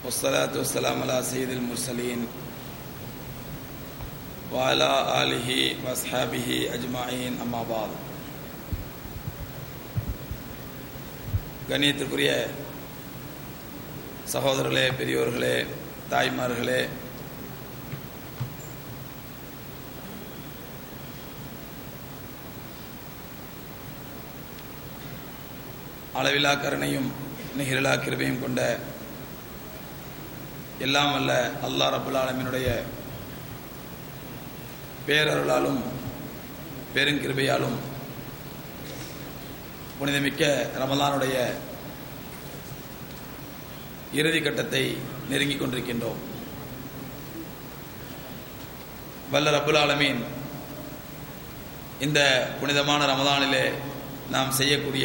والصلاة والسلام على سيد المرسلين وعلى آله وأصحابه أجمعين أما بعد கண்ணியத்திற்குரிய சகோதரர்களே பெரியோர்களே தாய்மார்களே அளவிலா கருணையும் நிகரிலா கிருபையும் கொண்ட எல்லாம் அல்ல அல்லாஹ் ரபுல் ஆலமினுடைய பேரருளாலும் பெருங்கிருபையாலும் புனிதமிக்க ரமலானுடைய இறுதி கட்டத்தை நெருங்கிக் கொண்டிருக்கின்றோம் வல்ல ரபுல் ஆலமீன் இந்த புனிதமான ரமலானிலே நாம் செய்யக்கூடிய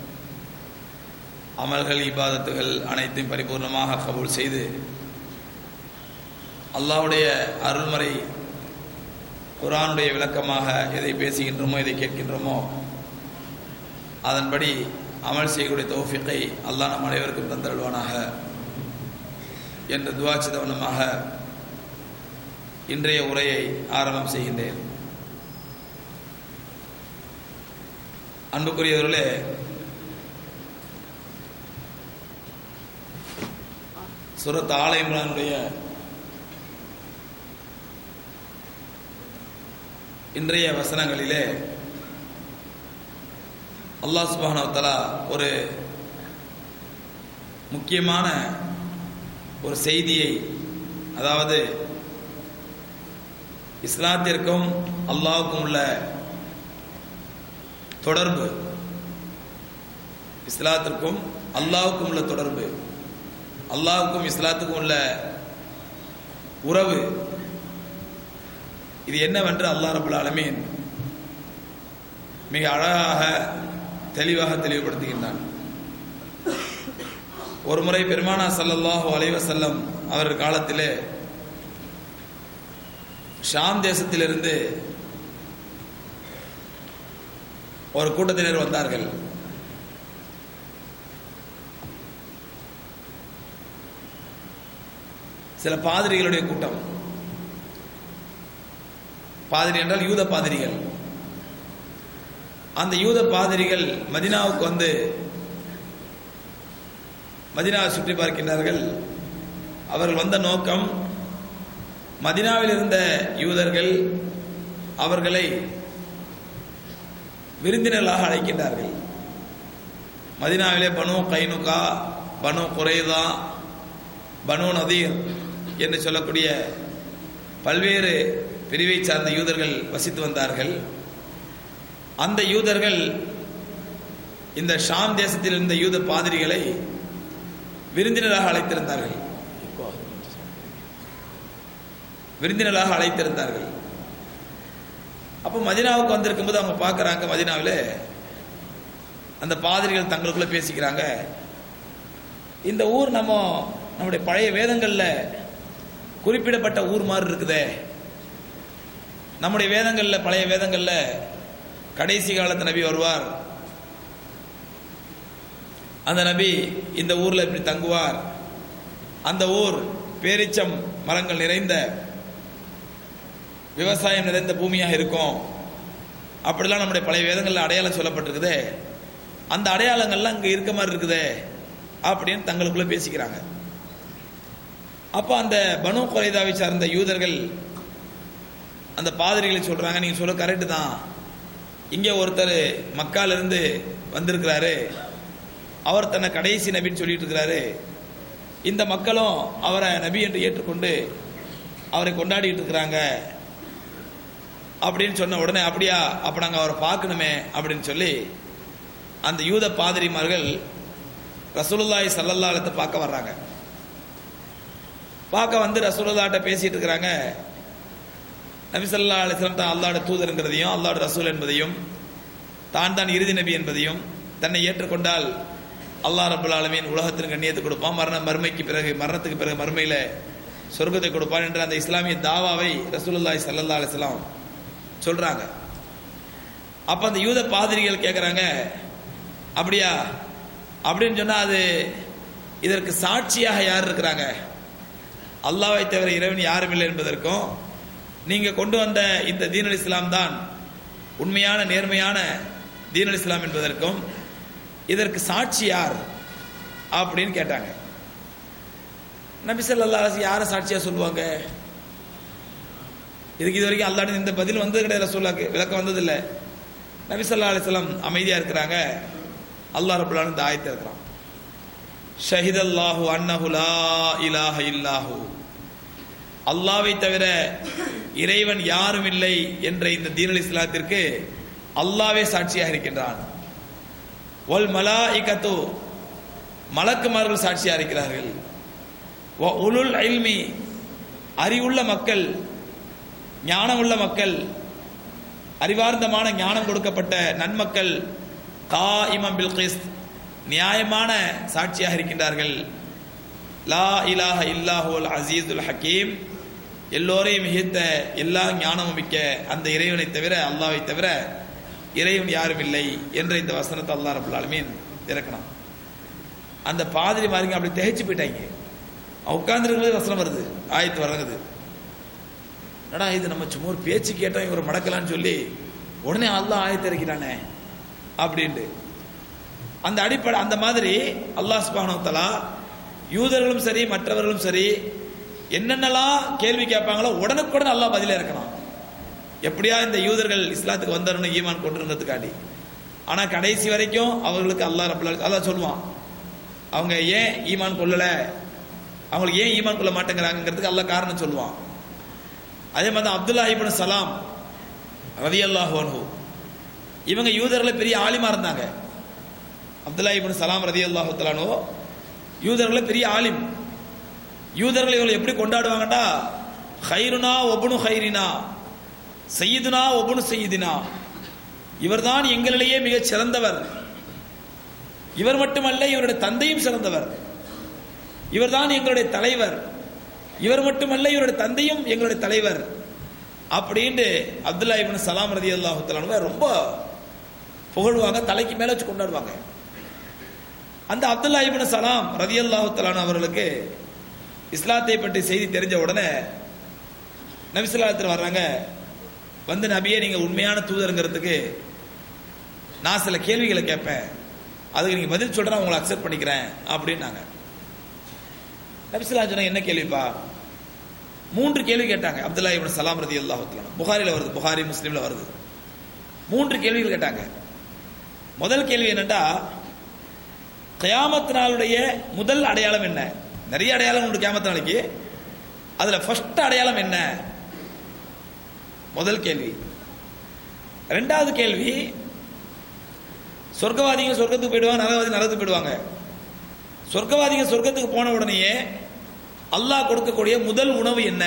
அமல்கள் இபாதத்துகள் அனைத்தையும் பரிபூர்ணமாக கபூல் செய்து அல்லாஹ்வுடைய அருள்மறை குரானுடைய விளக்கமாக எதை பேசுகின்றோமோ எதை கேட்கின்றோமோ அதன்படி அமல் செய்யக்கூடிய தௌஃபிக்கை அல்லாஹ் நம் அனைவருக்கும் தந்தருள்வானாக என்ற துவாச்சிதவனமாக இன்றைய உரையை ஆரம்பம் செய்கின்றேன் அன்புக்குரியவர்களே சுரத் ஆல இம்ரானுடைய இன்றைய வசனங்களிலே அல்லாஹ் சுபானவத்தலா ஒரு முக்கியமான ஒரு செய்தியை அதாவது இஸ்லாத்திற்கும் அல்லாவுக்கும் உள்ள தொடர்பு இஸ்லாத்திற்கும் அல்லாவுக்கும் உள்ள தொடர்பு அல்லாவுக்கும் இஸ்லாத்துக்கும் உள்ள உறவு இது என்னவென்று அல்லாஹ் ரபுல் ஆலமீன் மிக அழகாக தெளிவாக தெளிவுபடுத்துகின்றான் ஒரு முறை பெருமானா சல்லல்லாஹு அலைவசல்லம் அவர் காலத்திலே ஷாம் தேசத்திலிருந்து ஒரு கூட்டத்தினர் வந்தார்கள் சில பாதிரிகளுடைய கூட்டம் பாதிரி என்றால் யூத பாதிரிகள் அந்த யூத பாதிரிகள் மதினாவுக்கு வந்து மதினாவை சுற்றி பார்க்கின்றார்கள் அவர்கள் வந்த நோக்கம் மதினாவில் இருந்த யூதர்கள் அவர்களை விருந்தினர்களாக அழைக்கின்றார்கள் மதினாவிலே பனு கைனுகா பனு குறைதா பனு நதீர் என்று சொல்லக்கூடிய பல்வேறு பிரிவை சார்ந்த யூதர்கள் வசித்து வந்தார்கள் அந்த யூதர்கள் இந்த ஷாம் தேசத்தில் இருந்த யூத பாதிரிகளை விருந்தினராக அழைத்திருந்தார்கள் விருந்தினராக அழைத்திருந்தார்கள் அப்போ மதினாவுக்கு வந்திருக்கும் போது அவங்க பார்க்குறாங்க மதினாவில் அந்த பாதிரிகள் தங்களுக்குள்ள பேசிக்கிறாங்க இந்த ஊர் நம்ம நம்முடைய பழைய வேதங்களில் குறிப்பிடப்பட்ட ஊர் மாதிரி இருக்குதே நம்முடைய வேதங்களில் பழைய வேதங்களில் கடைசி காலத்து நபி வருவார் அந்த நபி இந்த ஊரில் இப்படி தங்குவார் அந்த ஊர் பேரிச்சம் மரங்கள் நிறைந்த விவசாயம் நிறைந்த பூமியாக இருக்கும் அப்படிலாம் நம்முடைய பழைய வேதங்களில் அடையாளம் சொல்லப்பட்டிருக்குதே அந்த அடையாளங்கள்லாம் இங்கே இருக்க மாதிரி இருக்குதே அப்படின்னு தங்களுக்குள்ள பேசிக்கிறாங்க அப்போ அந்த பனு குறைதாவை சார்ந்த யூதர்கள் அந்த பாதிரிகளை சொல்றாங்க நீங்க சொல்ல கரெக்டு தான் இங்கே ஒருத்தர் மக்கால இருந்து வந்திருக்கிறாரு அவர் தன்னை கடைசி நபின்னு சொல்லிட்டு இருக்கிறாரு இந்த மக்களும் அவரை நபி என்று ஏற்றுக்கொண்டு அவரை கொண்டாடிட்டு இருக்கிறாங்க அப்படின்னு சொன்ன உடனே அப்படியா அப்ப நாங்க அவரை பார்க்கணுமே அப்படின்னு சொல்லி அந்த யூத பாதிரிமார்கள் ரசூலுல்லாய் சல்லல்லாலத்தை பார்க்க வர்றாங்க பார்க்க வந்து ரசூலுல்லாட்ட பேசிட்டு இருக்கிறாங்க நபி சல்லா அலிஸ்லாம் தான் அல்லாட தூதருங்கிறதையும் அல்லாட ரசூல் என்பதையும் தான் தான் இறுதி நபி என்பதையும் தன்னை ஏற்றுக்கொண்டால் அல்லாஹ் ரபுல் ஆலமீன் உலகத்தின் கண்ணியத்தை கொடுப்பான் மரண மறுமைக்கு பிறகு மரணத்துக்கு பிறகு மறுமையில சொர்க்கத்தை கொடுப்பான் என்ற அந்த இஸ்லாமிய தாவாவை ரசூலுல்லாய் சல்லா அலிஸ்லாம் சொல்றாங்க அப்ப அந்த யூத பாதிரிகள் கேட்குறாங்க அப்படியா அப்படின்னு சொன்னா அது இதற்கு சாட்சியாக யார் இருக்கிறாங்க அல்லாவை தவிர இறைவன் யாரும் இல்லை என்பதற்கும் நீங்க கொண்டு வந்த இந்த தீனல் இஸ்லாம் தான் உண்மையான நேர்மையான தீனல் இஸ்லாம் என்பதற்கும் இதற்கு சாட்சி யார் அப்படின்னு கேட்டாங்க நபி ஸல்லல்லாஹு அலைஹி யாரை சாட்சியா சொல்லுவாங்க இதுக்கு இது வரைக்கும் அல்லாஹ் இந்த பதில் வந்தது கிடையாது சொல்லாக்கு விளக்கம் வந்ததில்லை நபி ஸல்லல்லாஹு அலைஹி வஸல்லம் அமைதியா இருக்கிறாங்க அல்லாஹ் ரப்பல் ஆலமீன் இந்த ஆயத்தை இருக்கிறான் ஷஹிதல்லாஹு அன்னஹு லா இலாஹ இல்லாஹு அல்லாவை தவிர இறைவன் யாரும் இல்லை என்ற இந்த தீனல் இஸ்லாத்திற்கு அல்லாவே சாட்சியாக இருக்கின்றான் ஒல் மலாஇகத்து மலக்குமார்கள் சாட்சியாக இருக்கிறார்கள் வ உலுல் இல்மி அறிவுள்ள மக்கள் ஞானமுள்ள மக்கள் அறிவார்ந்தமான ஞானம் கொடுக்கப்பட்ட நன்மக்கள் கா இமம் பில்கிஸ் நியாயமான சாட்சியாக இருக்கின்றார்கள் லா இலாஹ இல்லாஹுல் அசீதுல் ஹக்கீம் எல்லோரையும் மிகுத்த எல்லா ஞானமும் மிக்க அந்த இறைவனை தவிர அல்லாவை தவிர இறைவன் யாரும் இல்லை என்ற இந்த வசனத்தை அல்லாஹ் ரபுல் ஆலமீன் இறக்கணும் அந்த பாதிரி மாறிங்க அப்படி திகைச்சு போயிட்டாங்க உட்கார்ந்துருக்கிறது வசனம் வருது ஆயத்து வரங்குது என்னடா இது நம்ம சும்மா ஒரு பேச்சு கேட்டோம் இவர் மடக்கலான்னு சொல்லி உடனே அல்லாஹ் ஆயத்து இறக்கிறானே அப்படின்ட்டு அந்த அடிப்படை அந்த மாதிரி அல்லாஹ் சுப்ஹானஹு தஆலா யூதர்களும் சரி மற்றவர்களும் சரி என்னென்னலாம் கேள்வி கேட்பாங்களோ உடனுக்குடன் அல்லாஹ் பதில இருக்கணும் எப்படியா இந்த யூதர்கள் இஸ்லாத்துக்கு வந்தரணும் ஈமான் கொண்டிருந்ததுக்காண்டி ஆனா கடைசி வரைக்கும் அவர்களுக்கு அல்லாஹ் ரப்பல் அல்லாஹ் சொல்லுவான் அவங்க ஏன் ஈமான் கொள்ளல அவங்களுக்கு ஏன் ஈமான் கொள்ள மாட்டேங்கிறாங்கிறதுக்கு அல்லாஹ் காரணம் சொல்லுவான் அதே மாதிரி தான் அப்துல்லா இப்னு சலாம் ரலியல்லாஹு அன்ஹு இவங்க யூதர்ல பெரிய ஆலிமா இருந்தாங்க அப்துல்லா இப்னு சலாம் ரலியல்லாஹு தஆலானோ யூதர்ல பெரிய ஆலிம் யூதர்கள் இவங்களை எப்படி கொண்டாடுவாங்கடா ஹைருனா ஒபுனு ஹைரினா சையதுனா ஒபுனு சையதினா இவர்தான் எங்களிலேயே மிகச் சிறந்தவர் இவர் மட்டுமல்ல இவருடைய தந்தையும் சிறந்தவர் இவர்தான் எங்களுடைய தலைவர் இவர் மட்டுமல்ல இவருடைய தந்தையும் எங்களுடைய தலைவர் அப்படின்னு அப்துல்லா இப்னு சலாம் ரதி அல்லாஹு ரொம்ப புகழ்வாங்க தலைக்கு மேல வச்சு கொண்டாடுவாங்க அந்த அப்துல்லா இப்னு சலாம் ரதி அல்லாஹு அவர்களுக்கு இஸ்லாத்தை பற்றி செய்தி தெரிஞ்ச உடனே நபிசுல்லாத்தில் வர்றாங்க வந்து நபியே நீங்க உண்மையான தூதருங்கிறதுக்கு நான் சில கேள்விகளை கேட்பேன் அதுக்கு நீங்க பதில் சொல்றேன் உங்களை அக்செப்ட் பண்ணிக்கிறேன் அப்படின்னாங்க நபிசுல்லா சொன்ன என்ன கேள்விப்பா மூன்று கேள்வி கேட்டாங்க அப்துல்லா இப்னு சலாம் ரதி அல்லாஹு புகாரில வருது புகாரி முஸ்லீம்ல வருது மூன்று கேள்விகள் கேட்டாங்க முதல் கேள்வி என்னன்னா கயாமத் நாளுடைய முதல் அடையாளம் என்ன நிறைய அடையாளம் உண்டு கியாமத் நாளைக்கு அதுல ஃபர்ஸ்ட் அடையாளம் என்ன முதல் கேள்வி ரெண்டாவது கேள்வி சொர்க்கவாதிங்க சொர்க்கத்துக்கு போயிடுவாங்க நரகவாதி நரகத்துக்கு போயிடுவாங்க சொர்க்கவாதிங்க சொர்க்கத்துக்கு போன உடனேயே அல்லாஹ் கொடுக்கக்கூடிய முதல் உணவு என்ன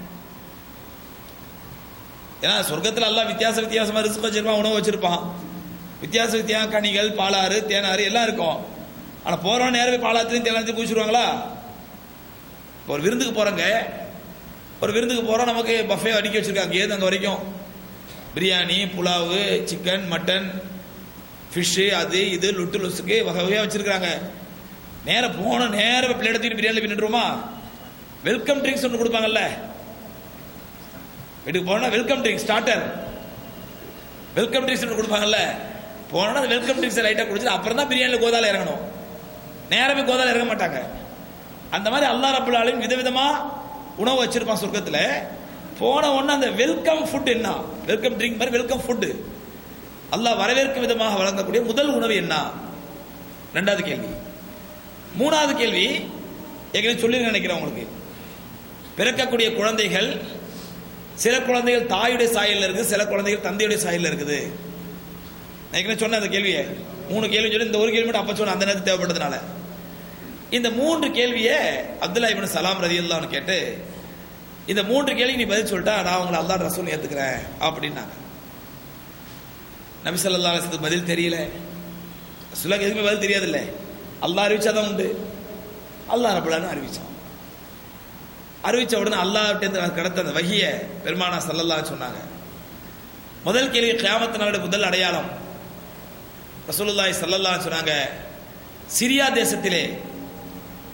ஏன்னா சொர்க்கத்தில் அல்லாஹ் வித்தியாச வித்தியாசமா ரிஸ்க் வச்சிருப்பான் உணவு வச்சிருப்பான் வித்தியாச வித்தியாச கனிகள் பாலாறு தேனாறு எல்லாம் இருக்கும் ஆனா போறவன் நேரவே பாலாத்திலையும் தேனாத்தையும் குடிச்சிருவாங்களா இப்போ ஒரு விருந்துக்கு போறோங்க ஒரு விருந்துக்கு போறோம் நமக்கு பஃபே அடுக்கி வச்சிருக்காங்க ஏது அங்க வரைக்கும் biryani pulao chicken mutton fish அது இது லுட்டு லுசுக்கு வகை வகையாக வச்சிருக்காங்க நேர போன நேரம் பிளேட் தூக்கி பிரியாணி பின்னிடுவோமா வெல்கம் ட்ரிங்க்ஸ் ஒன்று கொடுப்பாங்கல்ல வீட்டுக்கு போனா welcome drinks starter welcome drinks ஒன்று கொடுப்பாங்கல்ல போனா அந்த வெல்கம் ட்ரிங்க்ஸ் லைட்டாக குடிச்சிட்டு அப்புறம் தான் பிரியாணியில் கோதால இறங்கணும் நேரமே கோதால இறங்க மாட்டாங்க அந்த மாதிரி அல்லா ரபுல் ஆலமீன் விதவிதமா உணவு வச்சிருப்பான் சொர்க்கத்துல போன உடனே அந்த வெல்கம் ஃபுட் என்ன வெல்கம் ட்ரிங்க் மாதிரி வெல்கம் ஃபுட் அல்லாஹ் வரவேற்கும் விதமாக வழங்கக்கூடிய முதல் உணவு என்ன ரெண்டாவது கேள்வி மூணாவது கேள்வி ஏற்கனவே சொல்லி நினைக்கிறேன் உங்களுக்கு பிறக்கக்கூடிய குழந்தைகள் சில குழந்தைகள் தாயுடைய சாயல்ல இருக்குது சில குழந்தைகள் தந்தையுடைய சாயல்ல இருக்குது நான் ஏற்கனவே சொன்ன அந்த கேள்வியை மூணு கேள்வி சொல்லி இந்த ஒரு கேள்வி மட்டும் அப்ப சொன்ன அந்த நேரத்துக்கு தேவைப்பட்டதுனால இந்த மூன்று கேள்வியை அப்துல்லா இப்னு சலாம் ரதி கேட்டு இந்த மூன்று கேள்வி நீ பதில் சொல்லிட்டா நான் உங்களை அல்லா ரசூல் ஏத்துக்கிறேன் அப்படின்னாங்க நபி சொல்லா அலிஸ்லத்துக்கு பதில் தெரியல ரசூலாக்கு எதுவுமே பதில் தெரியாதுல்ல அல்லாஹ் அறிவிச்சாதான் உண்டு அல்லாஹ் ரபுல்லான்னு அறிவிச்சான் அறிவிச்ச உடனே அல்லாஹ் கிடைத்த அந்த வகிய பெருமானா சல்லல்லா சொன்னாங்க முதல் கேள்வி கியாமத்து நாளுடைய முதல் அடையாளம் ரசூலுல்லாஹி சல்லல்லா சொன்னாங்க சிரியா தேசத்திலே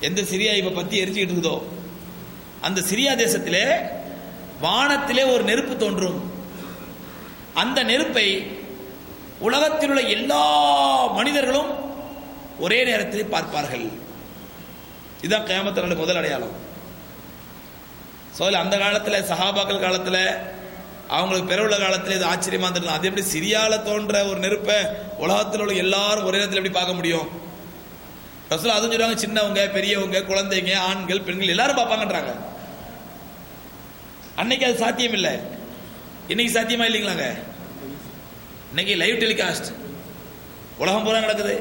எந்த சிரியா இப்ப பத்தி எரிச்சுக்கிட்டு இருக்குதோ அந்த சிரியா தேசத்திலே வானத்திலே ஒரு நெருப்பு தோன்றும் அந்த நெருப்பை உலகத்தில் உள்ள எல்லா மனிதர்களும் ஒரே நேரத்தில் பார்ப்பார்கள் இதுதான் கியாமத்தினுடைய முதல் அடையாளம் சோல அந்த காலத்துல சஹாபாக்கள் காலத்துல அவங்களுக்கு பிறவுள்ள காலத்துல இது ஆச்சரியமா இருந்திருக்கலாம் அது எப்படி சிரியால தோன்ற ஒரு நெருப்பை உலகத்தில் உள்ள எல்லாரும் ஒரே நேரத்தில் எப்படி பார்க்க முடியும் ரசூல் அதுவும் சொல்றாங்க சின்னவங்க பெரியவங்க குழந்தைங்க ஆண்கள் பெண்கள் எல்லாரும் பார்ப்பாங்கன்றாங்க அன்னைக்கு அது சாத்தியம் இல்லை இன்னைக்கு சாத்தியமா இல்லைங்களாங்க இன்னைக்கு லைவ் டெலிகாஸ்ட் உலகம் பூரா நடக்குது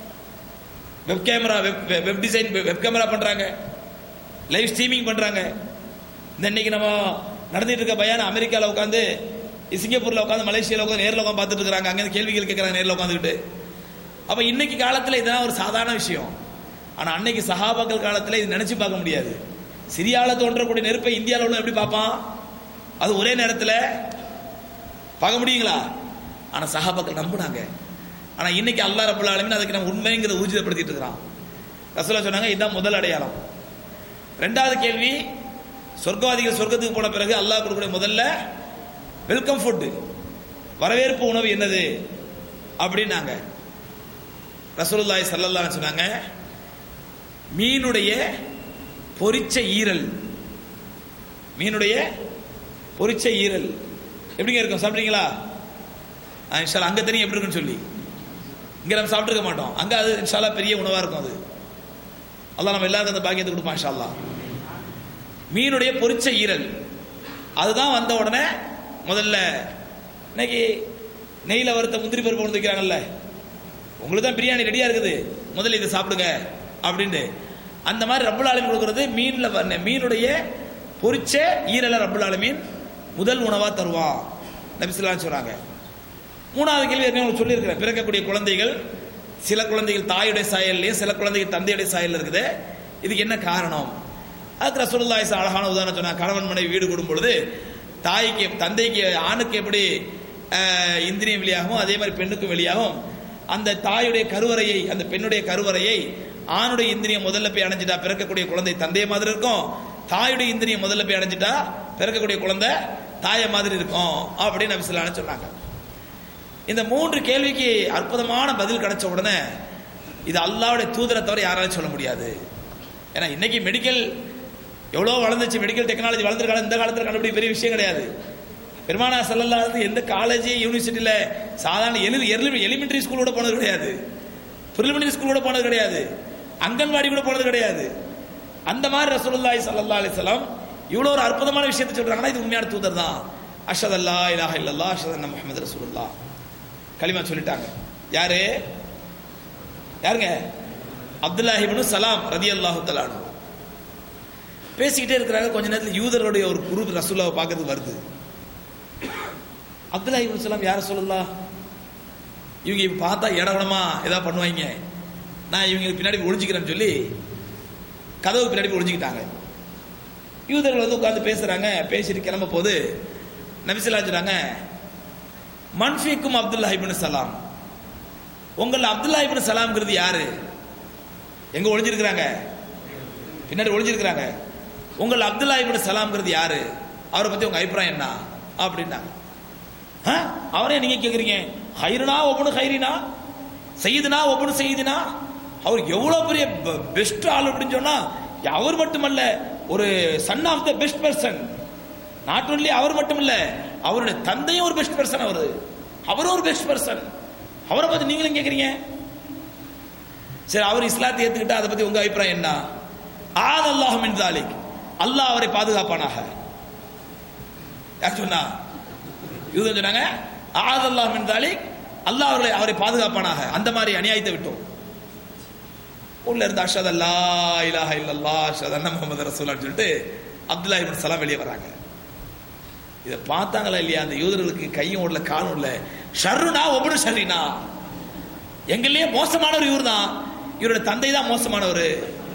web camera web web design web camera பண்றாங்க லைவ் ஸ்ட்ரீமிங் பண்றாங்க இந்த இன்னைக்கு நம்ம நடந்துட்டு இருக்க பையன் அமெரிக்காவில் உட்காந்து சிங்கப்பூர்ல உட்காந்து மலேசியாவில் உட்காந்து நேரில் உட்காந்து பார்த்துட்டு இருக்காங்க அங்கே கேள்விகள் கேட்கறாங்க நேரில் உட்காந்துக்கிட்டு அப்ப இன்னைக்கு காலத்துல இதெல்லாம் ஒரு சாதாரண விஷயம் ஆனா அன்னைக்கு சஹாபாக்கள் காலத்துல இது நினைச்சு பார்க்க முடியாது சிரியால தோன்றக்கூடிய நெருப்பை இந்தியாவில் உள்ள எப்படி பார்ப்பான் அது ஒரே நேரத்தில் பார்க்க முடியுங்களா ஆனா சஹாபாக்கள் நம்புனாங்க ஆனா இன்னைக்கு அல்லாஹ் ரபுல் ஆலமீன் அதுக்கு நம்ம உண்மைங்கிறத ஊர்ஜிதப்படுத்திட்டு இருக்கிறான் ரசூலா சொன்னாங்க இதுதான் முதல் அடையாளம் ரெண்டாவது கேள்வி சொர்க்கவாதிகள் சொர்க்கத்துக்கு போன பிறகு அல்லாஹ் கொடுக்கக்கூடிய முதல்ல வெல்கம் ஃபுட் வரவேற்பு உணவு என்னது அப்படின்னாங்க ரசூலுல்லாஹி ஸல்லல்லாஹு அலைஹி சொன்னாங்க மீனுடைய பொரிச்ச ஈரல் மீனுடைய பொரிச்ச ஈரல் எப்படிங்க இருக்கும் சாப்பிட்டீங்களா ஆ, இன்ஷால்லா அங்க தெரியும் எப்படி இருக்குன்னு சொல்லி இங்க நம்ம சாப்பிட்டுருக்க மாட்டோம் அங்க அது இன்ஷால்லா பெரிய உணவா இருக்கும் அது அல்லாஹ் நம்ம எல்லாருக்கும் அந்த பாக்கியத்தை கொடுப்பான் இன்ஷா அல்லாஹ் மீனுடைய பொரிச்ச ஈரல் அதுதான் வந்த உடனே முதல்ல இன்னைக்கு நெய்யில் வறுத்த முந்திரி பருப்பு கொண்டு வைக்கிறாங்கல்ல உங்களுக்கு தான் பிரியாணி ரெடியா இருக்குது முதல்ல இதை சாப்பிடுங்க அப்படின்ட்டு அந்த மாதிரி ரப்புல் ஆலமீன் கொடுக்கறது மீன்ல வ- மீனுடைய பொரிச்ச ஈரல ரப்புல் ஆலமீன் முதல் உணவா தருவான் நபிசுல்லாம் சொல்றாங்க மூணாவது கேள்வி ஏற்கனவே உங்களுக்கு சொல்லியிருக்கிறேன் பிறக்கக்கூடிய குழந்தைகள் சில குழந்தைகள் தாயுடைய சாயல்லையும் சில குழந்தைகள் தந்தையுடைய சாயல்ல இருக்குது இதுக்கு என்ன காரணம் அதுக்கு ரசூலுல்லாஹி ஸல்லல்லாஹு அழகான உதாரணம் சொன்னா கணவன் மனைவி வீடு கூடும் பொழுது தாய்க்கு தந்தைக்கு ஆணுக்கு எப்படி அஹ், இந்திரியம் வெளியாகும் அதே மாதிரி பெண்ணுக்கும் வெளியாகும் அந்த தாயுடைய கருவறையை அந்த பெண்ணுடைய கருவறையை ஆணுடைய இந்திரியம் முதல்ல போய் அடைஞ்சிட்டா பிறக்கக்கூடிய குழந்தை தந்தைய மாதிரி இருக்கும் தாயுடைய இந்திரியம் முதல்ல போய் அடைஞ்சிட்டா பிறக்கக்கூடிய குழந்தை தாயை மாதிரி இருக்கும் அப்படின்னு நபி ஸல்லல்லாஹு அலைஹி சொன்னாங்க இந்த மூன்று கேள்விக்கு அற்புதமான பதில் கிடைச்ச உடனே இது அல்லாவுடைய தூதரை தவிர யாராலும் சொல்ல முடியாது ஏன்னா இன்னைக்கு மெடிக்கல் எவ்வளோ வளர்ந்துச்சு மெடிக்கல் டெக்னாலஜி வளர்ந்துருக்காங்க இந்த காலத்தில் கண்டுபிடி பெரிய விஷயம் கிடையாது பெருமானா செல்லல்லாது எந்த காலேஜ் யூனிவர்சிட்டியில் சாதாரண எலி எலிமெண்டரி ஸ்கூல் கூட போனது கிடையாது ப்ரிலிமினரி ஸ்கூல் கூட போனது கிடையாது அங்கன்வாடி கூட போனது கிடையாது அந்த மாதிரி ரசூலுல்லாஹி ஸல்லல்லாஹு அலைஹி வஸல்லம் இவ்வளோ ஒரு அற்புதமான விஷயத்தை சொல்றாங்கன்னா இது உண்மையான தூதர் தான் அஷத் அல்லா இலாஹ இல்லல்லா அஷத் அன்ன முஹம்மது ரசூலுல்லாஹ் களிமா சொல்லிட்டாங்க யாரு யாருங்க அப்துல்லாஹிபனு சலாம் ரதி அல்லாஹு தலானு பேசிக்கிட்டே இருக்கிறாங்க கொஞ்ச நேரத்தில் யூதருடைய ஒரு குரூப் ரசூல்லாவை பார்க்கறதுக்கு வருது அப்துல்லாஹிபனு சலாம் யார சொல்லலாம் இவங்க இப்ப பார்த்தா இடவடமா ஏதாவது பண்ணுவாங்க நான் இவங்க பின்னாடி ஒளிஞ்சிக்கிறேன்னு சொல்லி கதவு பின்னாடி ஒளிஞ்சிக்கிட்டாங்க யூதர்கள் வந்து உட்கார்ந்து பேசுறாங்க பேசிட்டு கிளம்ப போது நபிசல்லா சொல்றாங்க மன்ஃபிக்கும் அப்துல்லா இப்னு சலாம் உங்கள அப்துல்லா இப்னு சலாம்ங்கிறது யாரு எங்க ஒளிஞ்சிருக்கிறாங்க பின்னாடி ஒளிஞ்சிருக்கிறாங்க உங்கள் அப்துல்லா இப்னு சலாம்ங்கிறது யாரு அவரை பத்தி உங்க அபிப்பிராயம் என்ன அப்படின்னாங்க "ஆ? அவரே நீங்க கேக்குறீங்க ஹைருனா ஒவ்வொன்று ஹைரினா செய்யுதுனா ஒவ்வொன்று செய்யுதுனா அவர் எவ்வளவு பெரிய பெஸ்ட் ஆள் அப்படின்னு சொன்னா அவர் மட்டுமல்ல ஒரு son of the best person not only அவர் மட்டும் இல்ல அவருடைய தந்தையும் ஒரு பெஸ்ட் பர்சன் அவரு அவரும் ஒரு பெஸ்ட் பர்சன் அவரை பத்தி நீங்களும் கேக்குறீங்க சரி அவர் இஸ்லாத்தை ஏத்துக்கிட்டா அதை பத்தி உங்க அபிப்பிராயம் என்ன ஆத் அல்லாஹ் மின் தாலிக் அல்லாஹ் அவரை பாதுகாப்பானாக யார் சொன்னா யூதன் சொன்னாங்க ஆத் அல்லாஹ் மின் தாலிக் அல்லாஹ் அவர்களை அவரை பாதுகாப்பானாக அந்த மாதிரி அநியாயத்தை விட்டோம் உள்ள இருந்து அஷத் அல்லா இலாஹ இல்லல்லா அஷத் அண்ணா முகமது ரசூலான்னு சொல்லிட்டு அப்துல்லா இப்னு சலாம் வெளியே வராங்க இதை பார்த்தாங்களா இல்லையா அந்த யூதர்களுக்கு கையும் ஓடல காலும் ஓடல ஷர்ருனா ஒவ்வொரு ஷர்ரினா எங்களையே மோசமானவர் இவர் தான் இவரோட தந்தை தான் மோசமானவர்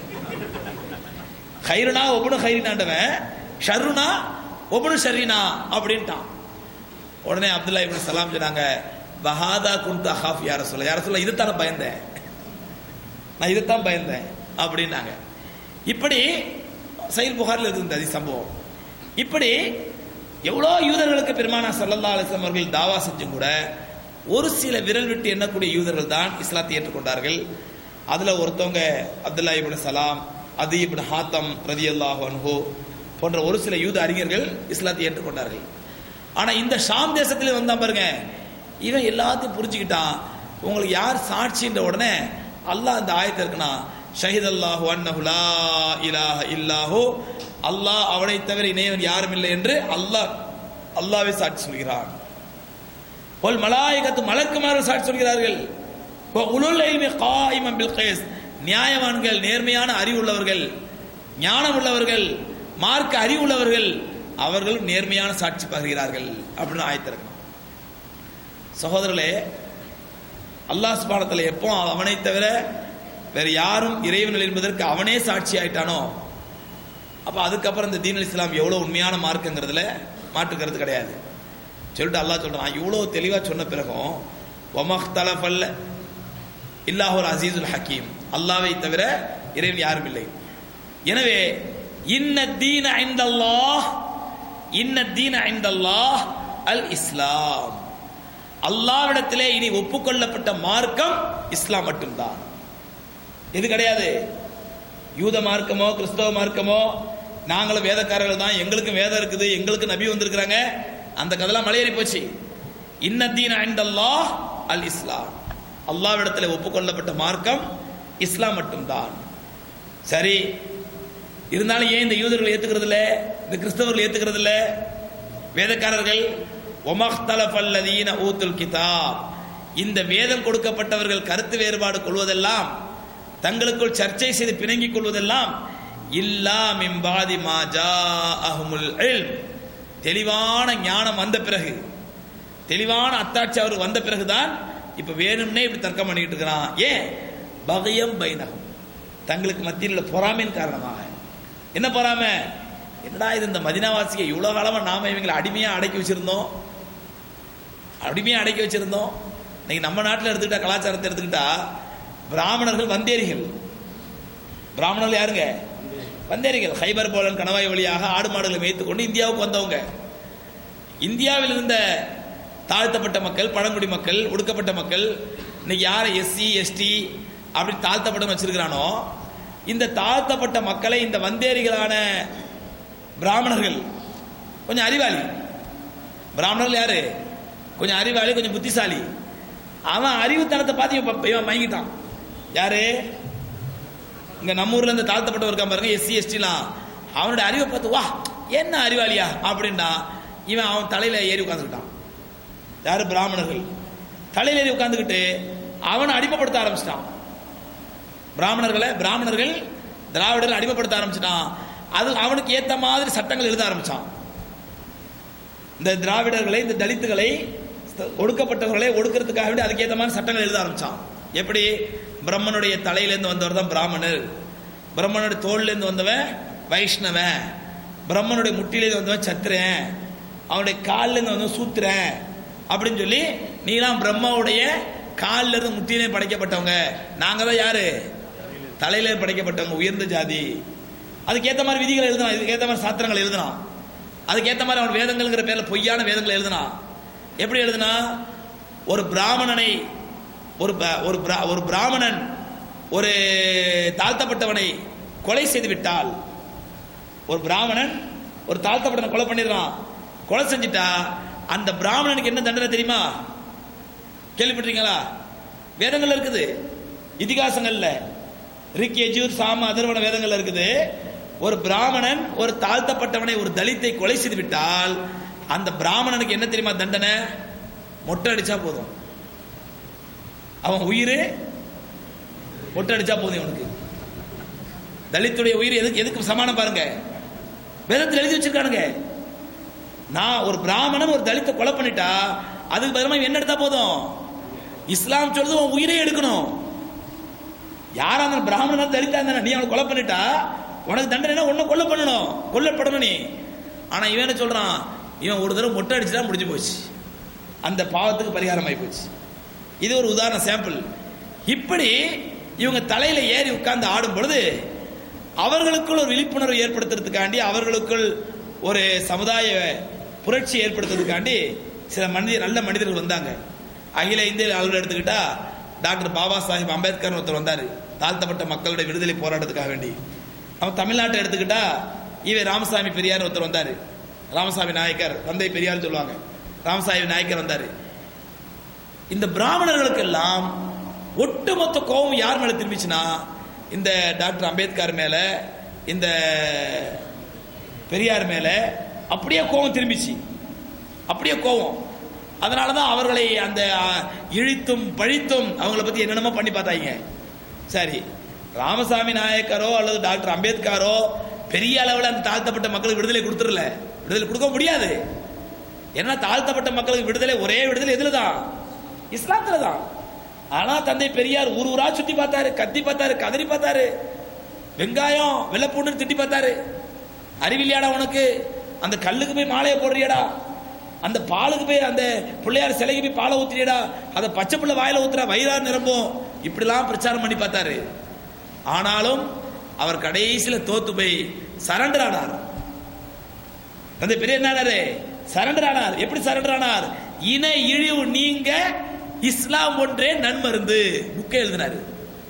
ஹைருனா ஒவ்வொரு ஹைரினாண்டவன் ஷர்ருனா ஒவ்வொரு ஷர்ரினா அப்படின்ட்டான் உடனே அப்துல்லா இப்னு சலாம் சொன்னாங்க பஹாதா குன்து அஹாஃப் யார சொல்ல யார சொல்ல இதைத்தான பயந்தேன் நான் இதைத்தான் பயந்தேன் அப்படின்னாங்க இப்படி சயில் புகாரில் இருந்த அதி சம்பவம் இப்படி எவ்வளோ யூதர்களுக்கு பெருமானா சல்லல்லா அலிஸ்லாம் அவர்கள் தாவா செஞ்சும் கூட ஒரு சில விரல் விட்டு எண்ணக்கூடிய யூதர்கள் தான் இஸ்லாத்தை ஏற்றுக்கொண்டார்கள் அதுல ஒருத்தவங்க அப்துல்லா இப்னு சலாம் அது இப்னு ஹாத்தம் ரதியல்லாஹு அன்ஹு போன்ற ஒரு சில யூத அறிஞர்கள் இஸ்லாத்தை ஏற்றுக்கொண்டார்கள் ஆனா இந்த ஷாம் தேசத்துல வந்தான் பாருங்க இவன் எல்லாத்தையும் புரிஞ்சுக்கிட்டான் உங்களுக்கு யார் சாட்சின்ற உடனே அல்லாஹ் இந்த ஆயத்தை இருக்குனா ஷஹித் அல்லாஹு அன்னஹு லா இலாஹ இல்லாஹு அல்லாஹ் அவனை தவிர இணையவன் யாரும் இல்லை என்று அல்லாஹ் அல்லாஹ்வே சாட்சி சொல்கிறான் ஒல் மலாயகத்து மலக்குமார்கள் சாட்சி சொல்கிறார்கள் வ உலுல் இல்மி காயிமன் பில் கீஸ் நியாயவான்கள் நேர்மையான அறிவுள்ளவர்கள் ஞானம் உள்ளவர்கள் மார்க்க அறிவுள்ளவர்கள் அவர்களும் நேர்மையான சாட்சி பகிர்கிறார்கள் அப்படின்னு ஆயத்திருக்கணும் சகோதரர்களே அல்லாஹ் சுபானத்தில் எப்போ அவனை தவிர வேற யாரும் இறைவனில் என்பதற்கு அவனே சாட்சி ஆயிட்டானோ அப்ப அதுக்கப்புறம் இந்த தீன் இஸ்லாம் எவ்வளவு உண்மையான மார்க்குங்கிறதுல மாற்றுக்கிறது கிடையாது சொல்லிட்டு அல்லாஹ் சொல்றான் இவ்வளவு தெளிவா சொன்ன பிறகும் ஒமஹ்தலஃபல்ல இல்லாஹுல் அசீசுல் ஹக்கீம் அல்லாவை தவிர இறைவன் யாரும் இல்லை எனவே இன்ன தீன ஐந்தல்லாஹ் இன்ன தீன ஐந்தல்லாஹ் அல் இஸ்லாம் அல்லாவிடத்திலே இனி ஒப்புக்கொள்ளப்பட்ட மார்க்கம் இஸ்லாம் மட்டும்தான் இது கிடையாது யூத மார்க்கமோ கிறிஸ்தவ மார்க்கமோ நாங்களும் வேதக்காரர்கள் தான் எங்களுக்கும் வேதம் இருக்குது எங்களுக்கு நபி வந்திருக்கிறாங்க அந்த கதெல்லாம் மலையேறி போச்சு இன்னத்தீன் அல்லாஹ் அல் இஸ்லாம் அல்லாவிடத்தில் ஒப்புக்கொள்ளப்பட்ட மார்க்கம் இஸ்லாம் மட்டும்தான் சரி இருந்தாலும் ஏன் இந்த யூதர்கள் ஏத்துக்கிறது இல்ல இந்த கிறிஸ்தவர்கள் ஏத்துக்கிறது இல்ல வேதக்காரர்கள் ஒமஹ்தலஃபல்லதீன ஊத்துல் கிதாப் இந்த வேதம் கொடுக்கப்பட்டவர்கள் கருத்து வேறுபாடு கொள்வதெல்லாம் தங்களுக்குள் சர்ச்சை செய்து பிணங்கிக் கொள்வதெல்லாம் இல்லா மிம்பாதி மாஜா அஹ்முல் இல்ம் தெளிவான ஞானம் வந்த பிறகு தெளிவான அத்தாட்சி அவருக்கு வந்த பிறகுதான் இப்ப வேணும்னே இப்படி தர்க்கம் பண்ணிட்டு இருக்கிறான் ஏன் பகயம் பைனகம் தங்களுக்கு மத்தியில் உள்ள பொறாமையின் காரணமாக என்ன பொறாமை என்னடா இது இந்த மதினாவாசியை இவ்வளவு காலமா நாம இவங்களை அடிமையா அடக்கி வச்சிருந்தோம் அடிமையா அடக்கி வச்சிருந்தோம் இன்னைக்கு நம்ம நாட்டில் எடுத்துக்கிட்டா கலாச்சாரத்தை எடுத்துக்கிட்டா பிராமணர்கள் வந்தேரிகள் பிராமணர்கள் யாருங்க வந்தேரிகள் ஹைபர் போலன் கணவாய் வழியாக ஆடு மாடுகளை மேய்த்து கொண்டு இந்தியாவுக்கு வந்தவங்க இந்தியாவில் இருந்த தாழ்த்தப்பட்ட மக்கள் பழங்குடி மக்கள் ஒடுக்கப்பட்ட மக்கள் இன்னைக்கு யாரை எஸ்சி எஸ்டி அப்படி தாழ்த்தப்பட்ட வச்சிருக்கிறானோ இந்த தாழ்த்தப்பட்ட மக்களை இந்த வந்தேரிகளான பிராமணர்கள் கொஞ்சம் அறிவாளி பிராமணர்கள் யாரு கொஞ்சம் அறிவாளி கொஞ்சம் புத்திசாலி அவன் அறிவுத்தனத்தை பார்த்து இவன் ப- இவன் மயங்கிட்டான் யாரு இங்க நம்ம ஊர்ல இருந்து தாழ்த்தப்பட்டவர் இருக்கான் பாருங்க எஸ்சி எஸ்டிலாம் அவனுடைய அறிவை பார்த்து வா என்ன அறிவாளியா அப்படின்னா இவன் அவன் தலையில ஏறி உட்காந்துக்கிட்டான் யாரு பிராமணர்கள் தலையில ஏறி உட்காந்துக்கிட்டு அவனை அடிமைப்படுத்த ஆரம்பிச்சிட்டான் பிராமணர்களை பிராமணர்கள் திராவிடர்கள் அடிமைப்படுத்த ஆரம்பிச்சிட்டான் அது அவனுக்கு ஏத்த மாதிரி சட்டங்கள் எழுத ஆரம்பிச்சான் இந்த திராவிடர்களை இந்த தலித்துகளை ஒடுக்கப்பட்டவர்களை ஒடுக்கிறதுக்காக வேண்டி அதுக்கேற்ற மாதிரி சட்டங்கள் எழுத ஆரம்பிச்சான் எப்படி பிரம்மனுடைய தலையிலேருந்து வந்தவர் தான் பிராமணர் பிரம்மனுடைய தோல்லேருந்து வந்தவன் வைஷ்ணவன் பிரம்மனுடைய முட்டிலேருந்து வந்தவன் சத்திரன் அவனுடைய கால்லேருந்து வந்தவன் சூத்திரன் அப்படின்னு சொல்லி நீலாம் பிரம்மாவுடைய கால்ல இருந்து முட்டிலே படைக்கப்பட்டவங்க நாங்க தான் யாரு தலையில படைக்கப்பட்டவங்க உயர்ந்த ஜாதி அதுக்கேத்த மாதிரி விதிகள் எழுதலாம் இதுக்கேத்த மாதிரி சாத்திரங்கள் எழுதலாம் அதுக்கேத்த மாதிரி அவன் வேதங்கள்ங்கிற பேர்ல பொய்யான வேதங்களை எழுதலாம் எப்படி எழுதுனா ஒரு பிராமணனை ஒரு ப- ஒரு பிரா- ஒரு பிராமணன் ஒரு தாழ்த்தப்பட்டவனை கொலை செய்து விட்டால் ஒரு பிராமணன் ஒரு தாழ்த்தப்பட்டவனை கொலை பண்ணிடுறான் கொலை செஞ்சிட்டா அந்த பிராமணனுக்கு என்ன தண்டனை தெரியுமா கேள்விப்பட்டிருக்கீங்களா வேதங்கள்ல இருக்குது இதிகாசங்கள்ல ரிக் எஜூர் சாம அதர்வன வேதங்கள்ல இருக்குது ஒரு பிராமணன் ஒரு தாழ்த்தப்பட்டவனை ஒரு தலித்தை கொலை செய்து விட்டால் அந்த பிராமணனுக்கு என்ன தெரியுமா தண்டனை மொட்டை அடிச்சா போதும் அவன் உயிர் மொட்டை அடிச்சா போதும் இவனுக்கு தலித்துடைய உயிர் எதுக்கு எதுக்கு சமானம் பாருங்க வேதத்தில் எழுதி வச்சிருக்கானுங்க நான் ஒரு பிராமணன் ஒரு தலித்தை கொலை பண்ணிட்டா அதுக்கு பதிலமா இவன் என்ன எடுத்தா போதும் இஸ்லாம் சொல்லுது உன் உயிரே எடுக்கணும் யாரா அந்த பிராமணனா தலித்தா இருந்தா நீ அவனை கொலை பண்ணிட்டா உனக்கு தண்டனை உன்னை கொல்ல பண்ணணும் கொல்லப்படணும் நீ ஆனா இவன் என்ன சொல்றான் இவன் ஒரு தடவை மொட்டை அடிச்சுட்டா முடிஞ்சு போச்சு அந்த பாவத்துக்கு பரிகாரம் ஆகி போச்சு இது ஒரு உதாரண சாம்பிள் இப்படி இவங்க தலையில ஏறி உட்கார்ந்து ஆடும் பொழுது அவர்களுக்குள் ஒரு விழிப்புணர்வு ஏற்படுத்துறதுக்காண்டி அவர்களுக்குள் ஒரு சமுதாய புரட்சி ஏற்படுத்துறதுக்காண்டி சில மனித நல்ல மனிதர்கள் வந்தாங்க அகில இந்திய அளவில் எடுத்துக்கிட்டா டாக்டர் பாபா சாஹிப் அம்பேத்கர் ஒருத்தர் வந்தார் தாழ்த்தப்பட்ட மக்களுடைய விடுதலை போராட்டத்துக்காக வேண்டி அவன் தமிழ்நாட்டை எடுத்துக்கிட்டா ஈவே ராமசாமி பெரியார் ஒருத்தர் வந்தார் ராமசாமி நாயக்கர் தந்தை பெரியார் சொல்லுவாங்க ராமசாமி நாயக்கர் வந்தார் இந்த பிராமணர்களுக்கெல்லாம் ஒட்டுமொத்த கோபம் யார் மேல திரும்பிச்சுன்னா இந்த டாக்டர் அம்பேத்கர் மேல இந்த பெரியார் மேல அப்படியே கோபம் திரும்பிச்சு அப்படியே கோபம் அதனால தான் அவர்களை அந்த ஆ, இழித்தும் பழித்தும் அவங்கள பத்தி என்னென்னமோ பண்ணி பார்த்தாங்க சரி ராமசாமி நாயக்கரோ அல்லது டாக்டர் அம்பேத்கரோ பெரிய அளவில் அந்த தாழ்த்தப்பட்ட மக்களுக்கு விடுதலை கொடுத்துடல விடுதலை கொடுக்க முடியாது ஏன்னா தாழ்த்தப்பட்ட மக்களுக்கு விடுதலை ஒரே விடுதலை எதுல தான் இஸ்லாத்துல தான் ஆனா தந்தை பெரியார் ஊர் ஊரா சுத்தி பார்த்தாரு கத்தி பார்த்தாரு கதறி பார்த்தாரு வெங்காயம் வெள்ளப்பூண்டு திட்டி பார்த்தாரு அறிவில்லையாடா உனக்கு அந்த கல்லுக்கு போய் மாலையை போடுறியடா அந்த பாலுக்கு போய் அந்த பிள்ளையார் சிலைக்கு போய் பாலை ஊத்துறியடா அதை பச்சை பிள்ளை வாயில ஊத்துறா வயிறார் நிரம்பும் இப்படிலாம் பிரச்சாரம் பண்ணி பார்த்தாரு ஆனாலும் அவர் கடைசியில தோத்து போய் சரண்டர் ஆனார் அந்த பெரிய என்னாரு சரண்டர் ஆனார் எப்படி சரண்டர் ஆனார் இன இழிவு நீங்க இஸ்லாம் ஒன்றே நன்மருந்து புக்கை எழுதினாரு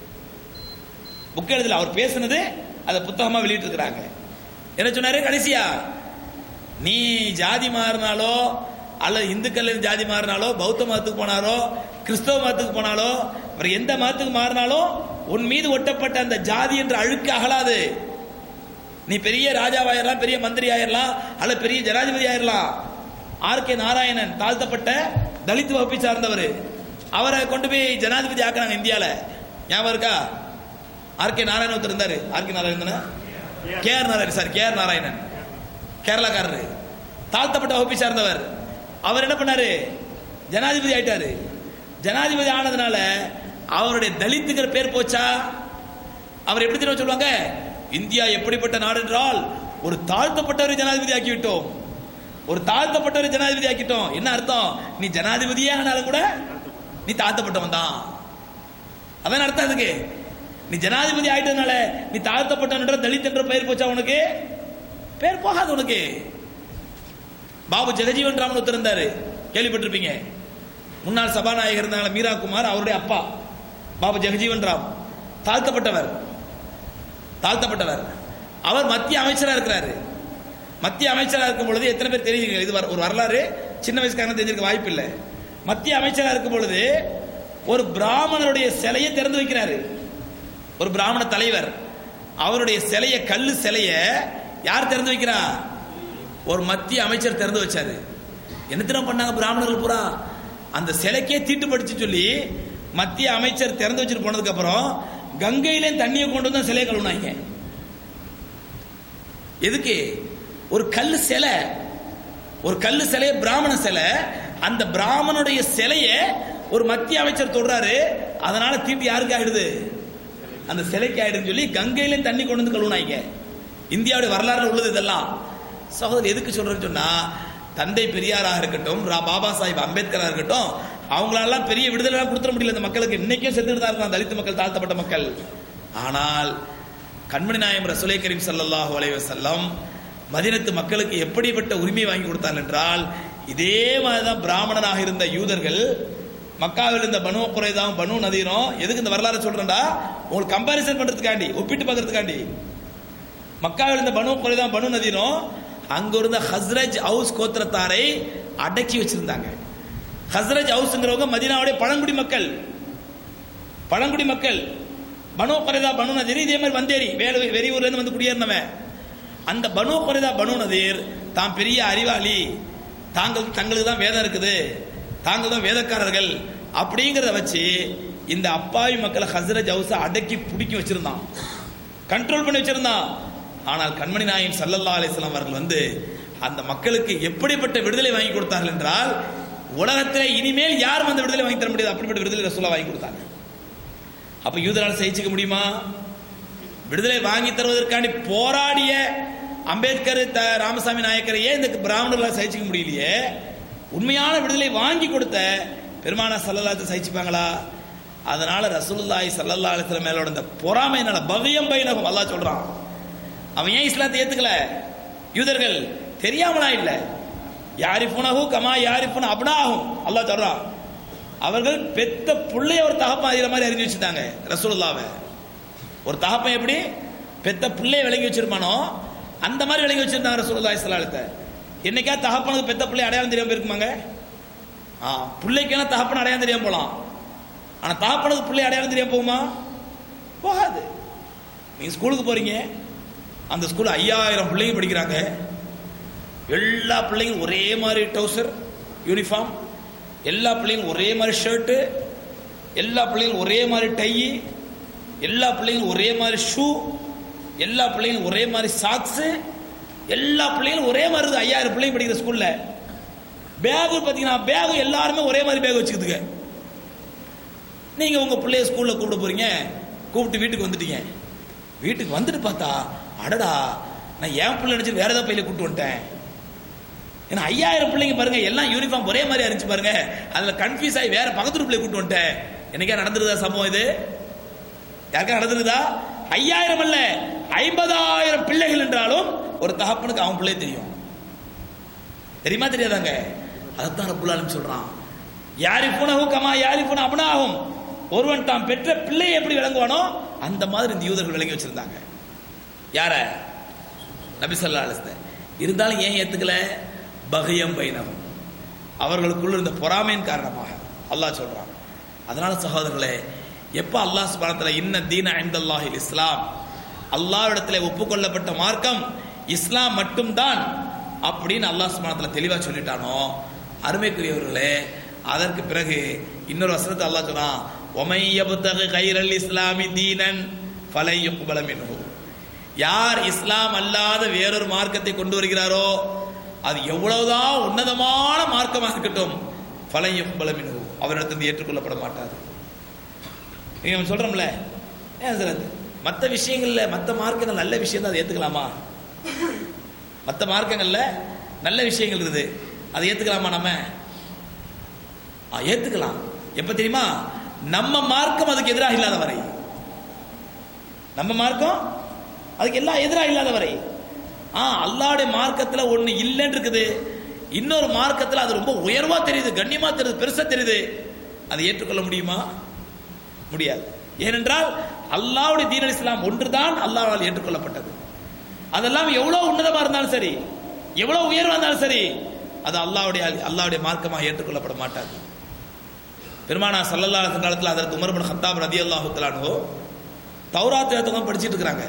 புக் எழுதல அவர் பேசுனது அதை புத்தகமா வெளியிட்டு இருக்கிறாங்க என்ன சொன்னாரு கடைசியா நீ ஜாதி மாறினாலோ அல்லது இந்துக்கள் ஜாதி மாறினாலோ பௌத்த மதத்துக்கு போனாலோ கிறிஸ்தவ மதத்துக்கு போனாலோ அப்புறம் எந்த மதத்துக்கு மாறினாலும் உன் மீது ஒட்டப்பட்ட அந்த ஜாதி என்ற அழுக்கு அகலாது நீ பெரிய ராஜாவாயிரலாம் பெரிய மந்திரி ஆயிரலாம் அல்ல பெரிய ஜனாதிபதி ஆயிரலாம் ஆர் கே நாராயணன் தாழ்த்தப்பட்ட தலித் வகுப்பை சார்ந்தவர் அவரை கொண்டு போய் ஜனாதிபதி ஆக்குனாங்க இந்தியால ஞாபகம் இருக்கா ஆர் கே நாராயணன் ஒருத்தர் இருந்தாரு R K Narayanan K R Narayanan sir K R Narayanan கேரளாக்காரரு தாழ்த்தப்பட்ட வகுப்பை சார்ந்தவர் அவர் என்ன பண்ணாரு ஜனாதிபதி ஆயிட்டாரு ஜனாதிபதி ஆனதுனால அவருடைய தலித்துங்கிற பேர் போச்சா அவர் எப்படி தெரியும் சொல்லுவாங்க இந்தியா எப்படிப்பட்ட நாடு என்றால் ஒரு தாழ்த்தப்பட்டவரை ஜனாதிபதி ஆக்கி விட்டோம் ஒரு தாழ்த்தப்பட்டவரை ஜனாதிபதி ஆக்கிட்டோம் என்ன அர்த்தம் நீ ஜனாதிபதியே ஆனாலும் கூட நீ தாழ்த்தப்பட்டவன் தான் அதான் அர்த்தம் அதுக்கு நீ ஜனாதிபதி ஆயிட்டதுனால நீ தாழ்த்தப்பட்டவன்ற தலித் என்ற பெயர் போச்சா உனக்கு பேர் போகாது உனக்கு பாபு ஜெகஜீவன் ராமன் ஒருத்தர் இருந்தாரு கேள்விப்பட்டிருப்பீங்க முன்னாள் சபாநாயகர் இருந்தாங்க மீரா குமார் அவருடைய அப்பா பாபு ஜெகஜீவன் ராம் தாழ்த்தப்பட்டவர் தாழ்த்தப்பட்டவர் அவர் மத்திய அமைச்சரா இருக்கிறாரு மத்திய அமைச்சரா இருக்கும் பொழுது எத்தனை பேர் தெரியுங்க இது வர- ஒரு வரலாறு சின்ன வயசுக்காரங்க தெரிஞ்சிருக்க வாய்ப்பு இல்லை மத்திய அமைச்சரா இருக்கும் பொழுது ஒரு பிராமணருடைய சிலையை திறந்து வைக்கிறாரு ஒரு பிராமண தலைவர் அவருடைய சிலைய கல்லு சிலைய யார் திறந்து வைக்கிறா ஒரு மத்திய அமைச்சர் திறந்து வச்சாரு என்ன தினம் பண்ணாங்க பிராமணர்கள் பூரா அந்த சிலைக்கே தீட்டு படிச்சு சொல்லி மத்திய அமைச்சர் திறந்து வச்சுட்டு போனதுக்கு அப்புறம் கங்கையிலே தண்ணியை கொண்டு வந்து சிலையை கழுவுனாங்க எதுக்கு ஒரு கல்லு சிலை ஒரு கல்லு சிலைய பிராமண சிலை அந்த பிராமணுடைய சிலைய ஒரு மத்திய அமைச்சர் தொடுறாரு அதனால தீட்டு யாருக்கு ஆயிடுது அந்த சிலைக்கு ஆயிடுன்னு சொல்லி கங்கையில தண்ணி கொண்டு வந்து கழுவுனாங்க இந்தியாவுடைய வரலாறுல உள்ளது இதெல்லாம் சகோதரர் எதுக்கு சொல்றேன்னு சொன்னா தந்தை பெரியாராக இருக்கட்டும் ரா பாபா சாஹிப் அம்பேத்கரா இருக்கட்டும் அவங்களால பெரிய விடுதலை கொடுத்துட முடியல இந்த மக்களுக்கு இன்னைக்கும் செத்துட்டு தான் இருக்காங்க தலித் மக்கள் தாழ்த்தப்பட்ட மக்கள் ஆனால் கண்மணி நாயம் ரசூலை கரீம் ஸல்லல்லாஹு அலைஹி வஸல்லம் மதினத்து மக்களுக்கு எப்படிப்பட்ட உரிமை வாங்கி கொடுத்தார் என்றால் இதே மாதிரிதான் பிராமணனாக இருந்த யூதர்கள் மக்காவில் இருந்த பனு குறைதாவும் பனு நதீரும் எதுக்கு இந்த வரலாறு சொல்றேன்டா உங்களுக்கு கம்பாரிசன் பண்றதுக்காண்டி ஒப்பிட்டு பார்க்கறதுக்காண்டி மக்காவில் இருந்த பனு குறைதான் பனு நதீரும் அங்க இருந்த ஹஸ்ரஜ் ஹவுஸ் கோத்திரத்தாரை அடக்கி வச்சிருந்தாங்க ஹஸ்ரஜ் ஹவுஸ்ங்கிறவங்க மதீனாவுடைய பழங்குடி மக்கள் பழங்குடி மக்கள் பனு குறைதா பனு நதீர் இதே மாதிரி வந்தேரி வேலு வெறியூர்ல இருந்து வந்து குடியேறினவன் அந்த பனு குறைதா பனு நதீர் தான் பெரிய அறிவாளி தாங்கள் தங்களுக்கு தான் வேதம் இருக்குது தாங்கள் தான் வேதக்காரர்கள் அப்படிங்கிறத வச்சு இந்த அப்பாவி மக்களை ஹஸ்ரஜ் ஹவுஸை அடக்கி பிடிக்கி வச்சிருந்தான் கண்ட்ரோல் பண்ணி வச்சிருந்தான் ஆனால் கண்மணி நாயம் சல்லல்லா அலிஸ்லாம் அவர்கள் வந்து அந்த மக்களுக்கு எப்படிப்பட்ட விடுதலை வாங்கி கொடுத்தார்கள் என்றால் உலகத்தில் இனிமேல் யாரும் அந்த விடுதலை வாங்கி தர முடியாது அப்படிப்பட்ட விடுதலை ரசூலா வாங்கி கொடுத்தாங்க அப்ப யூதரால் சகிச்சுக்க முடியுமா விடுதலை வாங்கி தருவதற்காண்டி போராடிய அம்பேத்கர் த ராமசாமி நாயக்கரையே இந்த பிராமணர்களால் சகிச்சுக்க முடியலையே உண்மையான விடுதலை வாங்கி கொடுத்த பெருமானா சல்லல்லாத்தை சகிச்சுப்பாங்களா அதனால ரசூலுல்லாஹி ஸல்லல்லாஹு அலைஹி வஸல்லம் மேலோட இந்த பொறாமைனால பகியம் பைனகும் அல்லாஹ் சொல்றான் அவன் ஏன் இஸ்லாத்தை ஏத்துக்கல யூதர்கள் தெரியாமலா இல்ல யாரிப்புனஹு கமா யாரிப்புன அப்னாஹும் அல்லாஹ் சொல்றான் அவர்கள் பெத்த புள்ளைய ஒரு தகப்பன் அறிகிற மாதிரி அறிஞ்சு வச்சுட்டாங்க ரசூலுல்லாவை ஒரு தகப்பன் எப்படி பெத்த பிள்ளைய விளங்கி வச்சிருப்பானோ அந்த மாதிரி விளங்கி வச்சிருந்தாங்க ரசூலுல்லாஹி ஸல்லல்லாஹு அலைஹி வஸல்லம் என்னைக்கா தகப்பனுக்கு பெத்த பிள்ளை அடையாளம் தெரியாம இருக்குமாங்க ஆ பிள்ளைக்கு தகப்பன் அடையாளம் தெரியாம போலாம் ஆனா தகப்பனுக்கு பிள்ளை அடையாளம் தெரியாம போகுமா போகாது நீங்க ஸ்கூலுக்கு போறீங்க அந்த ஸ்கூல் ஐயாயிரம் பிள்ளைங்க படிக்கிறாங்க எல்லா பிள்ளைங்களும் ஒரே மாதிரி டவுசர் யூனிஃபார்ம் எல்லா பிள்ளைங்களும் ஒரே மாதிரி ஷர்ட்டு எல்லா பிள்ளைங்களும் ஒரே மாதிரி டை எல்லா பிள்ளைங்களும் ஒரே மாதிரி ஷூ எல்லா பிள்ளைங்களும் ஒரே மாதிரி சாக்ஸ் எல்லா பிள்ளைங்களும் ஒரே மாதிரி இருக்குது ஐயாயிரம் பிள்ளைங்க படிக்கிற ஸ்கூல்ல பேக் பார்த்தீங்கன்னா பேக் எல்லாருமே ஒரே மாதிரி பேக் வச்சுக்குதுங்க நீங்க உங்க பிள்ளைய ஸ்கூல்ல கூப்பிட போறீங்க கூப்பிட்டு வீட்டுக்கு வந்துட்டீங்க வீட்டுக்கு வந்துட்டு பார்த்தா அடடா நான் என் பிள்ளை நினைச்சு வேற ஏதாவது பையில கூப்பிட்டு வந்துட்டேன் ஏன்னா ஐயாயிரம் பிள்ளைங்க பாருங்க எல்லாம் யூனிஃபார்ம் ஒரே மாதிரி இருந்துச்சு பாருங்க அதுல கன்ஃபியூஸ் ஆகி வேற பக்கத்து பிள்ளை கூப்பிட்டு வந்துட்டேன் என்னைக்கா நடந்துருதா சம்பவம் இது யாருக்கா நடந்துருதா ஐயாயிரம் அல்ல ஐம்பதாயிரம் பிள்ளைகள் என்றாலும் ஒரு தகப்பனுக்கு அவன் பிள்ளை தெரியும் தெரியுமா தெரியாதாங்க அதைத்தான் ரப்புல் ஆலமீன் சொல்றான் யாரி புனகு கமா யாரி புன அபனாகும் ஒருவன் தாம் பெற்ற பிள்ளையை எப்படி விளங்குவானோ அந்த மாதிரி இந்த யூதர்கள் விளங்கி வச்சிருந்தாங்க யார நபி ஸல்லல்லாஹு அலைஹி வஸல்லம் இருந்தாலும் ஏன் ஏத்துக்கல பகயம் பைனகம் அவர்களுக்குள்ள இருந்த பொறாமையின் காரணமாக அல்லாஹ் சொல்றான் அதனால சகோதரர்களே எப்ப அல்லாஹ் சுப்ஹானஹு இன்ன தீன இன்தல்லாஹில் இஸ்லாம் அல்லாஹ்விடத்தில் ஒப்புக்கொள்ளப்பட்ட மார்க்கம் இஸ்லாம் மட்டும்தான் அப்படின்னு அல்லாஹ் சுப்ஹானஹு தெளிவா சொல்லிட்டானோ அருமைக்குரியவர்களே அதற்கு பிறகு இன்னொரு வசனத்தை அல்லாஹ் சொல்றான் ஒமை யபுத்தகு கைரல் இஸ்லாமி தீனன் ஃபலை யுக்பல மின்ஹு யார் இஸ்லாம் அல்லாத வேறொரு மார்க்கத்தை கொண்டு வருகிறாரோ அது எவ்வளவுதான் உன்னதமான மார்க்கமாக இருக்கட்டும் ஃபலை யுக்பல மின்ஹு அவரிடத்திலிருந்து ஏற்றுக்கொள்ளப்பட மாட்டாது நீங்க நம்ம சொல்றோம்ல ஏன் சார் மற்ற விஷயங்கள்ல மற்ற மார்க்கங்கள் நல்ல விஷயம் தான் அதை ஏத்துக்கலாமா மற்ற மார்க்கங்கள்ல நல்ல விஷயங்கள் இருக்குது அதை ஏத்துக்கலாமா நம்ம ஆ, ஏத்துக்கலாம் எப்ப தெரியுமா நம்ம மார்க்கம் அதுக்கு எதிராக இல்லாத வரை நம்ம மார்க்கம் அதுக்கு எல்லாம் எதிராக இல்லாத வரை ஆ அல்லாவுடைய மார்க்கத்துல ஒண்ணு இல்லைன்னு இருக்குது இன்னொரு மார்க்கத்துல அது ரொம்ப உயர்வா தெரியுது கண்ணியமா தெரியுது பெருசா தெரியுது அதை ஏற்றுக்கொள்ள முடியுமா முடியாது ஏனென்றால் அல்லாவுடைய தீன் இஸ்லாம் ஒன்றுதான் அல்லாஹ்வால் ஏற்றுக்கொள்ளப்பட்டது அதெல்லாம் எவ்வளவு உன்னதமா இருந்தாலும் சரி எவ்வளவு உயர்வா இருந்தாலும் சரி அது அல்லாவுடைய அல்லாவுடைய மார்க்கமாக ஏற்றுக்கொள்ளப்பட மாட்டாது பெருமானா சல்லல்லா அலிஸ்லாம் காலத்தில் அதற்கு உமர் பின் ஹத்தாப் ரதி அல்லாஹு தலானோ தௌராத் வேதத்தை படிச்சிட்டு இருக்கிறாங்க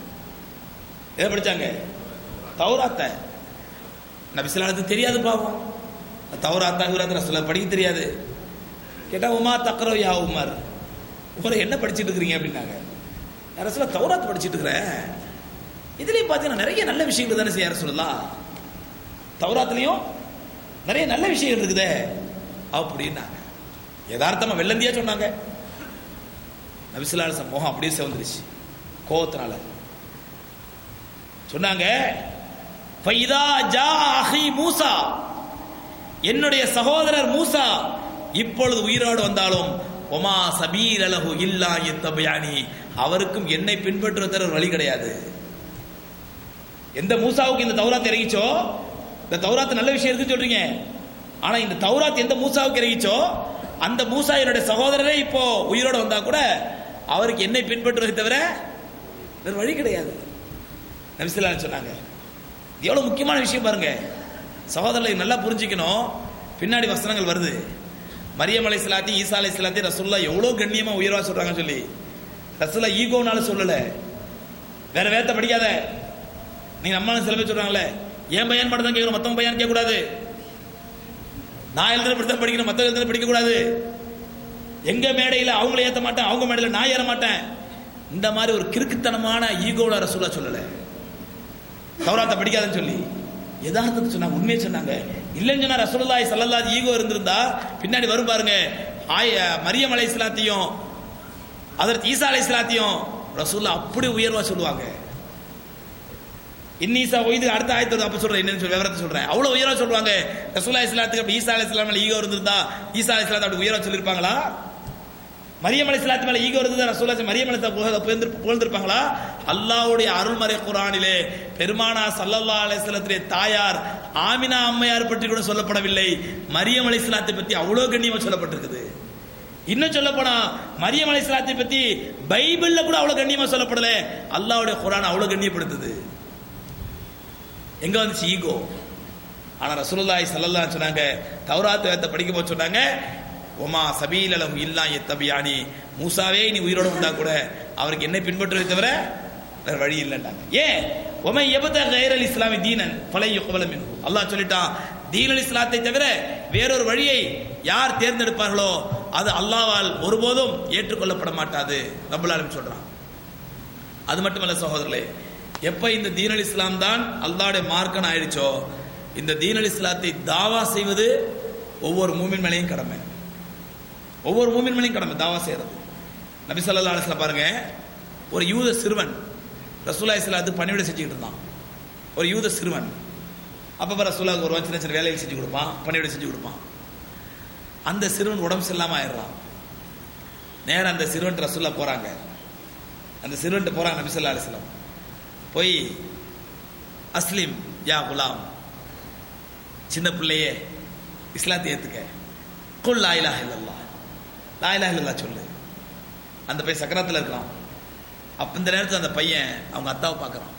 எதை படிச்சாங்க தௌராத்த நபிசலாத்துக்கு தெரியாது பாவம் தௌராத்தா இவராத்த சொல்ல படிக்க தெரியாது கேட்டா உமா தக்கரோ யா உமர் உமர் என்ன படிச்சிட்டு இருக்கிறீங்க அப்படின்னாங்க அரசுல தௌராத் படிச்சிட்டு இருக்கிறேன் இதுலயும் பார்த்தீங்கன்னா நிறைய நல்ல விஷயங்கள் தானே செய்ய சொல்லலாம் தௌராத்துலயும் நிறைய நல்ல விஷயங்கள் இருக்குதே அப்படின்னாங்க யதார்த்தமா வெள்ளந்தியா சொன்னாங்க நபிசுல்லாச முகம் அப்படியே சிவந்துருச்சு கோவத்தினால சொன்னாங்க ஃபைதா ஜா அஹி மூசா என்னுடைய சகோதரர் மூசா இப்பொழுது உயிரோடு வந்தாலும் ஒமா சபீர் அலஹு இல்லா எத்தபயானி அவருக்கும் என்னை பின்பற்றுவதற்கு வேற வழி கிடையாது எந்த மூசாவுக்கு இந்த தௌராத் இறங்கிச்சோ இந்த தௌராத் நல்ல விஷயம் இருக்குன்னு சொல்றீங்க ஆனா இந்த தௌராத் எந்த மூசாவுக்கு இறங்கிச்சோ அந்த மூசா என்னுடைய சகோதரரே இப்போ உயிரோட வந்தா கூட அவருக்கு என்னை பின்பற்றுவதை தவிர வேற வழி கிடையாது நபிசுல்லா சொன்னாங்க இது எவ்வளவு முக்கியமான விஷயம் பாருங்க சகோதரர்களை நல்லா புரிஞ்சுக்கணும் பின்னாடி வசனங்கள் வருது மரியம் அலை சலாத்தி ஈசா அலை சலாத்தி ரசுல்லா எவ்வளவு கண்ணியமா உயர்வா சொல்றாங்கன்னு சொல்லி ரசுல்லா ஈகோனால சொல்லல வேற வேத்த படிக்காத நீங்க நம்மளும் சில பேர் சொல்றாங்கல்ல என் பையன் மட்டும் தான் கேட்கணும் மத்தவங்க பையன் கேட்க கூடாது நான் எழுதுன படி தான் படிக்கணும் மத்தவங்க எழுதுன படிக்க கூடாது எங்க மேடையில அவங்கள ஏத்த மாட்டேன் அவங்க மேடையில நான் ஏற மாட்டேன் இந்த மாதிரி ஒரு கிறுக்குத்தனமான ஈகோல ரசூலா சொல்லல தௌராத்தை படிக்காதுன்னு சொல்லி யதார்த்தத்தை சொன்னாங்க உண்மையை சொன்னாங்க இல்லைன்னு சொன்னா ரசூலுல்லாஹி ஸல்லல்லாஹு ஈகோ இருந்திருந்தா பின்னாடி வரும் பாருங்க ஆய மரியம் அலை இஸ்லாத்தையும் அதற்கு ஈசா அலை இஸ்லாத்தையும் ரசூல்லா அப்படி உயர்வா சொல்லுவாங்க இன்னீசா ஒய்து அடுத்த ஆயத்து வருது அப்ப சொல்றேன் என்னன்னு சொல்லி விவரத்தை சொல்றேன் அவ்வளவு உயரா சொல்லுவாங்க ரசூல்லா இஸ்லாத்துக்கு அப்படி ஈசா அலை இஸ்லாம் மேல ஈகோ இருந்திருந்தா ஈசா அலை இஸ்லாத்தை அப்படி உயரா சொல்லியிருப்பாங்களா மரியம் அலைஹிஸ்ஸலாத்து மேல ஈகோ இருந்தது ரசூலா மரியம் அலைஹிஸ்ஸலாம் புகழ்ந்து புகழ்ந்திருப்பாங்களா அல்லாஹ்வுடைய அருள்மறை குர்ஆனிலே பெருமானா ஸல்லல்லாஹு அலைஹி வஸல்லத்துடைய தாயார் ஆமினா அம்மையார் பற்றி கூட சொல்லப்படவில்லை மரியம் அலைஹிஸ்ஸலாத்தை பற்றி அவ்வளவு கண்ணியமா சொல்லப்பட்டிருக்குது இன்னும் சொல்ல போனா மரியம் அலைஹிஸ்ஸலாத்தை பத்தி பைபிள்ல கூட அவ்வளவு கண்ணியமா சொல்லப்படல அல்லாஹ்வுடைய குர்ஆன் அவ்வளவு கண்ணியப்படுத்துது எங்க வந்துச்சு ஈகோ ஆனா ரசூலுல்லாஹி ஸல்லல்லாஹு அலைஹி சொன்னாங்க தௌராத் வேதத்தை படிக்கும் போது சொன்னாங்க ஒமா சபீல லஹு இல்லா யத்தபியானி மூசாவே நீ உயிரோட இருந்தா கூட அவருக்கு என்ன பின்பற்றுவதை தவிர வேற வழி இல்லைன்றாங்க ஏன் ஒமை எபத கைரல் இஸ்லாமி தீனன் பழைய யுகவல மின்ஹு அல்லாஹ் சொல்லிட்டான் தீனல் இஸ்லாத்தை தவிர வேறொரு வழியை யார் தேர்ந்தெடுப்பார்களோ அது அல்லாஹ்வால் ஒருபோதும் ஏற்றுக்கொள்ளப்பட மாட்டாது ரப்பல் ஆலமீன் சொல்றான் அது மட்டுமல்ல சகோதரர்களே எப்ப இந்த தீனல் இஸ்லாம் தான் அல்லாஹ்வுடைய மார்க்கன் ஆயிடுச்சோ இந்த தீனல் இஸ்லாத்தை தாவா செய்வது ஒவ்வொரு மூமின் மேலையும் கடமை ஒவ்வொரு மூமின் மேலையும் கடமை தாவா செய்யறது நபி ஸல்லல்லாஹு அலைஹி வஸல்லம் பாருங்க ஒரு யூத சிறுவன் ரசூலா இஸ்லாத்து பணிவிடை செஞ்சுக்கிட்டு இருந்தான் ஒரு யூத சிறுவன் அப்பப்ப ரசூலாவுக்கு ஒரு சின்ன சின்ன வேலைகள் செஞ்சு கொடுப்பான் பணிவிடை செஞ்சு கொடுப்பான் அந்த சிறுவன் உடம்பு சரியில்லாம ஆயிடுறான் நேரா அந்த சிறுவன் ரசூல்லா போறாங்க அந்த சிறுவன்ட்ட போறாங்க நபி ஸல்லல்லாஹு அலைஹி வஸல்லம் போய் அஸ்லிம் யா குலாம் சின்ன பிள்ளையே இஸ்லாத்தை ஏத்துக்க குல் லா இலாஹ இல்லல்லாஹ் லா இலாஹ இல்லல்லாஹ் சொல்லு அந்த பையன் சக்கராத்துல இருக்கான் அப்ப இந்த நேரத்துல அந்த பையன் அவங்க அத்தாவை பார்க்கறான்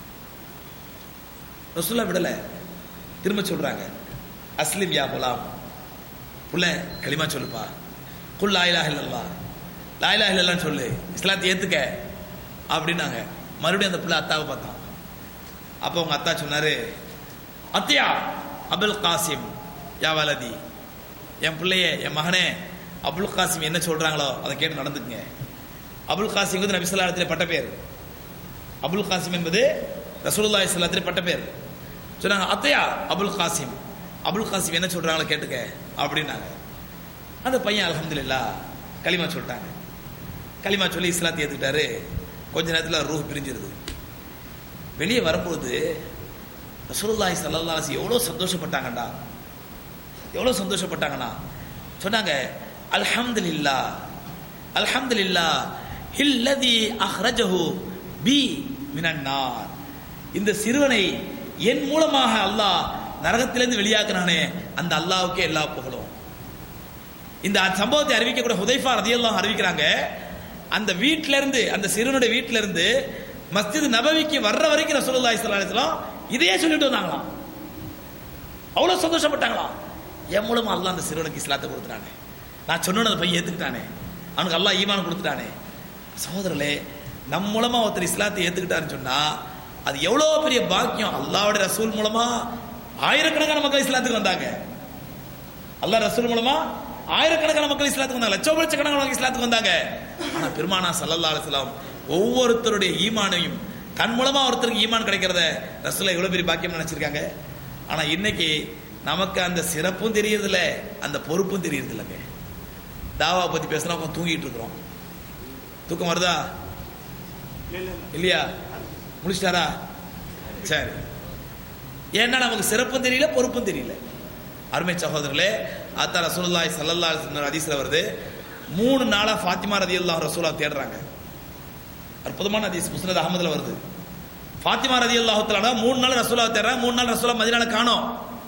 ரசூல்லா விடல திரும்ப சொல்றாங்க அஸ்லிம் யா குலாம் புள்ள களிமா சொல்லுப்பா குல் லா இலாஹ இல்லல்லாஹ் லா இலாஹ இல்லல்லாஹ்னு சொல்லு இஸ்லாத்தை ஏத்துக்க அப்படின்னாங்க மறுபடியும் அந்த பிள்ளை அத்தாவை பார்த்தான் அப்போ உங்க அத்தா சொன்னாரு அத்தியா அபுல் காசிம் யா வலதி என் பிள்ளைய என் மகனே அபுல் காசிம் என்ன சொல்றாங்களோ அதை கேட்டு நடந்துக்குங்க அபுல் காசிம் வந்து நபி ஸல்லல்லாஹு அலைஹி பட்ட பேர் அபுல் காசிம் என்பது ரசூலுல்லாஹி ஸல்லல்லாஹு அலைஹி பட்ட பேர் சொன்னாங்க அத்தையா அபுல் காசிம் அபுல் காசிம் என்ன சொல்றாங்களோ கேட்டுக்க அப்படின்னாங்க அந்த பையன் அல்ஹம்துலில்லாஹ் களிமா சொல்லிட்டாங்க களிமா சொல்லி இஸ்லாத்தை ஏத்துக்கிட்டாரு கொஞ்ச நேரத்தில் ரூஹ் பிரிஞ்சிருது வெளியே வரும்போது ரசூலுல்லாஹி ஸல்லல்லாஹு அலைஹி எவ்வளோ சந்தோஷப்பட்டாங்கடா எவ்வளோ சந்தோஷப்பட்டாங்கண்ணா சொன்னாங்க அல்ஹம்துலில்லா அல்ஹம்துலில்லா ஹில்லதி அஹ்ரஜஹு பி மினன் நார் இந்த சிறுவனை என் மூலமாக அல்லாஹ் நரகத்திலிருந்து வெளியாக்குனானே அந்த அல்லாஹ்வுக்கே எல்லா புகழும் இந்த சம்பவத்தை அறிவிக்கக்கூடிய ஹுதைஃபா ரதியல்லாஹு அறிவிக்கிறாங்க அந்த வீட்ல இருந்து அந்த சிறுவனுடைய வீட்ல இருந்து மஸ்ஜித் நபவிக்கு வர்ற வரைக்கும் ரசூலுல்லாஹி ஸல்லல்லாஹு அலைஹி வஸல்லம் இதையே சொல்லிட்டு வந்தாங்களாம் அவ்வளவு சந்தோஷப்பட்டாங்களாம் என் மூலமா அல்லாஹ் அந்த சிறுவனுக்கு இஸ்லாத்தை கொடுத்துட்டானே நான் சொன்ன அந்த பையன் ஏத்துக்கிட்டானே அவனுக்கு அல்லாஹ் ஈமான் கொடுத்துட்டானே சகோதரர்களே நம் மூலமா ஒருத்தர் இஸ்லாத்தை ஏத்துக்கிட்டாருன்னு சொன்னா அது எவ்வளவு பெரிய பாக்கியம் அல்லாஹ்வுடைய ரசூல் மூலமா ஆயிரக்கணக்கான மக்கள் இஸ்லாத்துக்கு வந்தாங்க அல்லாஹ் ரசூல் மூலமா ஆயிரக்கணக்கான மக்கள் இஸ்லாத்துக்கு வந்தாங்க லட்சம் லட்சக்கணக்கான மக்கள் இஸ்லாத்துக்கு வந்தாங்க ஆனா பெருமானா சல்லல்லா அலிஸ்லாம் ஒவ்வொருத்தருடைய ஈமானையும் தன் மூலமா ஒருத்தருக்கு ஈமான் கிடைக்கிறத ரசூலா எவ்வளவு பெரிய பாக்கியம் நினைச்சிருக்காங்க ஆனா இன்னைக்கு நமக்கு அந்த சிறப்பும் தெரியறதில்ல அந்த பொறுப்பும் தெரியறது இல்லைங்க தாவா பத்தி பேசினா உட்காந்து தூங்கிட்டு இருக்கிறோம் தூக்கம் வருதா இல்லையா முடிச்சிட்டாரா சரி ஏன்னா நமக்கு சிறப்பும் தெரியல பொறுப்பும் தெரியல அருமை சகோதரர்களே அத்தா ரசூலுல்லாஹி ஸல்லல்லாஹு அலைஹி வஸல்லம் ஹதீஸ்ல வருது மூணு நாளா ஃபாத்திமா ரதியல்லாஹு ரசூலா தேடுறாங்க அற்புதமான ஹதீஸ் முஸ்னத் அகமதுல வருது ஃபாத்திமா ரதியல்லாஹு தஆலா மூணு நாள் ரசூலா தேடுறாங்க மூணு நாள் ரசூலா மதீனால காணோம்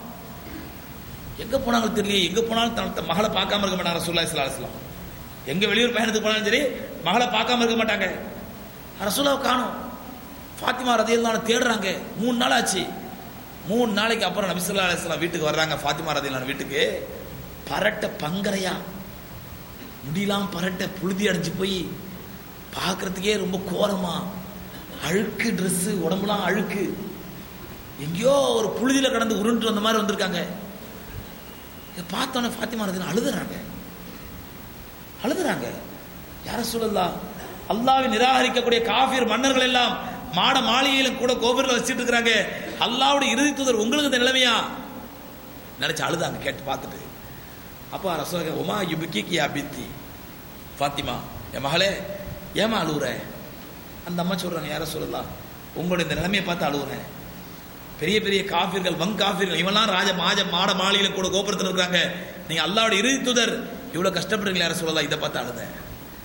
எங்க போனாங்க தெரியல எங்க போனாலும் தன் தன் மகளை பார்க்காம இருக்க மாட்டாங்க ரசூலுல்லாஹி ஸல்லல்லாஹு அலைஹி வஸல்லம் எங்க வெளியூர் பயணத்துக்கு போனாலும் சரி மகளை பார்க்காம இருக்க மாட்டாங்க ரசூலாவை காணோம் ஃபாத்திமா ரதியல்லாஹு தேடுறாங்க மூணு நாள் ஆச்சு மூணு நாளைக்கு அப்புறம் நபி ஸல்லல்லாஹு அலைஹி வஸல்லம் வீட்டுக்கு வர்றாங்க ஃபாத்திமா ரதியல்லாஹு வீட்டுக்கு பரட்ட பங்கரையா முடியெல்லாம் பரட்ட புழுதி அடைஞ்சு போய் பார்க்கறதுக்கே ரொம்ப கோரமா அழுக்கு Dress உடம்புலாம் அழுக்கு எங்கேயோ ஒரு புழுதியில கடந்து உருண்டு வந்த மாதிரி வந்திருக்காங்க இதை பார்த்தோன்னே ஃபாத்திமா ரதியல்லாஹு அழுதுறாங்க அழுதுறாங்க யார சொல்லலாம் அல்லாவை நிராகரிக்கக்கூடிய காஃபிர் மன்னர்கள் எல்லாம் மாட மாளிகையில கூட கோபுரில் வச்சுட்டு இருக்கிறாங்க அல்லாவுடைய இறுதி தூதர் உங்களுக்கு இந்த நிலைமையா நினைச்சு அழுதாங்க கேட்டு பார்த்துட்டு அப்பா ரசோக உமா யுபிக்கி கியா பித்தி ஃபாத்திமா என் மகளே ஏமா அழுகுற அந்த அம்மா சொல்றாங்க யார சொல்லலாம் உங்களுடைய இந்த நிலைமையை பார்த்து அழுகுறேன் பெரிய பெரிய காஃபிர்கள் வங் காஃபிர்கள் இவெல்லாம் ராஜ மாஜ மாட மாளிகையில கூட கோபுரத்தில் இருக்கிறாங்க நீங்க அல்லாவுடைய இறுதி தூதர் இவ்வளவு கஷ்டப்படுறீங்களா யார சொல்லலாம் இதை பார்த்து அழுதேன்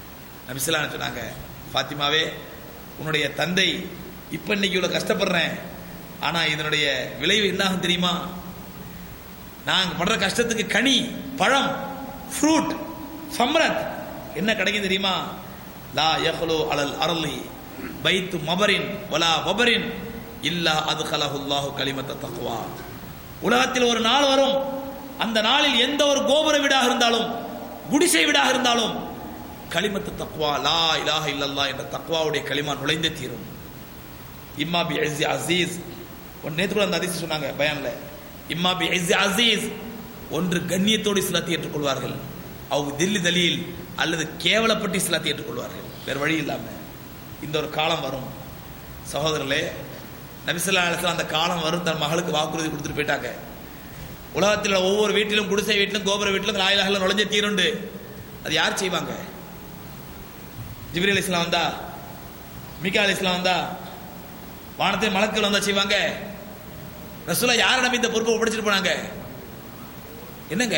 நபிசலாம் சொன்னாங்க ஃபாத்திமாவே உன்னுடைய தந்தை இப்ப இன்னைக்கு இவ்வளவு கஷ்டப்படுறேன் ஆனா இதனுடைய விளைவு என்னாகும் தெரியுமா நாங்க படுற கஷ்டத்துக்கு கனி பழம் ஃப்ரூட் சம்ரத் என்ன கிடைக்கும் தெரியுமா லா யஹ்லு அலல் அரளி பைத்து மபரின் வலா வபரின் இல்லா அது கலஹுல்லாஹு கலிமத்த தக்வா உலகத்தில் ஒரு நாள் வரும் அந்த நாளில் எந்த ஒரு கோபுர வீடாக இருந்தாலும் குடிசை வீடாக இருந்தாலும் கலிமத்து தக்வா லா இலாஹ இல்லல்லா என்ற தக்வாவுடைய களிமா நுழைந்தே தீரும் இம்மா பி அஸி அசீஸ் ஒன் நேத்து கூட அந்த அதிசி சொன்னாங்க பயான்ல இம்மா பி அஸி அசீஸ் ஒன்று கண்ணியத்தோடு இஸ்லாத்தை ஏற்றுக்கொள்வார்கள் அவங்க தில்லி தலியில் அல்லது கேவலப்பட்டு இஸ்லாத்தை ஏற்றுக்கொள்வார்கள் வேற வழி இல்லாம இந்த ஒரு காலம் வரும் சகோதரர்களே நபிசல்லா அலிஸ்லாம் அந்த காலம் வரும் தன் மகளுக்கு வாக்குறுதி கொடுத்துட்டு போயிட்டாங்க உலகத்தில் உள்ள ஒவ்வொரு வீட்டிலும் குடிசை வீட்டிலும் கோபுர வீட்டிலும் லாயிலாக நுழைஞ்ச தீருண்டு அது யார் செய்வாங்க ஜிப்ரி அலி இஸ்லாம் வந்தா மிகா அலி இஸ்லாம் வந்தா வானத்தில் மலக்கள் வந்தா செய்வாங்க ரசூலா யார நம்பி இந்த பொறுப்பை ஒப்படைச்சிட்டு போனாங்க என்னங்க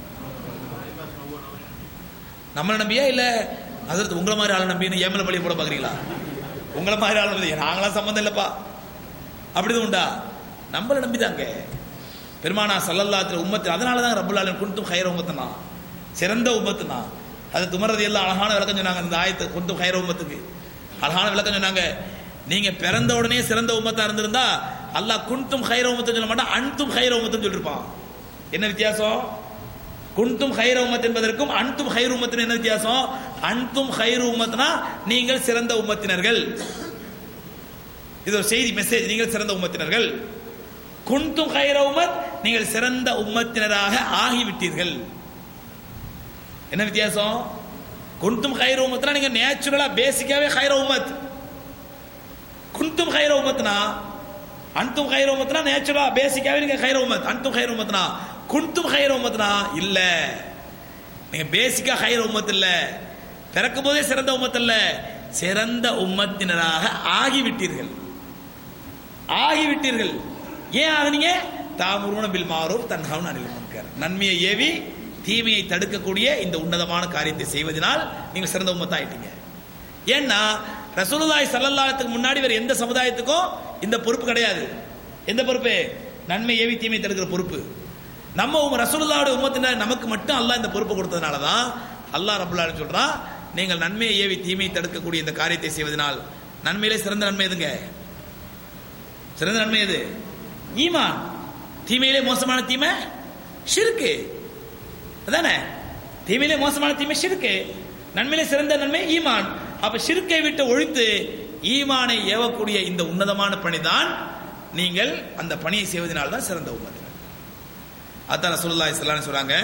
நம்மளை நம்பியா இல்ல அதற்கு உங்களை மாதிரி ஆளை நம்பி ஏமல பள்ளி போட பாக்குறீங்களா உங்களை மாதிரி ஆளை நம்பி நாங்களாம் சம்மந்தம் இல்லப்பா அப்படிதான் உண்டா நம்மளை நம்பிதாங்க பெருமானா சல்லல்லாத்துல உம்மத்து அதனால தான் ரப்புல் ஆலமீன் குன்தும் ஹைர உம்மத்துனா சிறந்த உம்மத்துனா அது துமரது எல்லாம் அழகான விளக்கம் சொன்னாங்க இந்த ஆயத்து குன்தும் ஹைர உம்மத்துக்கு அழகான விளக்கம் சொன்னாங்க நீங்க பிறந்த உடனே சிறந்த உம்மத்தா இருந்திருந்தா அல்லாஹ் குன்தும் ஹைர உம்மத்துன்னு சொல்ல மாட்டான் அன்தும் ஹைர உம்மத்துன்னு சொல்லிருப்பான் என்ன வித்தியாசம் குன்தும் ஹைர உம்மத் என்பதற்கும் அன்தும் ஹைர் உம்மத்தின் என்ன வித்தியாசம் அன்தும் ஹைர் உம்மத்னா நீங்கள் சிறந்த உம்மத்தினர்கள் இது ஒரு செய்தி மெசேஜ் நீங்கள் சிறந்த உம்மத்தினர்கள் குன்தும் ஹைர உம்மத் நீங்கள் சிறந்த உம்மத்தினராக ஆகிவிட்டீர்கள் என்ன வித்தியாசம் குன்தும் ஹைர உம்மத்னா நீங்க நேச்சுரலா பேசிக்காவே ஹைர உம்மத் குன்தும் ஹைர உம்மத்னா அன்தும் ஹைர உம்மத்னா நேச்சுரலா பேசிக்காவே நீங்க ஹைர உம்மத் அன்தும் ஹைர உம்மத்னா குன்தும் ஹைர உம்மத்னா இல்ல நீங்க பேசிக்கா ஹைர உம்மத் இல்ல பிறக்கும் போதே சிறந்த உம்மத் இல்ல சிறந்த உம்மத்தினராக ஆகிவிட்டீர்கள் ஆகிவிட்டீர்கள் ஏன் ஆகுனீங்க தாமுருவன பில் மாரூப் தன்ஹவுன் அனில் முன்கர் நன்மையை ஏவி தீமையை தடுக்கக்கூடிய இந்த உன்னதமான காரியத்தை செய்வதனால் நீங்க சிறந்த உம்மத்தா ஆயிட்டீங்க ஏன்னா ரசூலுல்லாஹி ஸல்லல்லாஹு முன்னாடி வேற எந்த சமுதாயத்துக்கும் இந்த பொறுப்பு கிடையாது எந்த பொறுப்பு நன்மை ஏவி தீமை தடுக்கிற பொறுப்பு நம்ம உங்க ரசூலுல்லாஹுடைய உம்மத்தினர் நமக்கு மட்டும் அல்லாஹ் இந்த பொறுப்பு கொடுத்ததுனால தான் அல்லாஹ் ரப்பல் ஆலமீன் சொல்றான் நீங்கள் நன்மையை ஏவி தீமையை தடுக்கக்கூடிய இந்த காரியத்தை செய்வதனால் நன்மையிலே சிறந்த நன்மை எதுங்க சிறந்த நன்மை எது ஈமான் தீமையிலே மோசமான தீமை ஷிருக்கு அதானே தீமையிலே மோசமான தீமை ஷிருக்கு நன்மையிலே சிறந்த நன்மை ஈமான் அப்ப ஷிருக்கை விட்டு ஒழித்து ஈமானை ஏவக்கூடிய இந்த உன்னதமான பணிதான் நீங்கள் அந்த பணியை செய்வதனால் தான் சிறந்த உம்மத்தினர் அதான் ரசூலுல்லாஹி ஸல்லல்லாஹு அலைஹி சொல்றாங்க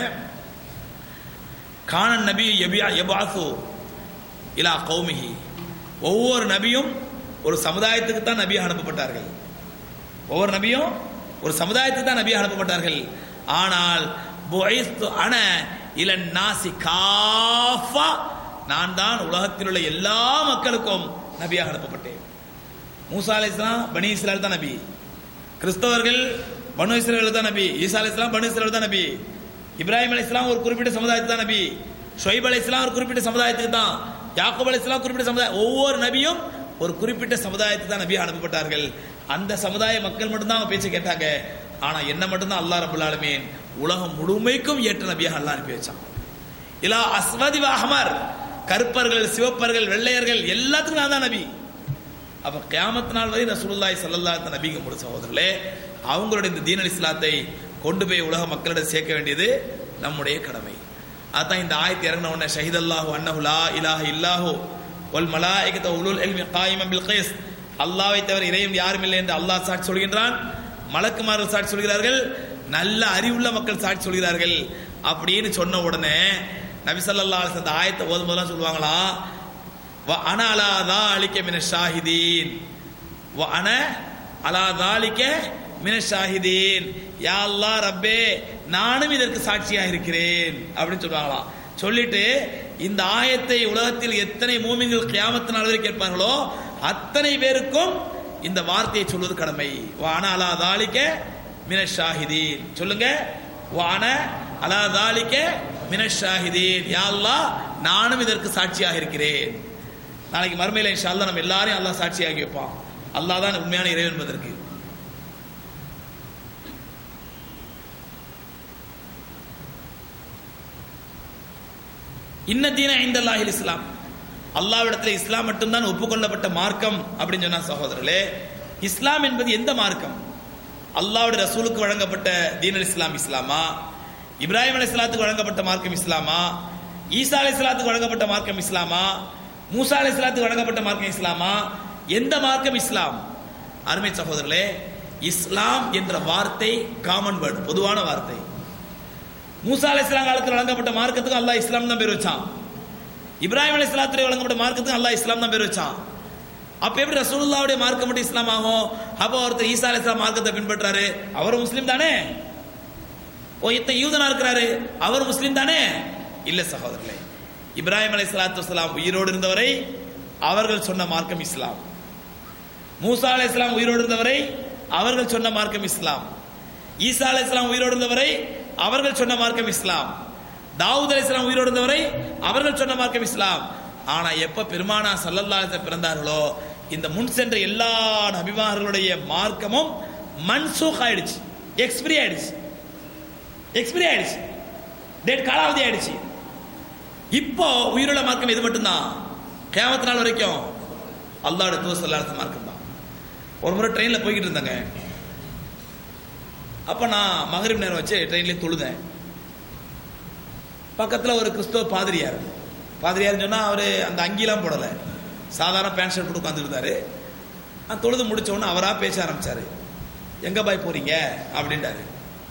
காணன் நபி யபியா யபாசு இலா கௌமிஹி ஒவ்வொரு நபியும் ஒரு சமுதாயத்துக்கு தான் நபியாக அனுப்பப்பட்டார்கள் ஒவ்வொரு நபியும் ஒரு சமுதாயத்துக்கு தான் நபியாக அனுப்பப்பட்டார்கள் ஆனால் புஐஸ்து அன இலன் நாசி காஃபா நான் தான் உலகத்தில் உள்ள எல்லா மக்களுக்கும் நபியாக அனுப்பப்பட்டேன் மூசா அலை இஸ்லாம் பனி இஸ்லால் தான் நபி கிறிஸ்தவர்கள் பனு இஸ்ரேல் தான் நபி ஈசா அலை இஸ்லாம் பனு இஸ்ரேல் தான் நபி இப்ராஹிம் அலை இஸ்லாம் ஒரு குறிப்பிட்ட சமுதாயத்துக்கு தான் நபி ஷொய்ப் அலை இஸ்லாம் ஒரு குறிப்பிட்ட சமுதாயத்துக்கு தான் யாக்கூப் அலை இஸ்லாம் குறிப்பிட்ட சமுதாயம் ஒவ்வொரு நபியும் ஒரு குறிப்பிட்ட சமுதாயத்துக்கு தான் நபியாக அனுப்பப்பட்டார்கள் அந்த சமுதாய மக்கள் மட்டும்தான் அவங்க பேச்சு கேட்டாங்க ஆனா என்ன மட்டும்தான் அல்லாஹ் ரபுல் ஆலமீன் உலகம் முழுமைக்கும் ஏற்ற நபியாக அல்லாஹ் அனுப்பி வச்சான் இலா அஸ்வதி அஹமர் கருப்பர்கள் சிவப்பர்கள் வெள்ளையர்கள் எல்லாத்துக்கும் நான் தான் நபி அப்ப கியாமத் நாள் வரை ரசூலுல்லாஹி ஸல்லல்லாஹு அலைஹி நபிங்க முழு சகோதரர்களே அவங்களுடைய இந்த தீன் இஸ்லாத்தை கொண்டு போய் உலக மக்களிடம் சேர்க்க வேண்டியது நம்முடைய கடமை அதான் இந்த ஆயத்து இறங்கின உடனே ஷஹீத் அல்லாஹு அன்னஹு லா இலாஹ இல்லாஹு வல் மலாயிகத்து உலுல் இல்மி காயிமன் பில் கைஸ் அல்லாஹ்வை தவிர இறையும் யாரும் இல்லை என்று அல்லாஹ் சாட்சி சொல்கின்றான் மலக்குமார்கள் சாட்சி சொல்கிறார்கள் நல்ல அறிவுள்ள மக்கள் சாட்சி சொல்கிறார்கள் அப்படின்னு சொன்ன உடனே நபி ஸல்லல்லாஹு அலைஹி அந்த ஆயத்தை ஓதும் போதெல்லாம் சொல்லுவாங்களாம் வ அன அலா தாலிக மின ஷாஹிதீன் வ அன அலா தாலிக மின ஷாஹிதீன் யா அல்லாஹ் ரப்பே நானும் இதற்கு சாட்சியாக இருக்கிறேன் அப்படின்னு சொல்லுவாங்களாம் சொல்லிட்டு இந்த ஆயத்தை உலகத்தில் எத்தனை மூமின்கள் கியாமத்து நாள் வரை கேட்பார்களோ அத்தனை பேருக்கும் இந்த வார்த்தையை சொல்வது கடமை வான அலா தாலிக்க மின ஷாஹிதீன் சொல்லுங்க வான அலா தாலிக்க மின ஷாஹிதீன் யா அல்லாஹ் நானும் இதற்கு சாட்சியாக இருக்கிறேன் நாளைக்கு மறுமையில இன்ஷா அல்லாஹ் நம்ம எல்லாரையும் அல்லாஹ் சாட்சியாகி வைப்பான் அல்லாஹ் தான் உண்மையான இறைவன் என்பதற்கு இன்னதீன ஐந்தல்லாஹில் இஸ்லாம் அல்லாவிடத்தில் இஸ்லாம் மட்டும்தான் ஒப்புக்கொள்ளப்பட்ட மார்க்கம் அப்படின்னு சொன்னா சகோதரர்களே இஸ்லாம் என்பது எந்த மார்க்கம் அல்லாவுடைய ரசூலுக்கு வழங்கப்பட்ட தீன் அல் இஸ்லாம் இஸ்லாமா இப்ராஹிம் அலி இஸ்லாத்துக்கு வழங்கப்பட்ட மார்க்கம் இஸ்லாமா ஈசா அலி இஸ்லாத்துக்கு வழங்கப்பட்ட மார்க்கம் இஸ்லாமா மூசா அலி இஸ்லாத்துக்கு வழங்கப்பட்ட மார்க்கம் இஸ்லாமா எந்த மார்க்கம் இஸ்லாம் அருமை சகோதரர்களே இஸ்லாம் என்ற வார்த்தை காமன் வேர்டு பொதுவான வார்த்தை மூசா அலி இஸ்லாம் காலத்தில் வழங்கப்பட்ட மார்க்கத்துக்கு அல்லாஹ் இஸ்லாம் தான் பேர் வச்சான் இப்ராஹிம் அலி இஸ்லாத்துல வழங்கப்பட்ட மார்க்கத்துக்கு அல்லாஹ் இஸ்லாம் தான் பேர் வச்சான் அப்ப எப்படி ரசூலுல்லாவுடைய மார்க்கம் மட்டும் இஸ்லாம் ஆகும் அப்போ ஒருத்தர் ஈசா அலி இஸ்லாம் மார்க்கத்தை பின்பற்றாரு அவர் முஸ்லீம் தானே ஓ இத்த யூதனா இருக்கிறாரு அவர் முஸ்லீம் தானே இல்ல சகோதரர்களே இப்ராஹிம் அலி சலாத்து வலாம் உயிரோடு இருந்தவரை அவர்கள் சொன்ன மார்க்கம் இஸ்லாம் மூசா அலி இஸ்லாம் உயிரோடு இருந்தவரை அவர்கள் சொன்ன மார்க்கம் இஸ்லாம் ஈசா அலி இஸ்லாம் உயிரோடு இருந்தவரை அவர்கள் சொன்ன மார்க்கம் இஸ்லாம் தாவூத் அலி இஸ்லாம் உயிரோடு இருந்தவரை அவர்கள் சொன்ன மார்க்கம் இஸ்லாம் ஆனா எப்ப பெருமானா சல்லல்லா பிறந்தார்களோ இந்த முன் சென்ற எல்லா நபிமார்களுடைய மார்க்கமும் மன்சூக் ஆயிடுச்சு எக்ஸ்பிரி ஆயிடுச்சு எக்ஸ்பிரி ஆயிடுச்சு டேட் காலாவதி ஆயிடுச்சு இப்போ உயிருள்ள மார்க்கம் இது மட்டும்தான் கேமத்து நாள் வரைக்கும் அல்லாவோட தூசல்லாத மார்க்கம் தான் ஒரு முறை ட்ரெயினில் போய்கிட்டு இருந்தாங்க அப்போ நான் மகரிப் நேரம் வச்சு ட்ரெயின்லேயே தொழுதேன் பக்கத்தில் ஒரு கிறிஸ்தவ பாதிரியார் பாதிரியார்னு சொன்னால் அவர் அந்த அங்கிலாம் போடலை சாதாரண பேண்ட் ஷர்ட் போட்டு உட்காந்துருந்தாரு நான் தொழுது முடிச்ச உடனே அவராக பேச ஆரம்பிச்சாரு எங்கே பாய் போறீங்க அப்படின்ட்டாரு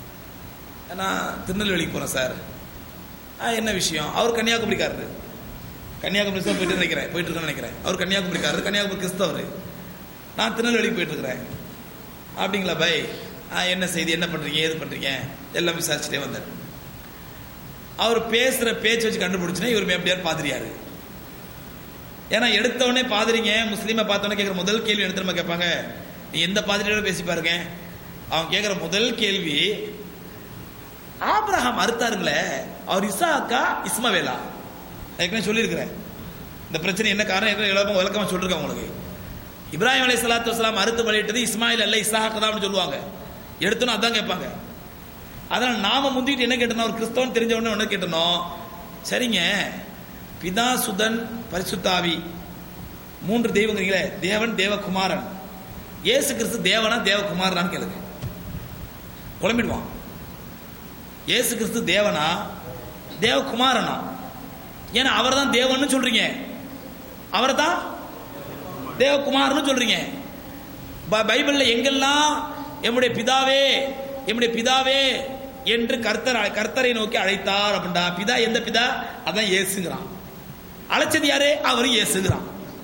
நான் திருநெல்வேலிக்கு போகிறேன் சார் ஆ என்ன விஷயம் அவர் கன்னியாகுமரிக்காரரு கன்னியாகுமரி தான் போயிட்டு நினைக்கிறேன் போயிட்டு இருக்கேன்னு நினைக்கிறேன் அவர் கன்னியாகுமரிக்காரரு கன்னியாகுமரி கிறிஸ்தவர் நான் திருநெல்வேலிக்கு போயிட்டு இருக்கிறேன் அப்படிங்களா பை ஆ என்ன செய்தி என்ன பண்ணுறீங்க ஏது பண்ணுறீங்க எல்லாம் விசாரிச்சுட்டே வந்தார் அவர் பேசுகிற பேச்சு வச்சு கண்டுபிடிச்சுன்னா இவர் எப்படியார் பாதிரியாரு ஏன்னா எடுத்தவொடனே பாதிரிங்க முஸ்லீமை பார்த்தோன்னே கேட்குற முதல் கேள்வி எடுத்து நம்ம கேட்பாங்க நீ எந்த பாதிரியோட பேசி பாருங்க அவன் கேட்குற முதல் கேள்வி ஆபிரகாம் அறுத்தாருங்களே அவர் இசாக்கா இஸ்மவேலா ஏற்கனவே சொல்லியிருக்கிறேன் இந்த பிரச்சனை என்ன காரணம் ஏற்கனவே இலவம் விளக்கமாக சொல்லிருக்கேன் உங்களுக்கு இப்ராஹிம் அலை சலாத்து வஸ்லாம் அறுத்து பலியிட்டது இஸ்மாயில் அல்ல இசாக்கு தான் சொல்லுவாங்க எடுத்தனும் அதான் கேட்பாங்க அதனால் நாம முந்திட்டு என்ன கேட்டோம் ஒரு கிறிஸ்தவன் தெரிஞ்ச உடனே என்ன கேட்டனோம் சரிங்க பிதா சுதன் பரிசுத்தாவி மூன்று தெய்வங்களே தேவன் தேவகுமாரன் இயேசு கிறிஸ்து தேவனா தேவகுமாரனான்னு கேளுங்க குழம்பிடுவான் இயேசு கிறிஸ்து தேவனா தேவகுமாரனா ஏன்னா அவர் தான் தேவன்னு சொல்றீங்க அவர் தான் தேவகுமார்னு சொல்றீங்க பைபிள்ல எங்கெல்லாம் எம்முடைய பிதாவே எம்முடைய பிதாவே என்று கர்த்தர் கர்த்தரை நோக்கி அழைத்தார் அப்படின்டா பிதா எந்த பிதா அதான் இயேசுங்கிறான் அழைச்சது யாரு அவரும் இயேசுங்கிறான்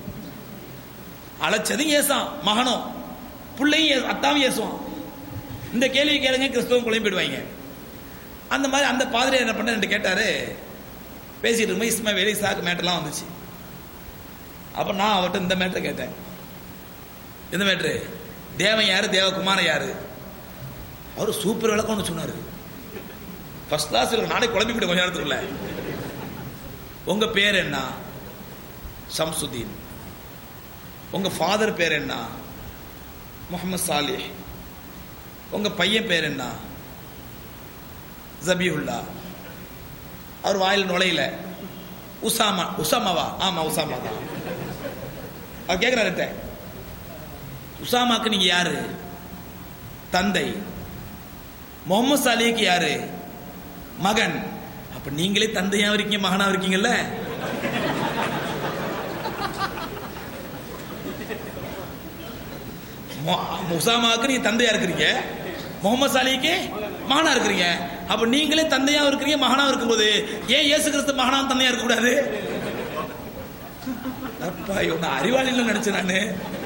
அழைச்சது ஏசான் மகனும் பிள்ளையும் அத்தாவும் ஏசுவான் இந்த கேள்வி கேளுங்க கிறிஸ்தவம் குழம்பிடுவாங்க அந்த மாதிரி அந்த பாதிரி என்ன பண்ண ரெண்டு கேட்டாரு பேசிட்டு இருக்கும்போது இஸ்மா வேலை சாக்கு மேட்டர்லாம் வந்துச்சு அப்போ நான் அவர்கிட்ட இந்த மேட்டரை கேட்டேன் எந்த மேட்ரு தேவன் யாரு தேவகுமாரன் யாரு அவர் சூப்பர் விளக்கம் ஒன்று சொன்னார் ஃபர்ஸ்ட் கிளாஸ் நானே குழம்பிக்கிட்டு கொஞ்ச நேரத்துக்குள்ள உங்க பேர் என்ன ஷம்சுதீன் உங்க ஃபாதர் பேர் என்ன முகமது சாலிஹ் உங்க பையன் பேர் என்ன ஜபியுல்லா அவர் வாயில் நுழையில உசாமா உசாமாவா ஆமா உசாமா தான் அவர் கேட்கிறாரு உசாமாக்கு நீங்க யாரு தந்தை முகமது சாலிக்கு யாரு மகன் அப்ப நீங்களே தந்தையா இருக்கீங்க மகனா இருக்கீங்கல்ல உசாமாவுக்கு நீங்க தந்தையா இருக்கிறீங்க முகமது சாலிக்கு மகனா இருக்கிறீங்க அப்ப நீங்களே தந்தையா இருக்கிறீங்க மகனா இருக்கும்போது ஏன் இயேசு கிறிஸ்து மகனா தந்தையா இருக்க கூடாது அப்பா இவன் அறிவாளின்னு நினைச்சேன் நானு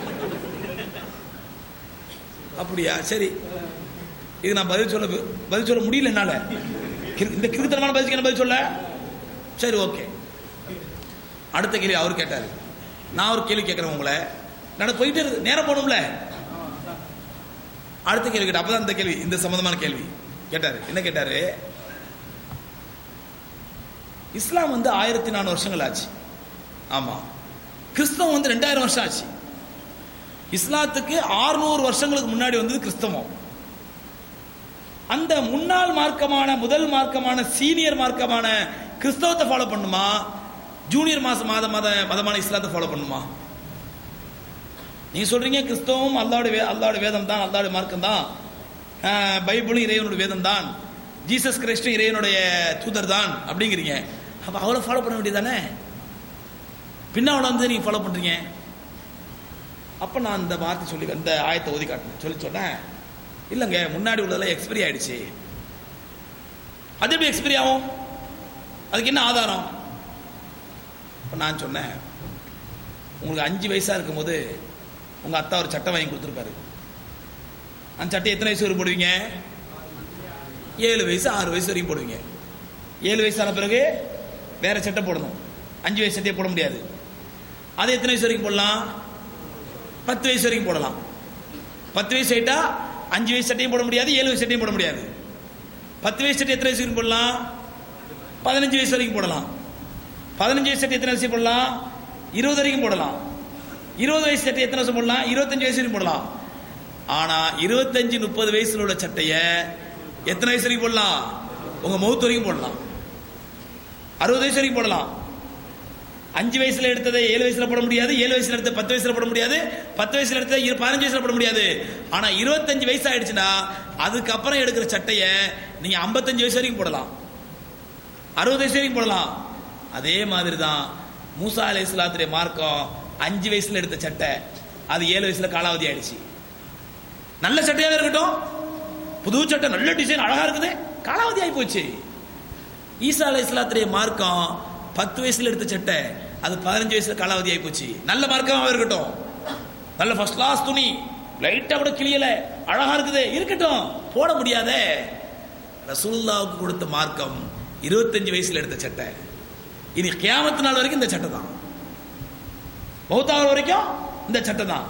அப்படியா சரி இது நான் பதில் சொல்ல பதில் சொல்ல முடியல என்னால இந்த கிறுக்குத்தனமான பதிலுக்கு என்ன பதில் சொல்ல சரி ஓகே அடுத்த கேள்வி அவர் கேட்டாரு நான் ஒரு கேள்வி கேட்கிறேன் உங்களை நான் போயிட்டே இருக்கு நேரம் போகணும்ல அடுத்த கேள்வி கேட்ட அப்பதான் இந்த கேள்வி இந்த சம்பந்தமான கேள்வி கேட்டாரு என்ன கேட்டாரு இஸ்லாம் வந்து ஆயிரத்தி நானூறு வருஷங்கள் ஆச்சு ஆமா கிறிஸ்தவம் வந்து ரெண்டாயிரம் வருஷம் ஆச்சு இஸ்லாத்துக்கு 600 வருஷங்களுக்கு முன்னாடி வந்தது கிறிஸ்தவம் அந்த முன்னாள் மார்க்கமான முதல் மார்க்கமான சீனியர் மார்க்கமான கிறிஸ்தவத்தை ஃபாலோ பண்ணுமா ஜூனியர் மாச மாத மத மதமான இஸ்லாத்தை ஃபாலோ பண்ணுமா நீங்க சொல்றீங்க கிறிஸ்தவம் அல்லாவுடைய வே அல்லாவுடைய வேதம் தான் அல்லாவுடைய மார்க்கம் தான் ஆஹ், பைபிளும் இறைவனுடைய வேதம் தான் ஜீசஸ் கிறிஸ்டும் இறைவனுடைய தூதர் தான் அப்படிங்கிறீங்க அப்ப அவளை ஃபாலோ பண்ண வேண்டியதானே பின்ன அவளை வந்து நீங்க ஃபாலோ பண்றீங்க அப்ப நான் இந்த வார்த்தை சொல்லி இந்த ஆயத்தை ஒதுக்கி காட்டினேன் சொல்லி சொன்னேன் இல்லைங்க முன்னாடி உள்ளதெல்லாம் எக்ஸ்பைரி ஆயிடுச்சு அது எப்படி எக்ஸ்பைரி ஆகும் அதுக்கு என்ன ஆதாரம் அப்ப நான் சொன்னேன் உங்களுக்கு அஞ்சு வயசா இருக்கும்போது உங்க அத்தா ஒரு சட்டை வாங்கி கொடுத்துருப்பாரு அந்த சட்டை எத்தனை வயசு வரைக்கும் போடுவீங்க ஏழு வயசு ஆறு வயசு வரைக்கும் போடுவீங்க ஏழு வயசான பிறகு வேற சட்டை போடணும் அஞ்சு வயசு சட்டையை போட முடியாது அது எத்தனை வயசு வரைக்கும் போடலாம் பத்து வயசு வரைக்கும் போடலாம் பத்து வயசு ஆயிட்டா அஞ்சு வயசு சட்டையும் போட முடியாது ஏழு வயசு சட்டையும் போட முடியாது பத்து வயசு சட்டை எத்தனை வயசு வரைக்கும் போடலாம் பதினஞ்சு வயசு வரைக்கும் போடலாம் பதினஞ்சு வயசு சட்டை எத்தனை வயசு போடலாம் இருபது வரைக்கும் போடலாம் இருபது வயசு சட்டை எத்தனை வருஷம் போடலாம் இருபத்தஞ்சு வயசு வரைக்கும் போடலாம் ஆனா இருபத்தஞ்சு முப்பது வயசுல உள்ள சட்டைய எத்தனை வயசு வரைக்கும் போடலாம் உங்க மௌத்து வரைக்கும் போடலாம் அறுபது வயசு வரைக்கும் போடலாம் அஞ்சு வயசுல எடுத்ததை ஏழு வயசுல போட முடியாது ஏழு வயசுல எடுத்த பத்து வயசுல போட முடியாது பத்து வயசுல எடுத்ததை இரு- பதினஞ்சு வயசுல போட முடியாது ஆனா இருபத்தஞ்சு வயசு ஆயிடுச்சுன்னா அதுக்கப்புறம் எடுக்கிற சட்டைய நீங்க ஐம்பத்தஞ்சு வயசு வரைக்கும் போடலாம் அறுபது வயசு வரைக்கும் போடலாம் அதே மாதிரி தான் மூசா அலை இஸ்லாத்துடைய மார்க்கம் அஞ்சு வயசுல எடுத்த சட்டை அது ஏழு வயசுல காலாவதி ஆயிடுச்சு நல்ல சட்டையாவே இருக்கட்டும் புது சட்டை நல்ல டிசைன் அழகா இருக்குது காலாவதி ஆகி போச்சு ஈசா அலை இஸ்லாத்துடைய மார்க்கம் பத்து வயசுல எடுத்த சட்டை அது பதினஞ்சு வயசுல காலாவதி ஆகி போச்சு நல்ல மார்க்கமாவே இருக்கட்டும் நல்ல ஃபர்ஸ்ட் கிளாஸ் துணி லைட்டா கூட கிளியல அழகா இருக்குது இருக்கட்டும் போட முடியாதே ரசூலுல்லாவுக்கு கொடுத்த மார்க்கம் இருபத்தஞ்சு வயசுல எடுத்த சட்டை இனி கியாமத்து நாள் வரைக்கும் இந்த சட்டை தான் பௌத்தாவர் வரைக்கும் இந்த சட்டை தான்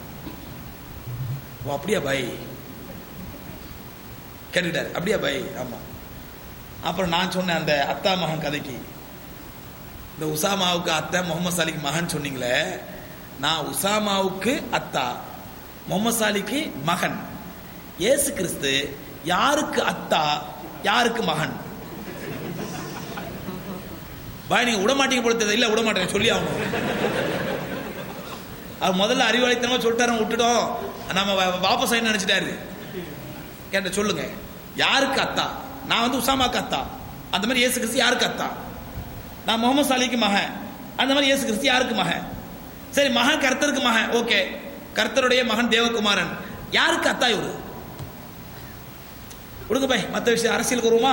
ஓ அப்படியா பை கேட்டுட்டாரு அப்படியா பை ஆமா அப்புறம் நான் சொன்னேன் அந்த அத்தா மகன் கதைக்கு இந்த உசாமாவுக்கு அத்தை முகமது சாலிக்கு மகன் சொன்னீங்களே நான் உசாமாவுக்கு அத்தா முகமது சாலிக்கு மகன் இயேசு கிறிஸ்து யாருக்கு அத்தா யாருக்கு மகன் பாய் நீங்க விட மாட்டீங்க போல தெரியுது. இல்ல விட மாட்டேன் சொல்லி ஆகணும் அவர் முதல்ல அறிவாளித்தனமா சொல்லிட்டாரு விட்டுட்டோம் நம்ம வா- வாபஸ் ஆயின்னு நினைச்சிட்டாரு கேட்ட சொல்லுங்க யாருக்கு அத்தா நான் வந்து உசாமாக்கு அத்தா அந்த மாதிரி இயேசு கிறிஸ்து யாருக்கு அத்தா நான் முகமது சாலிக்கு மகன் அந்த மாதிரி இயேசு கிறிஸ்து யாருக்கு மகன் சரி மகன் கர்த்தருக்கு மகன் ஓகே கர்த்தருடைய மகன் தேவகுமாரன் யாருக்கு அத்தா இவரு விடுங்க பை மற்ற விஷயம் அரசியலுக்கு வருவோமா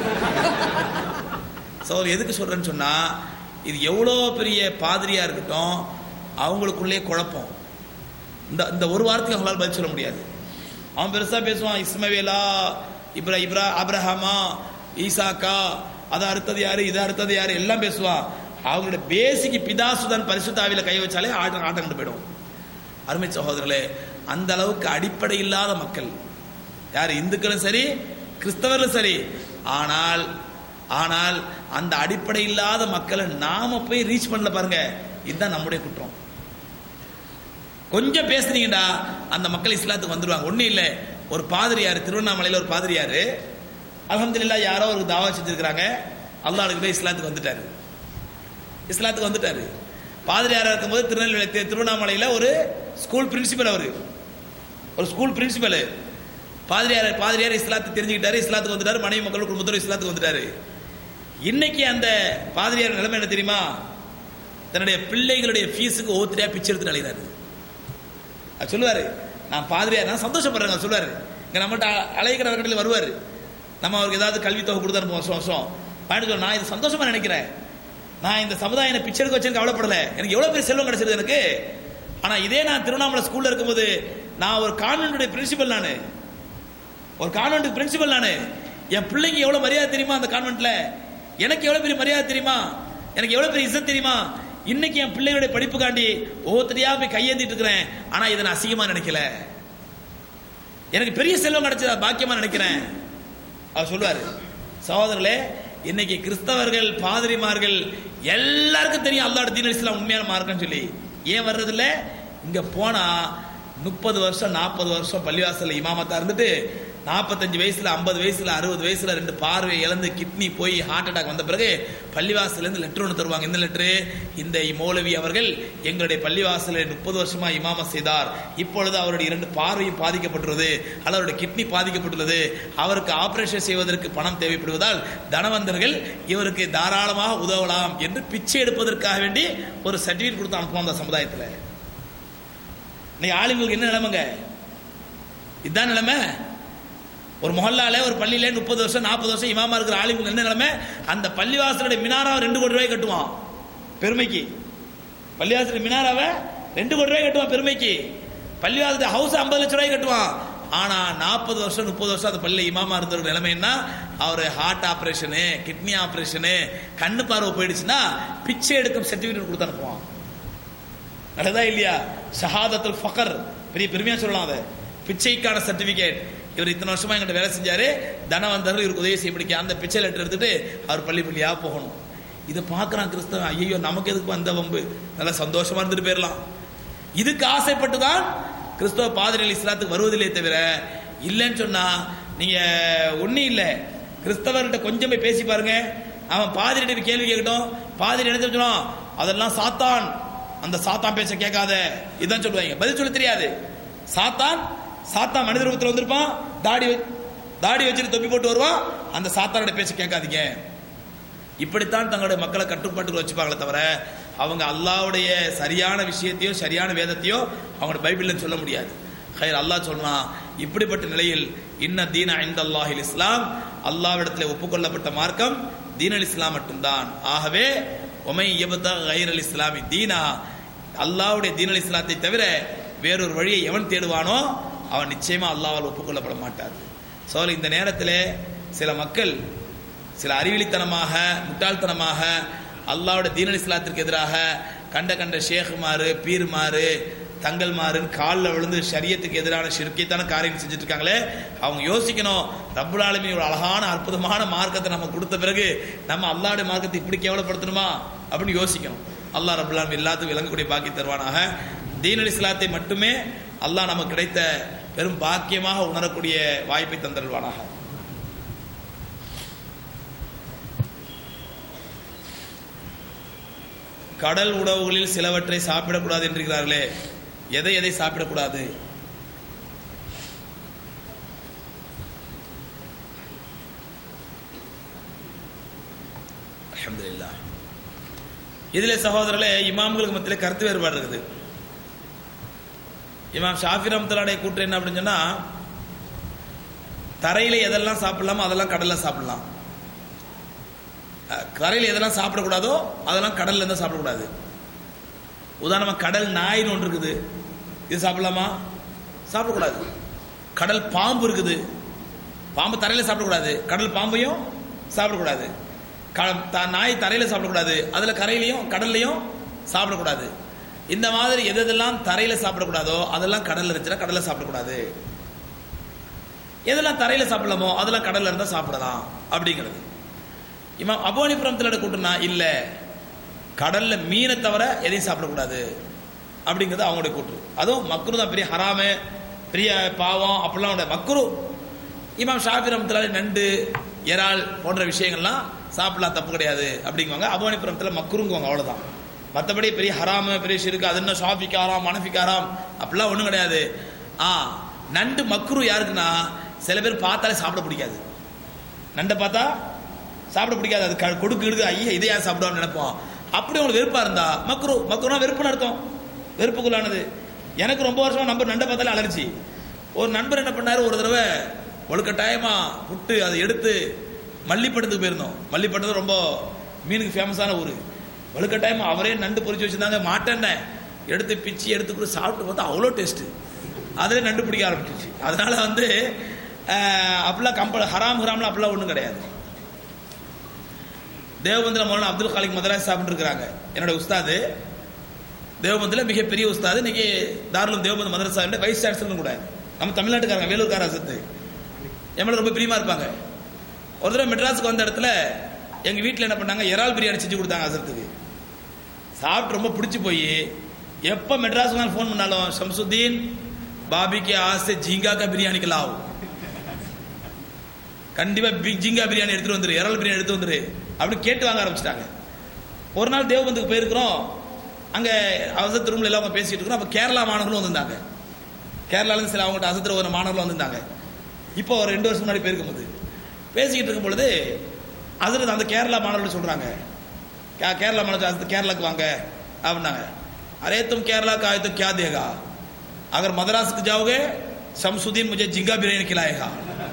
ஸோ எதுக்கு சொல்றேன்னு சொன்னா இது எவ்வளோ பெரிய பாதிரியா இருக்கட்டும் அவங்களுக்குள்ளே குழப்பம் இந்த இந்த ஒரு வாரத்துக்கு அவங்களால பதில் சொல்ல முடியாது அவன் பெருசா பேசுவான் இஸ்மவேலா இப்ரா இப்ரா அப்ரஹாமா ஈசாக்கா அதை அடுத்தது யாரு இதை அடுத்தது யாரு எல்லாம் பேசுவான் அவங்களோட பேசிக் பிதாசுதன் பரிசுத்தாவில கை வச்சாலே ஆட்டம் ஆட்டம் கண்டு போயிடும் அருமை சகோதரர்களே அந்த அளவுக்கு அடிப்படை இல்லாத மக்கள் யார் இந்துக்களும் சரி கிறிஸ்தவர்களும் சரி ஆனால் ஆனால் அந்த அடிப்படை இல்லாத மக்களை நாம போய் ரீச் பண்ணல பாருங்க இதுதான் நம்முடைய குற்றம் கொஞ்சம் பேசுனீங்கடா அந்த மக்கள் இஸ்லாத்துக்கு வந்துருவாங்க ஒண்ணும் இல்ல ஒரு பாதிரியார் திருவண்ணாமலையில ஒரு பாதிரியார் அல்ஹம்துலில்லாஹ் யாரோ ஒரு தாவா செஞ்சிருக்கிறாங்க அல்லாஹ்வுக்கு போய் இஸ்லாத்துக்கு வந்துட்டாரு இஸ்லாத்துக்கு வந்துட்டாரு பாதிரியாரா இருக்கும்போது திருநெல்வேலி தி- திருவண்ணாமலையில ஒரு ஸ்கூல் பிரின்சிபல் அவரு ஒரு ஸ்கூல் பிரின்சிபல் பாதிரியார் பாதிரியார் இஸ்லாத்தை தெரிஞ்சுக்கிட்டாரு இஸ்லாத்துக்கு வந்துட்டாரு மனைவி மக்கள் குடும்பத்தோட இஸ்லாத்துக்கு வந்துட்டாரு இன்னைக்கு அந்த பாதிரியார் நிலைமை என்ன தெரியுமா தன்னுடைய பிள்ளைகளுடைய ஃபீஸுக்கு ஒவ்வொருத்தரையா பிச்சை எடுத்து அழைகிறாரு அது சொல்லுவாரு நான் பாதிரியார் நான் சந்தோஷப்படுறேங்க சொல்லுவாரு இங்க நம்மகிட்ட அழைக்கிற இடத்துல வருவாரு நம்ம அவருக்கு ஏதாவது கல்வி தொகை கொடுத்து அனுப்புவோம் வருஷம் வருஷம் பாட்டு சொல்ல நான் இது சந்தோஷமா நினைக்கிறேன் நான் இந்த சமுதாயம் என்னை பிச்சை எடுக்க வச்சேன்னு கவலைப்படல எனக்கு எவ்வளவு பெரிய செல்வம் கிடைச்சது எனக்கு ஆனா இதே நான் திருவண்ணாமலை ஸ்கூல்ல இருக்கும்போது நான் ஒரு கான்வென்ட்டுடைய பிரின்சிபல் நானு ஒரு கான்வென்ட் பிரின்சிபல் நானு என் பிள்ளைங்க எவ்வளவு மரியாதை தெரியுமா அந்த கான்வென்ட்ல எனக்கு எவ்வளவு பெரிய மரியாதை தெரியுமா எனக்கு எவ்வளவு பெரிய இசத் தெரியுமா இன்னைக்கு என் பிள்ளைகளுடைய படிப்புக்காண்டி ஒவ்வொருத்தரையா போய் கையேந்திட்டு இருக்கிறேன் ஆனா இதை நான் அசிங்கமா நினைக்கல எனக்கு பெரிய செல்வம் கிடைச்சதா பாக்கியமா நினைக்கிறேன் அவர் சொல்லுவாரு சகோதரர்களே இன்னைக்கு கிறிஸ்தவர்கள் பாதிரிமார்கள் எல்லாருக்கும் தெரியும் அல்லாஹ் தீன் இஸ்லாம் உண்மையான மார்க்கம்னு சொல்லி ஏன் வர்றதில்ல இங்க போனா முப்பது வருஷம் நாற்பது வருஷம் பள்ளிவாசல்ல இமாமத்தா இருந்துட்டு நாற்பத்தஞ்சு வயசுல ஐம்பது வயசுல அறுபது வயசுல ரெண்டு பார்வை இழந்து கிட்னி போய் ஹார்ட் அட்டாக் வந்த பிறகு பள்ளிவாசல்ல இருந்து லெட்டர் ஒன்று தருவாங்க இந்த லெட்டரு இந்த மௌலவி அவர்கள் எங்களுடைய பள்ளிவாசலில் முப்பது வருஷமா இமாம செய்தார் இப்பொழுது அவருடைய இரண்டு பார்வையும் பாதிக்கப்பட்டுள்ளது அல்லது அவருடைய கிட்னி பாதிக்கப்பட்டுள்ளது அவருக்கு ஆபரேஷன் செய்வதற்கு பணம் தேவைப்படுவதால் தனவந்தர்கள் இவருக்கு தாராளமாக உதவலாம் என்று பிச்சை எடுப்பதற்காக வேண்டி ஒரு சர்டிபிகேட் கொடுத்து அனுப்புவோம் அந்த சமுதாயத்தில் இன்னைக்கு ஆளுங்களுக்கு என்ன நிலைமைங்க இதுதான் நிலைமை ஒரு மொஹல்லால ஒரு பள்ளியில முப்பது வருஷம் நாற்பது வருஷம் இமாமா இருக்கிற ஆளுங்களுக்கு என்ன நிலைமை அந்த பள்ளிவாசலுடைய மினாராவை ரெண்டு கோடி ரூபாய் கட்டுவான் பெருமைக்கு பள்ளிவாசலுடைய மினாராவை ரெண்டு கோடி ரூபாய் கட்டுவான் பெருமைக்கு பள்ளிவாசலுடைய ஹவுஸ் ஐம்பது லட்சம் ரூபாய் கட்டுவான் ஆனா நாற்பது வருஷம் முப்பது வருஷம் அந்த பள்ளி இமாமா இருந்த நிலைமை என்ன அவர் ஹார்ட் ஆபரேஷனு கிட்னி ஆபரேஷனு கண்ணு பார்வை போயிடுச்சுன்னா பிச்சை எடுக்கும் சர்டிபிகேட் கொடுத்து அனுப்புவான் நல்லதா இல்லையா ஷஹாதத்துல் ஃபகர் பெரிய பெருமையா சொல்லலாம் அதை பிச்சைக்கான சர்டிபிகேட் இவர் இத்தனை வருஷமா எங்கிட்ட வேலை செஞ்சாரு தனவந்தர் இவருக்கு உதவி செய்ய பிடிக்க அந்த பிச்சை லெட்டர் எடுத்துட்டு அவர் பள்ளி பள்ளியா போகணும் இதை பார்க்கறான் கிறிஸ்தவன் ஐயோ நமக்கு எதுக்கு வந்த வம்பு நல்லா சந்தோஷமா இருந்துட்டு போயிடலாம் இதுக்கு ஆசைப்பட்டு தான் கிறிஸ்தவ பாதிரிகள் இஸ்லாத்துக்கு வருவதில்லை தவிர இல்லைன்னு சொன்னா நீங்க ஒன்னும் இல்லை கிறிஸ்தவர்கிட்ட கொஞ்சம் போய் பேசி பாருங்க அவன் பாதிரிட்ட போய் கேள்வி கேட்கட்டும் பாதிரி என்ன சொல்லணும் அதெல்லாம் சாத்தான் அந்த சாத்தான் பேச்ச கேட்காத இதான் சொல்லுவாங்க பதில் சொல்ல தெரியாது சாத்தான் சாத்தான் மனித ரூபத்தில் வந்திருப்பான் தாடி வ- தாடி வச்சுட்டு தொப்பி போட்டு வருவான் அந்த சாத்தானோட பேச்ச கேட்காதீங்க இப்படித்தான் தங்களுடைய மக்களை கட்டுப்பாட்டுக்குள்ள வச்சுப்பாங்களே தவிர அவங்க அல்லாஹ்வுடைய சரியான விஷயத்தையோ சரியான வேதத்தையோ அவங்களோட பைபிள்ல சொல்ல முடியாது ஹைர் அல்லாஹ் சொல்றான் இப்படிப்பட்ட நிலையில் இன்ன தீன ஐந்த அல்லாஹில் இஸ்லாம் அல்லாவிடத்தில் ஒப்புக்கொள்ளப்பட்ட மார்க்கம் தீன் அல் இஸ்லாம் மட்டும்தான் ஆகவே ஒமை எபதா கைர் அல் இஸ்லாமி தீனா அல்லாஹ்வுடைய தீன் அல் இஸ்லாத்தை தவிர வேறொரு வழியை எவன் தேடுவானோ அவன் நிச்சயமா அல்லாஹ்வால் ஒப்புக்கொள்ளப்பட மாட்டார் சோ இந்த நேரத்தில் சில மக்கள் சில அறிவிலித்தனமாக முட்டாள்தனமாக அல்லாஹ்வுடைய தீனல் இஸ்லாத்திற்கு எதிராக கண்ட கண்ட ஷேகுமாரு பீர்மாரு தங்கல்மாருன்னு காலில் விழுந்து ஷரியத்துக்கு எதிரான ஷிர்கியத்தான காரியம் செஞ்சுட்டு இருக்காங்களே அவங்க யோசிக்கணும் ரப்புல் ஆலமீன் ஒரு அழகான அற்புதமான மார்க்கத்தை நம்ம கொடுத்த பிறகு நம்ம அல்லாஹ்வுடைய மார்க்கத்தை இப்படி கேவலப்படுத்தணுமா அப்படின்னு யோசிக்கணும் அல்லாஹ் ரப்புல் ஆலமீன் எல்லாத்துக்கும் விளங்கக்கூடிய பாக்கி தருவானாக தீனல் இஸ்லாத்தை மட்டுமே அல்லாஹ் நமக்கு கிடைத்த பெரும் பாக்கியமாக உணரக்கூடிய வாய்ப்பை தந்தருவானாக கடல் உணவுகளில் சிலவற்றை சாப்பிடக்கூடாது என்கிறார்களே எதை எதை சாப்பிடக்கூடாது அல்ஹம்துலில்லாஹ் இதுல சகோதரர்களே இமாம்களுக்கு மத்தியில கருத்து வேறுபாடு இருக்குது இமாம் ஷாஃபி ரஹ்மத்துல்லாஹி கூற்று என்ன அப்படின்னு சொன்னா தரையில எதெல்லாம் சாப்பிடலாமோ அதெல்லாம் கடல்ல சாப்பிடலாம் அஹ், கரையில எதெல்லாம் சாப்பிடக்கூடாதோ அதெல்லாம் கடல்ல இருந்து சாப்பிடக்கூடாது உதாரணமா கடல் நாயின்னு ஒன்று இருக்குது இது சாப்பிடலாமா சாப்பிடக்கூடாது கடல் பாம்பு இருக்குது பாம்பு தரையில சாப்பிடக்கூடாது கடல் பாம்பையும் சாப்பிடக்கூடாது க- த- நாய் தரையில சாப்பிடக்கூடாது அதுல கரையிலையும் கடல்லையும் சாப்பிடக்கூடாது இந்த மாதிரி எது எதெல்லாம் தரையில சாப்பிடக்கூடாதோ அதெல்லாம் கடல்ல இருந்துச்சுன்னா கடல்ல சாப்பிடக்கூடாது எதெல்லாம் தரையில சாப்பிடலாமோ அதெல்லாம் கடல்ல இருந்தா சாப்பிடலாம் அப்படிங்கிறது இமாம் அபோனிபுரத்தில் கூட்டுனா இல்ல கடல்ல மீனை தவிர எதையும் சாப்பிடக்கூடாது அப்படிங்கிறது அவங்களுடைய கூற்று அதுவும் மக்ரு தான் பெரிய ஹராமு பெரிய பாவம் அப்படிலாம் உண்டு மக்ரு இமாம் ஷாஃபி ரஹ்மத்துல்லாஹி நண்டு இறால் போன்ற விஷயங்கள்லாம் சாப்பிடலாம் தப்பு கிடையாது அப்படிங்குவாங்க அபோனிபுரத்தில் மக்ருங்குவாங்க அவ்வளவுதான் மற்றபடி பெரிய ஹராமு பெரிய ஷிருக்கு அது என்ன ஷாஃபிக்கு ஹராம் மனஃபிக்கு ஹராம் அப்படிலாம் ஒன்றும் கிடையாது ஆ நண்டு மக்ரு யாருக்குன்னா சில பேர் பார்த்தாலே சாப்பிட பிடிக்காது நண்டை பார்த்தா சாப்பிட பிடிக்காது அது க- கொடுக்கு இடுக்கு ஐயா இதை யார் சாப்பிடுவான்னு நினைப்போம் அப்படி உங்களுக்கு வெறுப்பா இருந்தா மக்ரு மக்ருனா வெறுப்புன்னு அர்த்தம் வெறுப்புக்குள்ளானது எனக்கு ரொம்ப வருஷமா நம்பர் நண்டை பார்த்தாலே அலர்ஜி ஒரு நண்பர் என்ன பண்ணாரு ஒரு தடவை ஒழுக்கட்டாயமா புட்டு அதை எடுத்து மல்லிப்பட்டத்துக்கு போயிருந்தோம் மல்லிப்பட்டது ரொம்ப மீனுக்கு ஃபேமஸான ஊர் வலுக்கட்டாயமா அவரே நண்டு பொரிச்சு வச்சிருந்தாங்க மாட்டேன்ன எடுத்து பிச்சு எடுத்து கூட சாப்பிட்டு பார்த்தா அவ்வளோ டேஸ்ட் அதிலே நண்டு பிடிக்க ஆரம்பிச்சிச்சு அதனால வந்து அஹ், அப்படிலாம் கம்பல் ஹராம் ஹராம்லாம் அப்படிலாம் ஒன்றும் கிடையாது தேவபந்தில் மௌலானா அப்துல் காலிக் மதராஸ் சாப்பிட்டு இருக்கிறாங்க என்னோட உஸ்தாது தேவபந்தில் மிகப்பெரிய உஸ்தாது இன்னைக்கு தாராளம் தேவபந்த் மதரசா வைஸ் சான்சலரும் கூட நம்ம தமிழ்நாட்டுக்காரங்க வேலூர்கார அசத்து என் மேல ரொம்ப பிரியமா இருப்பாங்க ஒரு தடவை மெட்ராஸுக்கு வந்த இடத்துல எங்க வீட்டில் என்ன பண்ணாங்க இறால் பிரியாணி செஞ்சு கொடுத்தாங்க அசரத்துக்கு சாப்பிட்டு ரொம்ப பிடிச்சி போய் எப்ப மெட்ராஸ் ஃபோன் பண்ணாலும் ஷம்சுத்தீன் பாபிக்கு ஆசை ஜீங்காக்கா பிரியாணிக்கு லாவ் கண்டிப்பா பி- ஜிங்கா பிரியாணி எடுத்துட்டு வந்துரு இறால் பிரியாணி எடுத்து வந்துரு அப்படி கேட்டு வாங்க ஆரம்பிச்சிட்டாங்க ஒரு நாள் தேவபந்துக்கு போயிருக்கிறோம் அங்க அவசரத்து ரூம்ல எல்லாம் அவங்க பேசிட்டு இருக்கிறோம் அப்ப கேரளா மாணவர்களும் வந்திருந்தாங்க கேரளால இருந்து சில அவங்ககிட்ட அசத்துல ஒரு மாணவர்களும் வந்திருந்தாங்க இப்போ ஒரு ரெண்டு வருஷம் முன்னாடி போயிருக்கும்போது பேசிக்கிட்டு இருக்கும் பொழுது அதில் அந்த கேரளா மாணவர்கள் சொல்றாங்க கே- கேரளா மாணவர்கள் அசத்து கேரளாக்கு வாங்க அப்படின்னாங்க அரே तुम केरला का आए तो क्या देगा अगर मद्रास को जाओगे शमसुद्दीन मुझे जिंगा बिरयानी खिलाएगा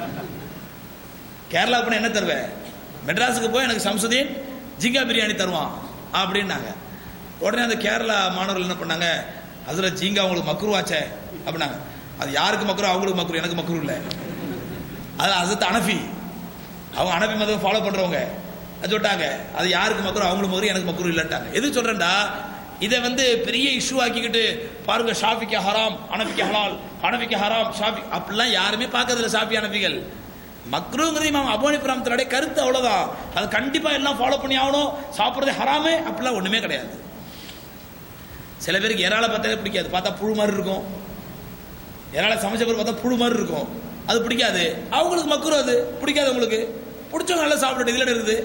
கேரளா போனா என்ன தருவேன் மெட்ராஸுக்கு போய் எனக்கு சம்சுதீன் ஜிங்கா பிரியாணி தருவான் அப்படின்னாங்க உடனே அந்த கேரளா மாணவர்கள் என்ன பண்ணாங்க அதுல ஜிங்கா அவங்களுக்கு மக்குருவாச்சே அப்படின்னாங்க அது யாருக்கு மக்குரு அவங்களுக்கு மக்குரு எனக்கு மக்குரு இல்லை அது அசத்து அனஃபி அவங்க அனஃபி மதம் ஃபாலோ பண்றவங்க அது சொல்லிட்டாங்க அது யாருக்கு மக்குரு அவங்களுக்கு மக்குரு எனக்கு மக்குரு இல்லைட்டாங்க எது சொல்றேன்டா இதை வந்து பெரிய இஷ்யூ ஆக்கிக்கிட்டு பாருங்க ஷாஃபிக்கு ஹராம் அனஃபிக்கு ஹலால் அனஃபிக்கு ஹராம் ஷாஃபி அப்படிலாம் யாருமே பார்க்கறதில்ல ஷாஃபி அனஃபிகள் மக்ரூங்கிறது இமாம் அபோனி பிராமத்தினுடைய கருத்து அவ்வளவுதான் அது கண்டிப்பா எல்லாம் ஃபாலோ பண்ணி ஆகணும் சாப்பிடுறது ஹராமே அப்படிலாம் ஒண்ணுமே கிடையாது சில பேருக்கு இறால பார்த்தாலே பிடிக்காது பார்த்தா புழு மாதிரி இருக்கும் இறால சமைச்ச பிறகு பார்த்தா புழு மாதிரி இருக்கும் அது பிடிக்காது அவங்களுக்கு மக்குரு அது பிடிக்காது உங்களுக்கு பிடிச்சவங்க நல்லா சாப்பிட்டு இதுல இருக்குது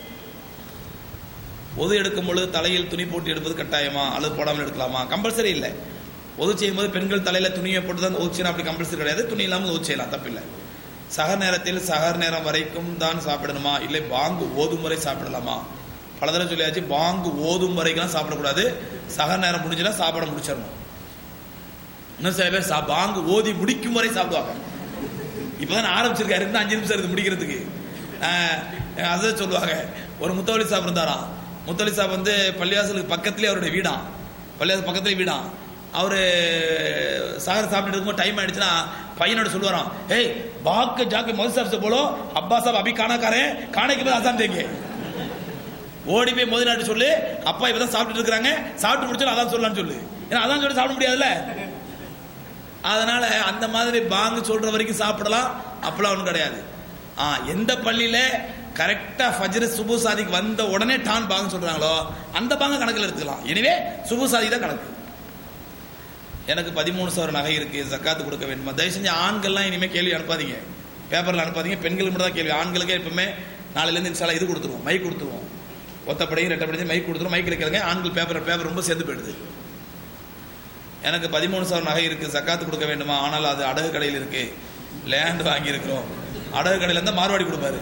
ஒது எடுக்கும் பொழுது தலையில் துணி போட்டு எடுப்பது கட்டாயமா அல்லது போடாமல் எடுக்கலாமா கம்பல்சரி இல்லை ஒது செய்யும் போது பெண்கள் தலையில துணியை போட்டு தான் ஒது செய்யணும் அப்படி கம்பல்சரி கிடையாது துணி இல்லாமல் ஒது செய்யலாம் தப்பில்லை சகர் நேரத்தில் சகர் நேரம் வரைக்கும் தான் சாப்பிடணுமா இல்லை பாங்கு ஓதும் வரை சாப்பிடலாமா பல தடவை சொல்லியாச்சு பாங்கு ஓதும் வரைக்கும் சாப்பிடக்கூடாது சகர் நேரம் முடிஞ்சுனா சாப்பிட முடிச்சிடணும் இன்னும் சில பேர் சா- பாங்கு ஓதி முடிக்கும் வரை சாப்பிடுவாங்க இப்பதான் ஆரம்பிச்சிருக்காரு இன்னும் அஞ்சு நிமிஷம் இருக்கு முடிக்கிறதுக்கு அதை சொல்லுவாங்க ஒரு முத்தவழி சாப் இருந்தாராம் முத்தவழி சாப் வந்து பள்ளிவாசலுக்கு பக்கத்துலேயே அவருடைய வீடாம் பள்ளிவாசல் பக்கத்துலேயே வீடாம் அவரு சாகர் சாப்பிட்டு இருக்கும்போது டைம் ஆயிடுச்சுன்னா பையனோட சொல்லுவாராம் ஏய் பாக்கு ஜாக்கு மொதல் சாப் போலோ அப்பா சாப் அபி காணா காரே காணைக்கு போய் அசாம் தேங்க ஓடி போய் முதல் நாட்டு சொல்லு அப்பா இப்பதான் சாப்பிட்டுட்டு இருக்காங்க சாப்பிட்டு முடிச்சாலும் அதான் சொல்லலாம்னு சொல்லு ஏன்னா அதான் சொல்லி சாப்பிட முடியாதுல்ல அதனால அந்த மாதிரி பாங்கு சொல்ற வரைக்கும் சாப்பிடலாம் அப்பெல்லாம் ஒன்றும் கிடையாது ஆ எந்த பள்ளியில கரெக்டா ஃபஜ்ர் சுபு சாதிக்கு வந்த உடனே டான் பாங்கு சொல்றாங்களோ அந்த பாங்க கணக்கில் எடுத்துக்கலாம் எனவே சுபு சாதி தான் கணக்கு எனக்கு பதிமூணு சவர நகை இருக்கு ஜக்காத்து கொடுக்க வேண்டுமா தயவு செஞ்சு ஆண்கள்லாம் இனிமே கேள்வி அனுப்பாதீங்க பேப்பர்ல அனுப்பாதீங்க பெண்களுக்கு மட்டும் தான் கேள்வி ஆண்களுக்கே எப்பவுமே நாளையில இருந்து இன்ஷால்லா இது கொடுத்துருவோம் மைக் கொடுத்துருவோம் ஒத்தப்படையும் ரெட்டப்படையும் மைக் கொடுத்துருவோம் மைக்கில் கேளுங்க ஆண்கள் பேப்பர் பேப்பர் ரொம்ப சேர்ந்து போயிடுது எனக்கு பதிமூணு சவர நகை இருக்கு ஜக்காத்து கொடுக்க வேண்டுமா ஆனால் அது அடகு கடையில் இருக்கு லேண்ட் வாங்கி இருக்கிறோம் அடகு கடையில இருந்தா மார்வாடி கொடுப்பாரு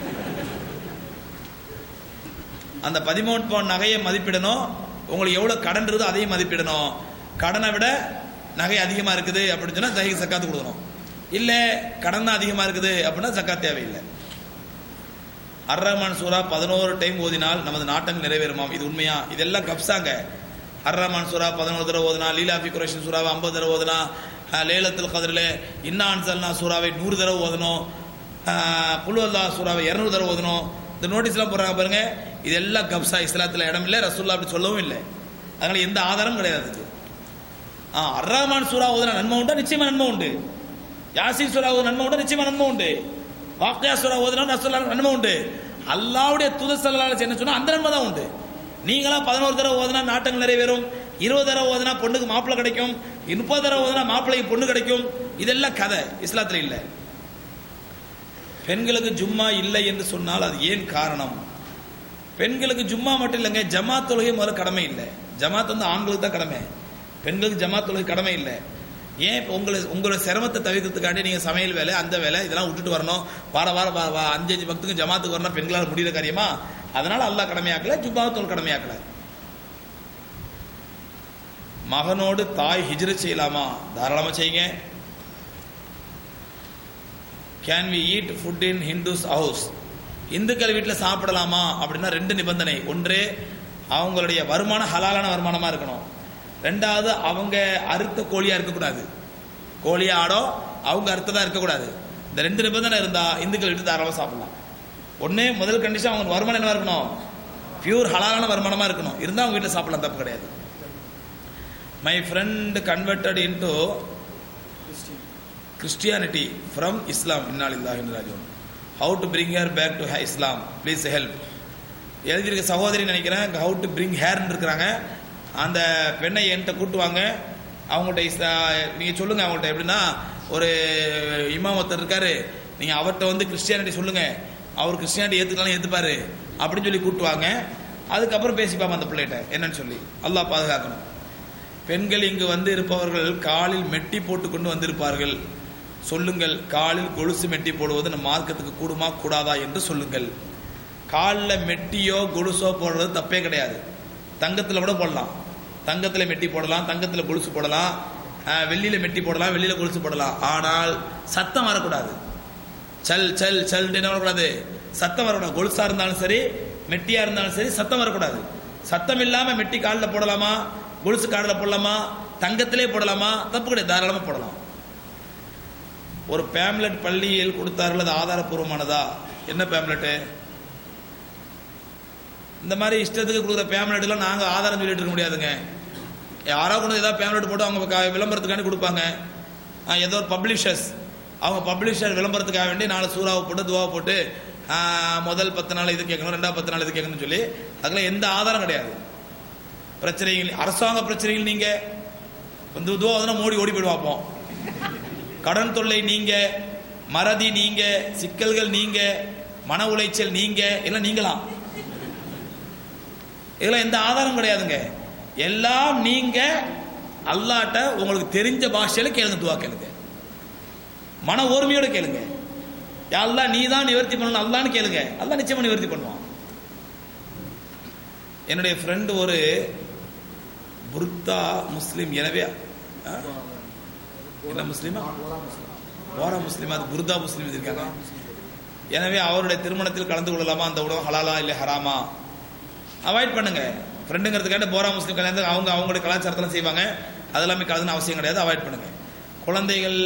அந்த பதிமூணு பவுன் நகையை மதிப்பிடணும் உங்களுக்கு எவ்வளவு கடன் இருக்குதோ அதையும் மதிப்பிடணும் கடனை விட நகை அதிகமா இருக்குது அப்படின்னு சொன்னா தகை சக்காத்து கொடுக்கணும் இல்ல கடன் தான் அதிகமா இருக்குது அப்படின்னா சக்காத் தேவையில்லை அர் ரஹ்மான் சூரா பதினோரு டைம் ஓதினால் நமது நாட்டங்கள் நிறைவேறுமாம் இது உண்மையா இதெல்லாம் கப்சாங்க அர் ரஹ்மான் சூரா பதினோரு தடவை ஓதுனா லீலாஃபி குரேஷன் சூறாவை ஐம்பது தடவை ஓதுனா அஹ், லேலத்துல் கதிரில் இன்னா அன்சல்னா சூறாவை நூறு தடவை ஓதணும் புலு அல்லா சூறாவை இரநூறு தடவை ஓதணும் இந்த நோட்டீஸ்லாம் போடுறாங்க பாருங்க இதெல்லாம் கப்சா இஸ்லாத்தில் இடம் இல்லை ரசூல்லா அப்படி சொல்லவும் இல்லை அதனால எந்த ஆதாரமும் கிடையாது அதுக்கு ஆ அர் ரஹ்மான் சூரா ஓதுனா நன்மை உண்டா நிச்சயமா நன்மை உண்டு யாசின் சூரா ஓதுனா நன்மை உண்டா நிச்சயமா நன்மை உண்டு வாக்கியா சூரா ஓதுனா ரசூல்லா நன்மை உண்டு அல்லாவுடைய தூதர் ஸல்லல்லாஹு அலைஹி என்ன சொன்னா அந்த நன்மை தான் உண்டு நீங்களா பதினோரு தடவை ஓதுனா நாட்டங்கள் நிறைவேறும் இருபது தடவை ஓதுனா பொண்ணுக்கு மாப்பிள்ளை கிடைக்கும் முப்பது தடவை ஓதுனா மாப்பிள்ளைக்கு பொண்ணு கிடைக்கும் இதெல்லாம் கதை இஸ்லாத்துல இல்லை பெண்களுக்கு ஜும்மா இல்லை என்று சொன்னால் அது ஏன் காரணம் பெண்களுக்கு ஜும்மா மட்டும் இல்லைங்க ஜமாத் தொழுகை முதல்ல கடமை இல்லை ஜமாத் வந்து ஆண்களுக்கு தான் கடமை பெண்களுக்கு ஜமாத் தொழுகை கடமை இல்லை ஏன் இப்போ உங்களை உங்களோட சிரமத்தை தவிர்க்கிறதுக்காண்டி நீங்கள் சமையல் வேலை அந்த வேலை இதெல்லாம் விட்டுட்டு வரணும் வார வாரம் வா- வா- அஞ்சு அஞ்சு பக்துக்கு ஜமாத்துக்கு வரணும் பெண்களால் முடிகிற காரியமா அதனால அல்லாஹ் கடமையாக்கல ஜும்மாத்தோல் கடமையாக்கல மகனோடு தாய் ஹிஜ்ரத் செய்யலாமா தாராளமா செய்யுங்க can we eat food in Hindus house இந்துக்கள் வீட்டில் சாப்பிடலாமா அப்படின்னா ரெண்டு நிபந்தனை ஒன்று அவங்களுடைய வருமானம் ஹலாலான வருமானமா இருக்கணும் ரெண்டாவது அவங்க அறுத்த கோழியா இருக்கக்கூடாது கோழியா ஆடோ அவங்க அறுத்ததா இருக்கக்கூடாது இந்த ரெண்டு நிபந்தனை இருந்தா இந்துக்கள் வீட்டு தாராளமாக சாப்பிடலாம் ஒண்ணு முதல் கண்டிஷன் அவங்க வருமானம் என்ன இருக்கணும் பியூர் ஹலாலான வருமானமா இருக்கணும் இருந்தா அவங்க வீட்டில் சாப்பிடலாம் தப்பு கிடையாது my friend converted into Christianity from Islam. Inna lillahi wa inna ilaihi raji'un. How to bring her back to Islam? Please help. எழுதியிருக்க சகோதரி நினைக்கிறேன் ஹவு டு பிரிங் ஹேர்னு இருக்கிறாங்க அந்த பெண்ணை என்கிட்ட கூட்டுவாங்க அவங்கள்ட்ட இஸ்லா- நீங்க சொல்லுங்க அவங்கள்ட்ட எப்படின்னா ஒரு இமாம் ஒருத்தர் இருக்காரு நீங்க அவர்கிட்ட வந்து கிறிஸ்டியானிட்டி சொல்லுங்க அவர் கிறிஸ்டியானிட்டி ஏத்துக்கலாம் ஏத்துப்பாரு அப்படின்னு சொல்லி கூட்டுவாங்க அதுக்கப்புறம் பேசிப்பாங்க அந்த பிள்ளைகிட்ட என்னன்னு சொல்லி அல்லாஹ் பாதுகாக்கணும் பெண்கள் இங்கு வந்து இருப்பவர்கள் காலில் மெட்டி போட்டுக்கொண்டு வந்திருப்பார்கள் சொல்லுங்கள் காலில் கொலுசு மெட்டி போடுவது நம் மார்க்கத்துக்கு கூடுமா கூடாதா என்று சொல்லுங்கள் காலில் மெட்டியோ கொலுசோ போடுறது தப்பே கிடையாது தங்கத்தில் கூட போடலாம் தங்கத்தில் மெட்டி போடலாம் தங்கத்தில் கொலுசு போடலாம் அஹ், வெள்ளியில மெட்டி போடலாம் வெள்ளியில கொலுசு போடலாம் ஆனால் சத்தம் வரக்கூடாது சல் சல் சல் என்ன வரக்கூடாது சத்தம் வரக்கூடாது கொலுசா இருந்தாலும் சரி மெட்டியா இருந்தாலும் சரி சத்தம் வரக்கூடாது சத்தம் இல்லாம மெட்டி காலில் போடலாமா கொலுசு காலில் போடலாமா தங்கத்திலே போடலாமா தப்பு கிடையாது தாராளமா போடலாம் ஒரு பேம்லெட் பள்ளியில் கொடுத்தார்கள் அது ஆதாரப்பூர்வமானதா என்ன பேம்லெட்டு இந்த மாதிரி இஷ்டத்துக்கு கொடுக்குற பேம்லெட்லாம் நாங்க ஆதாரம் சொல்லிட்டு இருக்க முடியாதுங்க யாரோ கொண்டு வந்து ஏதாவது பேம்லெட் போட்டு அவங்க க- விளம்பரத்துக்காண்டி கொடுப்பாங்க ஆ, ஏதோ ஒரு பப்ளிஷர்ஸ் அவங்க பப்ளிஷர் விளம்பரத்துக்காக வேண்டி நாலு சூறாவை போட்டு துவாவை போட்டு ஆ, முதல் பத்து நாள் இது கேட்கணும் ரெண்டாவது பத்து நாள் இது கேட்கணும்னு சொல்லி அதுல எந்த ஆதாரம் கிடையாது பிரச்சனைகள் அரசாங்க பிரச்சனைகள் நீங்க வந்து துவா வந்து மோடி ஓடி போயிடுவாப்போம் கடன் தொல்லை நீங்க மறதி நீங்க சிக்கல்கள் நீங்க மன உளைச்சல் நீங்க எல்லாம் நீங்களாம் இதெல்லாம் எந்த ஆதாரம் கிடையாதுங்க எல்லாம் நீங்க அல்லாட்ட உங்களுக்கு தெரிஞ்ச பாஷையில கேளுங்க துவா கேளுங்க மன ஓர்மையோட கேளுங்க யா அல்லாஹ் நீ தான் நிவர்த்தி பண்ணணும் அல்லான்னு கேளுங்க அல்லாஹ் நிச்சயமா நிவர்த்தி பண்ணுவான் என்னுடைய ஃப்ரெண்டு ஒரு புர்தா முஸ்லிம் எனவே ஆ? என்ன முஸ்லீமா ஓரா முஸ்லீமா அது புர்தா முஸ்லீம் இருக்காங்க எனவே அவருடைய திருமணத்தில் கலந்து கொள்ளலாமா அந்த உணவு ஹலாலா இல்லை ஹராமா அவாய்ட் பண்ணுங்க ஃப்ரெண்டுங்கிறதுக்காண்டி போரா முஸ்லீம் கல்யாணத்துக்கு அவங்க அவங்களுடைய கலாச்சாரத்தெல்லாம் செய்வாங்க அதெல்லாமே கலந்துன்னு அவசியம் கிடையாது அவாய்ட் பண்ணுங்க குழந்தைகள்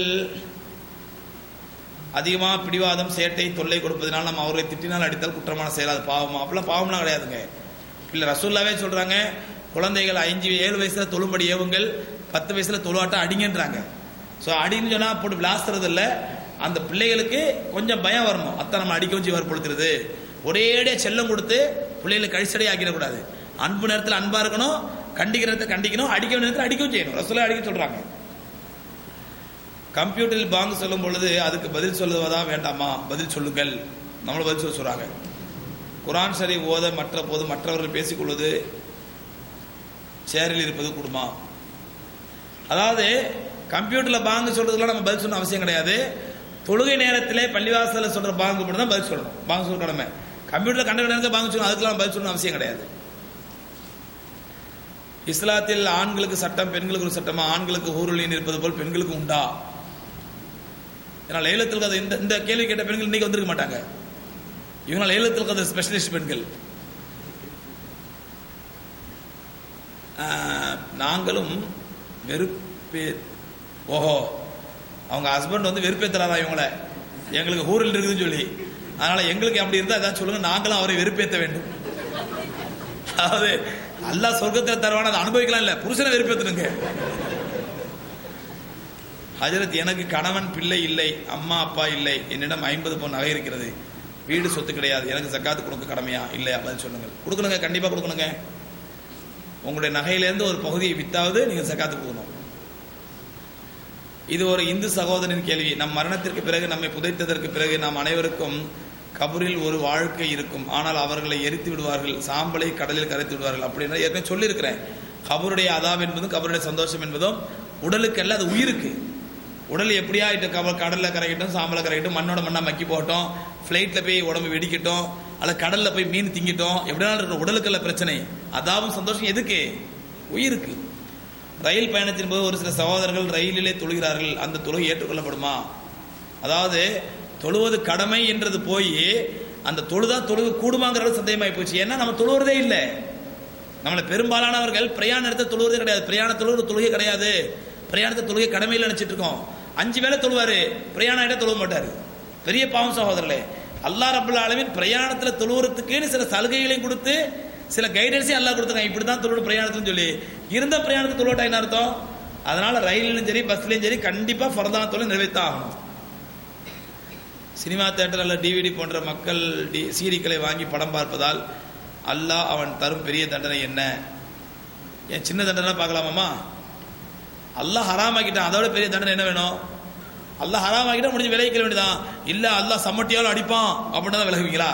அதிகமாக பிடிவாதம் சேட்டை தொல்லை கொடுப்பதனால் நம்ம அவர்களை திட்டினால் அடித்தால் குற்றமான செயல் அது பாவமா அப்படிலாம் பாவம்லாம் கிடையாதுங்க இல்லை ரசூல்லாவே சொல்றாங்க குழந்தைகள் அஞ்சு ஏழு வயசுல தொழும்படி ஏவுங்கள் பத்து வயசுல தொழுவாட்டம் அடிங்கன்றாங்க ஸோ அடின்னு சொன்னா போட்டு விளாசுறது இல்லை அந்த பிள்ளைகளுக்கு கொஞ்சம் பயம் வரணும் அத்தை நம்ம அடிக்க வச்சு வற்புறுத்துறது ஒரேடியா செல்லம் கொடுத்து பிள்ளைகளை கழிச்சடை ஆக்கிடக்கூடாது அன்பு நேரத்தில் அன்பா இருக்கணும் கண்டிக்கிற நேரத்தில் கண்டிக்கணும் அடிக்க வேண்டிய நேரத்தில் அடிக்கவும் செய்யணும் ரசூலா அடிக்க சொல்றாங்க கம்ப்யூட்டரில் பாங்கு சொல்லும் பொழுது அதுக்கு பதில் சொல்லுவதா வேண்டாமா பதில் சொல்லுங்கள் நம்மள பதில் சொல்ல சொல்றாங்க குரான் சரி ஓத மற்ற போது மற்றவர்கள் பேசிக்கொள்வது சேரில் இருப்பது குடுமா அதாவது கம்ப்யூட்டர்ல பாங்கு சொல்றதுலாம் நம்ம பதில் சொல்லணும் அவசியம் கிடையாது தொழுகை நேரத்திலே பள்ளிவாசல்ல சொல்ற பாங்கு மட்டும் தான் பதில் சொல்லணும் பாங்கு சொல்ற கடமை கம்ப்யூட்டர்ல கண்ட நேரத்தில் பாங்கு சொல்லணும் அதுக்கெல்லாம் பதில் சொல்லணும் அவசியம் கிடையாது இஸ்லாத்தில் ஆண்களுக்கு சட்டம் பெண்களுக்கு ஒரு சட்டமா ஆண்களுக்கு ஊருளின் இருப்பது போல் பெண்களுக்கு உண்டா ஏன்னா லைலத்தில் கதை இந்த இந்த கேள்வி கேட்ட பெண்கள் இன்னைக்கு வந்திருக்க மாட்டாங்க இவங்க லைலத்தில் கதை ஸ்பெஷலிஸ்ட் பெண்கள் ஆஹ், நாங்களும் வெறுப்பே ஓஹோ அவங்க ஹஸ்பண்ட் வந்து வெறுப்பேத்துறாரா இவங்கள எங்களுக்கு ஊரில் இருக்குதுன்னு சொல்லி அதனால எங்களுக்கு அப்படி இருந்தா ஏதாவது சொல்லுங்க நாங்களும் அவரை வெறுப்பேற்ற வேண்டும் அதாவது அல்லாஹ் சொர்க்கத்தில் தருவான அதை அனுபவிக்கலாம் இல்ல புருஷனை வெறுப்பேத்தணுங்க ஹஜரத் எனக்கு கணவன் பிள்ளை இல்லை அம்மா அப்பா இல்லை என்னிடம் ஐம்பது பவுன் நகை இருக்கிறது வீடு சொத்து கிடையாது எனக்கு ஜக்காத்து கொடுக்க கடமையா இல்லையா பதில் சொல்லுங்கள் கொடுக்கணுங்க கண்டிப்பா கொடுக்கணுங்க உங்களுடைய நகையிலேருந்து ஒரு பகுதியை வித்தாவது நீங்க ஜக்காத்து கொடுக்கணும் இது ஒரு இந்து சகோதரனின் கேள்வி நம் மரணத்திற்கு பிறகு நம்மை புதைத்ததற்கு பிறகு நாம் அனைவருக்கும் கபரில் ஒரு வாழ்க்கை இருக்கும் ஆனால் அவர்களை எரித்து விடுவார்கள் சாம்பலை கடலில் கரைத்து விடுவார்கள் அப்படின்னு ஏற்கனவே சொல்லியிருக்கிறேன் கபருடைய அதாப் என்பதும் கபருடைய சந்தோஷம் என்பதும் உடலுக்கு அல்ல அது உயிருக்கு உடல் எப்படியா இட்டு கப கடல்ல கரைக்கட்டும் சாம்பல கரைக்கட்டும் மண்ணோட மண்ணா மக்கி போகட்டும் ஃப்ளைட்ல போய் உடம்பு வெடிக்கட்டும் அல்ல கடல்ல போய் மீன் திங்கிட்டோம் எப்படினாலும் இருக்கிற உடலுக்கு அல்ல பிரச்சனை அதாவும் சந்தோஷம் எதுக்கு உயிருக்கு ரயில் பயணத்தின் போது ஒரு சில சகோதரர்கள் ரயிலிலே தொழுகிறார்கள் அந்த தொழுகை ஏற்றுக்கொள்ளப்படுமா அதாவது தொழுவது கடமை என்றது போய் அந்த தொழுதா தொழுகு கூடுமாங்கிறது சந்தேகமாகி போச்சு ஏன்னா நம்ம தொழுவுறதே இல்லை நம்மளை பெரும்பாலானவர்கள் பிரயாண நேரத்தை தொழுவதே கிடையாது பிரயாண தொழுவது தொழுகை கிடையாது பிரயாணத்தை தொழுகை கடமையில் நினைச்சிட்டு இருக்கோம் அஞ்சு வேளை தொழுவாரு பிரயாண ஆயிட்டா தொழுவ மாட்டாரு பெரிய பாவம் சகோதரர்களே அல்லா ரபுல் ஆலமின் பிரயாணத்துல தொழுவுறதுக்குன்னு சில சலுகைகளையும் கொடுத்து சில கைடன்ஸையும் அல்லாஹ் கொடுத்துருக்காங்க இப்படி தான் தொழுவு பிரயாணத்துன்னு சொல்லி இருந்த பிரயாணத்தை தொழுவட்டா என்ன அர்த்தம் அதனால ரயிலும் சரி பஸ்லயும் சரி கண்டிப்பா ஃபரதான தொழில் நிறைவேற்ற ஆகணும் சினிமா தேட்டர் அல்ல டிவிடி போன்ற மக்கள் டி சீடிக்களை வாங்கி படம் பார்ப்பதால் அல்லாஹ் அவன் தரும் பெரிய தண்டனை என்ன ஏன் சின்ன தண்டனை பார்க்கலாமாமா அல்லாஹ் ஹராமாக்கிட்டான் அதோட பெரிய தண்டனை என்ன வேணும் அல்லாஹ் ஹராமாக்கிட்டா முடிஞ்சு விளைவிக்க வேண்டியதான் இல்ல அல்லாஹ் சம்மட்டியாலும் அடிப்பான் அப்படின்னு தான் விலகுவீங்களா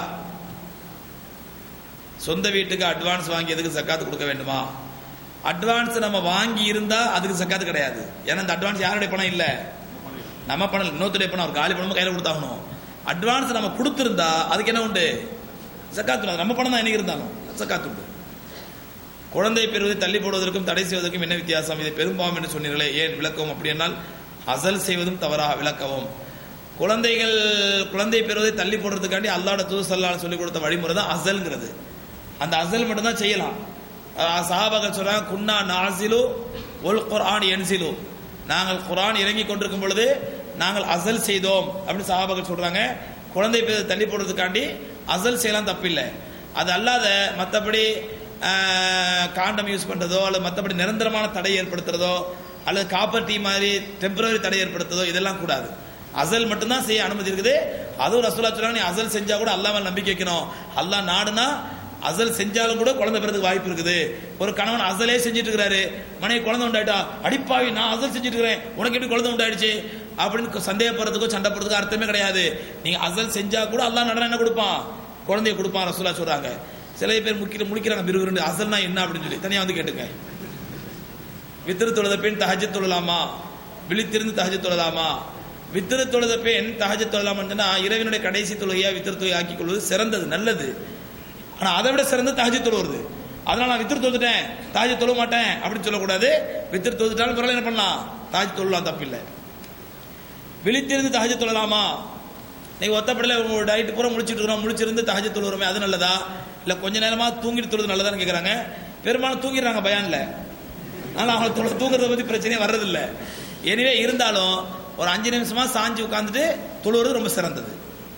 சொந்த வீட்டுக்கு அட்வான்ஸ் வாங்கியதுக்கு சக்காத்து கொடுக்க வேண்டுமா அட்வான்ஸ் நம்ம வாங்கி இருந்தா அதுக்கு சக்காத்து கிடையாது ஏன்னா இந்த அட்வான்ஸ் யாருடைய பணம் இல்ல நம்ம பணம் இல்ல, இன்னொருத்தருடைய பணம் ஒரு காலி பணமும் கையில கொடுத்தாகணும் அட்வான்ஸ் நம்ம கொடுத்திருந்தா அதுக்கு என்ன உண்டு சக்காத்து உண்டு. நம்ம பணம் தான் என்னைக்கு இருந்தாலும் சக்காத்து உண்டு குழந்தை பெறுவதை தள்ளி போடுவதற்கும் தடை செய்வதற்கும் என்ன வித்தியாசம் இதை பெரும்பாவம் என்று சொன்னீர்களே ஏன் விளக்கவும் அப்படி என்னால் அசல் செய்வதும் தவறா விளக்கவும் குழந்தைகள் குழந்தை பெறுவதை தள்ளி போடுறதுக்காண்டி அல்லாட தூது சல்லான்னு சொல்லி கொடுத்த வழிமுறை தான் அசல்ங்கிறது அந்த அசல் மட்டும் தான் செய்யலாம் அஹ் சஹாபாக்கள் சொல்றாங்க குன்னா நாசிலு ஒல் குர்ஆன் என்சிலு நாங்கள் குர்ஆன் இறங்கி கொண்டிருக்கும் பொழுது நாங்கள் அசல் செய்தோம் அப்படின்னு சஹாபாக்கள் சொல்றாங்க குழந்தை பெறுவதை தள்ளி போடுறதுக்காண்டி அசல் செய்யலாம் தப்பில்லை அது அல்லாத மற்றபடி காண்டம் யூஸ் பண்றதோ அல்லது மற்றபடி நிரந்தரமான தடை ஏற்படுத்துறதோ அல்லது காப்பர் டீ மாதிரி டெம்பரரி தடை ஏற்படுத்துறதோ இதெல்லாம் கூடாது அசல் மட்டும்தான் செய்ய அனுமதி இருக்குது அதுவும் ரசூலா சொல்றாங்க நீ அசல் செஞ்சா கூட அல்லாஹ் மேல நம்பிக்கை வைக்கணும் அல்லாஹ் நாடுனா அசல் செஞ்சாலும் கூட குழந்தை பிறகு வாய்ப்பு இருக்குது ஒரு கணவன் அசலே செஞ்சுட்டு இருக்கிறாரு மனைவி குழந்தை உண்டாயிட்டா அடிப்பாவி நான் அசல் செஞ்சுட்டு இருக்கிறேன் உனக்கு எப்படி குழந்தை உண்டாயிடுச்சு அப்படின்னு சந்தேகப்படுறதுக்கோ சண்டை போடுறதுக்கோ அர்த்தமே கிடையாது நீங்க அசல் செஞ்சா கூட அல்லாஹ் நடனம் என்ன கொடுப்பான் குழந்தைய கொடுப்பான் ரசூலா சொல்றாங்க சில பேர் முக்கிய முடிக்கிறாங்க பிரிவு அசல்னா என்ன அப்படின்னு சொல்லி தனியா வந்து கேட்டுங்க வித்திரு தொழுத பெண் தஹஜ் தொழலாமா விழித்திருந்து தஹஜ் தொழலாமா வித்திரு தொழுத பெண் தஹஜ் தொழலாமான்னு சொன்னா இறைவனுடைய கடைசி தொழுகையா வித்திரு தொழுகை ஆக்கிக் கொள்வது சிறந்தது நல்லது ஆனா அதை விட சிறந்து தஹஜ் தொழுவது அதனால நான் வித்திரு தொழுதுட்டேன் தாஜ் தொழ மாட்டேன் அப்படின்னு சொல்லக்கூடாது வித்திரு தொழுதுட்டாலும் பரவாயில்ல என்ன பண்ணலாம் தாஜ் தொழலாம் தப்பில்லை விழித்திருந்து தஹஜ் தொழலாமா நீங்க ஒத்தப்படல டயட் பூரா முடிச்சிட்டு இருக்கிறோம் முடிச்சிருந்து தஹஜ் தொழுகிறோமே அது நல்லதா இல்ல கொஞ்ச நேரமா தூங்கிட்டு தொழுது நல்லதான்னு கேக்குறாங்க பெரும்பாலும் தூங்கிடுறாங்க பயான்ல அதனால அவங்க தொழு தூங்குறத பத்தி பிரச்சனையே வர்றதில்ல எனவே இருந்தாலும் ஒரு அஞ்சு நிமிஷமா சாஞ்சு உட்கார்ந்துட்டு தொழுவது ரொம்ப சிறந்தது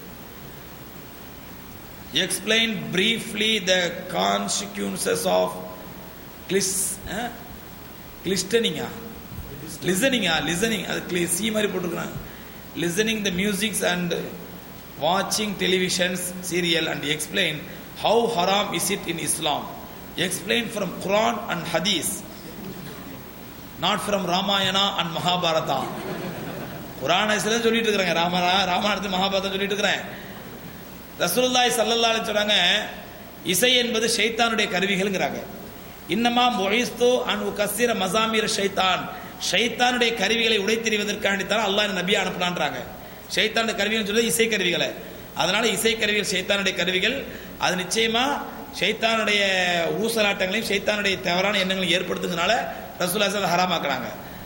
explain briefly the consequences of கிளிஸ் கிளிஸ்டனிங்கா லிசனிங்கா லிசனிங் அது cli- சி மாதிரி போட்டிருக்கிறாங்க லிசனிங் த மியூசிக்ஸ் அண்ட் வாட்சிங் televisions serial and explain how ஹராம் is it in Islam explain from Quran and hadith not from Ramayana and Mahabharata Quran சொல்லிட்டு இருக்கிறேங்க ராம ராமாயணத்து மகாபாரதம் சொல்லிட்டு இருக்கிறேன் ரசூலுல்லாஹி ஸல்லல்லாஹு அலைஹி சொல்றாங்க இசை என்பது ஷைத்தானுடைய கருவிகள்ங்கிறாங்க இன்னமா மொழிஸ்தோ அன் கசிர மசாமீர் ஷைத்தான் ஷைத்தானுடைய கருவிகளை உடைத்தெறிவதற்காண்டி தான் அல்லாஹ் இந்த நபியை அனுப்பலான்றாங்க ஷைத்தானுடைய கருவிகள் சொல்லி இசை கருவிகளை அதனால இசை கருவிகள் ஷைத்தானுடைய கருவிகள் அது நிச்சயமா ஷைத்தானுடைய ஊசலாட்டங்களையும் ஷைத்தானுடைய தவறான எண்ணங்களையும் ஏற்படுத்துறதுனால ரசூலுல்லாஹி ஸல்லல்லாஹு அலைஹி ஹராமாக்குறாங்க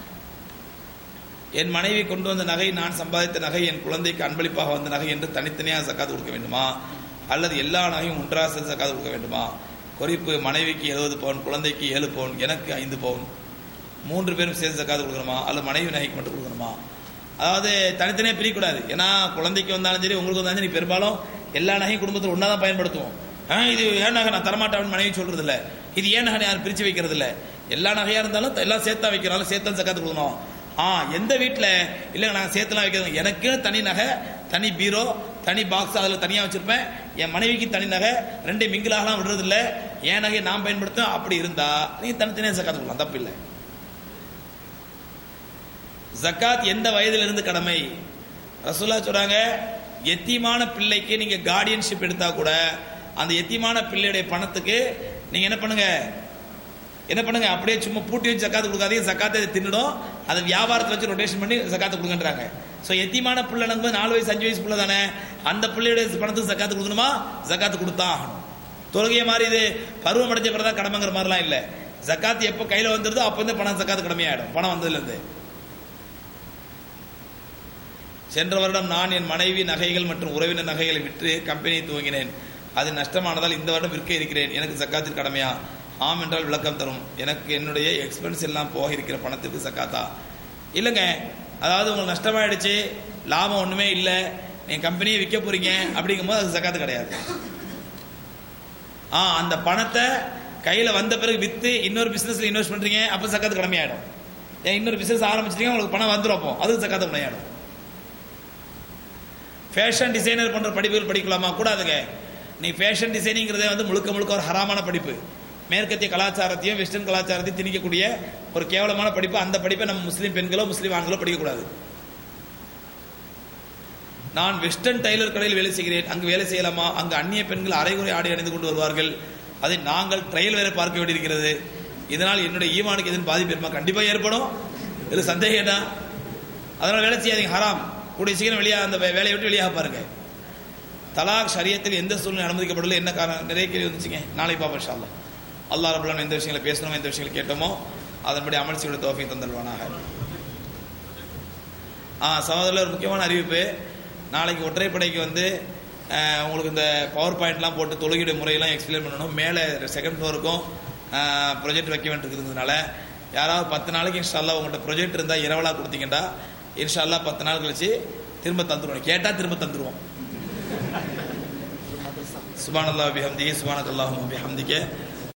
என் மனைவி கொண்டு வந்த நகை நான் சம்பாதித்த நகை என் குழந்தைக்கு அன்பளிப்பாக வந்த நகை என்று தனித்தனியாக சக்காத்து கொடுக்க வேண்டுமா அல்லது எல்லா நகையும் ஒன்றாக சேர்த்து சக்காத்து கொடுக்க வேண்டுமா குறிப்பு மனைவிக்கு எழுபது பவுன் குழந்தைக்கு ஏழு பவுன் எனக்கு ஐந்து பவுன் மூன்று பேரும் சேர்த்து சக்காத்து கொடுக்கணுமா அல்லது மனைவி நகைக்கு மட்டும் கொடுக்கணுமா அதாவது தனித்தனியாக பிரிக்கக்கூடாது ஏன்னா குழந்தைக்கு வந்தாலும் சரி உங்களுக்கு வந்தாலும் சரி பெரும்பாலும் எல்லா நகையும் குடும்பத்தில் ஒன்றா தான் பயன்படுத்துவோம் ஆ, இது ஏன் நகை நான் தரமாட்டேன் மனைவி சொல்றது இல்ல இது ஏன் நகை யாரும் பிரிச்சு வைக்கிறது இல்ல எல்லா நகையா இருந்தாலும் எல்லாம் சேர்த்தா வைக்கிறாலும் சேர்த்தா சக்காத்து கொடுக்கணும் ஆ எந்த வீட்டில் இல்லைங்க நாங்கள் சேர்த்துலாம் வைக்கிறது எனக்கு தனி நகை தனி பீரோ தனி பாக்ஸ் அதில் தனியாக வச்சிருப்பேன் என் மனைவிக்கு தனி நகை ரெண்டு மிங்கிலாகலாம் விடுறது இல்ல என் நகையை நான் பயன்படுத்தும் அப்படி இருந்தா நீங்க தனித்தனியாக சக்காத்து கொடுக்கலாம் தப்பு இல்லை ஜக்காத் எந்த வயதிலிருந்து கடமை ரசூலா சொல்றாங்க எத்தியமான பிள்ளைக்கு நீங்க கார்டியன்ஷிப் எடுத்தா கூட அந்த எத்தியமான பிள்ளையுடைய பணத்துக்கு நீங்க என்ன பண்ணுங்க என்ன பண்ணுங்க அப்படியே சும்மா பூட்டி வச்சு சக்காத்து கொடுக்காதீங்க சக்காத்தை அது தின்னுடும் அதை வியாபாரத்தில் வச்சு ரொட்டேஷன் பண்ணி சக்காத்து கொடுங்கன்றாங்க ஸோ எத்தியமான பிள்ளை போது நாலு வயசு அஞ்சு வயசு பிள்ளை தானே அந்த பிள்ளையுடைய பணத்துக்கு சக்காத்து கொடுக்கணுமா சக்காத்து கொடுத்தா ஆகணும் தொழுகையை மாதிரி இது பருவம் அடைஞ்ச பிறகு தான் கடமைங்கிற மாதிரிலாம் இல்லை ஜக்காத்து எப்போ கையில் வந்துருதோ அப்போ வந்து பணம் சக்காத்து கடமையாயிடும் பணம் வந்ததுலேருந்து சென்ற வருடம் நான் என் மனைவி நகைகள் மற்றும் உறவினர் நகைகளை விற்று கம்பெனியை துவங்கினேன் அது நஷ்டமானதால் இந்த வருடம் விற்க இருக்கிறேன் எனக்கு சக்காத்தில் கடமையா ஆம் என்றால் விளக்கம் தரும் எனக்கு என்னுடைய எக்ஸ்பென்ஸ் எல்லாம் போக இருக்கிற பணத்திற்கு சக்காத்தா இல்லைங்க அதாவது உங்களுக்கு நஷ்டமாயிடுச்சு லாபம் ஒண்ணுமே இல்லை நீங்க கம்பெனியை விற்க போறீங்க அப்படிங்கும்போது அது சக்காத்து கிடையாது ஆ அந்த பணத்தை கையில வந்த பிறகு வித்து இன்னொரு பிசினஸ்ல இன்வெஸ்ட் பண்றீங்க அப்ப சக்காத்து கடமையாயிடும் ஏன் இன்னொரு பிசினஸ் ஆரம்பிச்சிட்டீங்க உங்களுக்கு பணம் வந்துடும் அப்போ அதுக்கு சக்காத்து கடமையாயிடும் ஃபேஷன் டிசைனர் போன்ற படிப்புகள் படிக்கலாமா கூடாதுங்க நீ ஃபேஷன் டிசைனிங்கிறதே வந்து முழுக்க முழுக்க ஒரு ஹராமான படிப்பு மேற்கத்திய கலாச்சாரத்தையும் வெஸ்டர்ன் கலாச்சாரத்தையும் திணிக்கக்கூடிய ஒரு கேவலமான படிப்பு அந்த படிப்பை நம்ம முஸ்லீம் பெண்களோ முஸ்லீம் ஆண்களோ படிக்கக்கூடாது நான் வெஸ்டர்ன் டைலர் கடையில் வேலை செய்கிறேன் அங்கு வேலை செய்யலாமா அங்கு அந்நிய பெண்கள் அரைகுறை ஆடை அணிந்து கொண்டு வருவார்கள் அதை நாங்கள் ட்ரையல் வேற பார்க்க வேண்டியிருக்கிறது இதனால் என்னுடைய ஈமானுக்கு எதுவும் பாதிப்பு ஏற்பா கண்டிப்பாக ஏற்படும் இது சந்தேகம் என்ன அதனால வேலை செய்யாதீங்க ஹராம் கூடிய சீக்கிரம் வெளியே அந்த வே- வேலையை விட்டு வெளியாக பாருங்க தலாக் ஷரியத்தில் எந்த சூழ்நிலை அனுமதிக்கப்படல என்ன காரணம் நிறைய கேள்வி வந்துச்சுங்க நாளை பாப்பா இன்ஷா அல்லாஹ் அல்லாஹ் ரபுல்லான் எந்த விஷயங்களை பேசணுமோ எந்த விஷயங்களை கேட்டோமோ அதன்படி அமல் செய்ய தோஃபை தந்தல்வானாக ஆ சகோதரர் ஒரு முக்கியமான அறிவிப்பு நாளைக்கு ஒற்றைப்படைக்கு வந்து அஹ், உங்களுக்கு இந்த பவர் பாயிண்ட்லாம் போட்டு தொழுகையுடைய முறையெல்லாம் எக்ஸ்பிளைன் பண்ணணும் மேலே செகண்ட் ஃப்ளோருக்கும் ப்ரொஜெக்ட் வைக்க வேண்டியிருக்கிறதுனால யாராவது பத்து நாளைக்கு இன்ஷால்லா உங்கள்கிட்ட ப்ரொஜெக்ட் இருந்தால் இரவலாக கொடுத்தீங்கன்னா இன்ஷால்லா பத்து நாள் கழிச்சு திரும்ப தந்துருவோம் கேட்டால் திரும்ப தந்துருவோம் சுபானல்லா பிஹம்திகே சுபானக்கல்லாஹும் பிஹம்திகே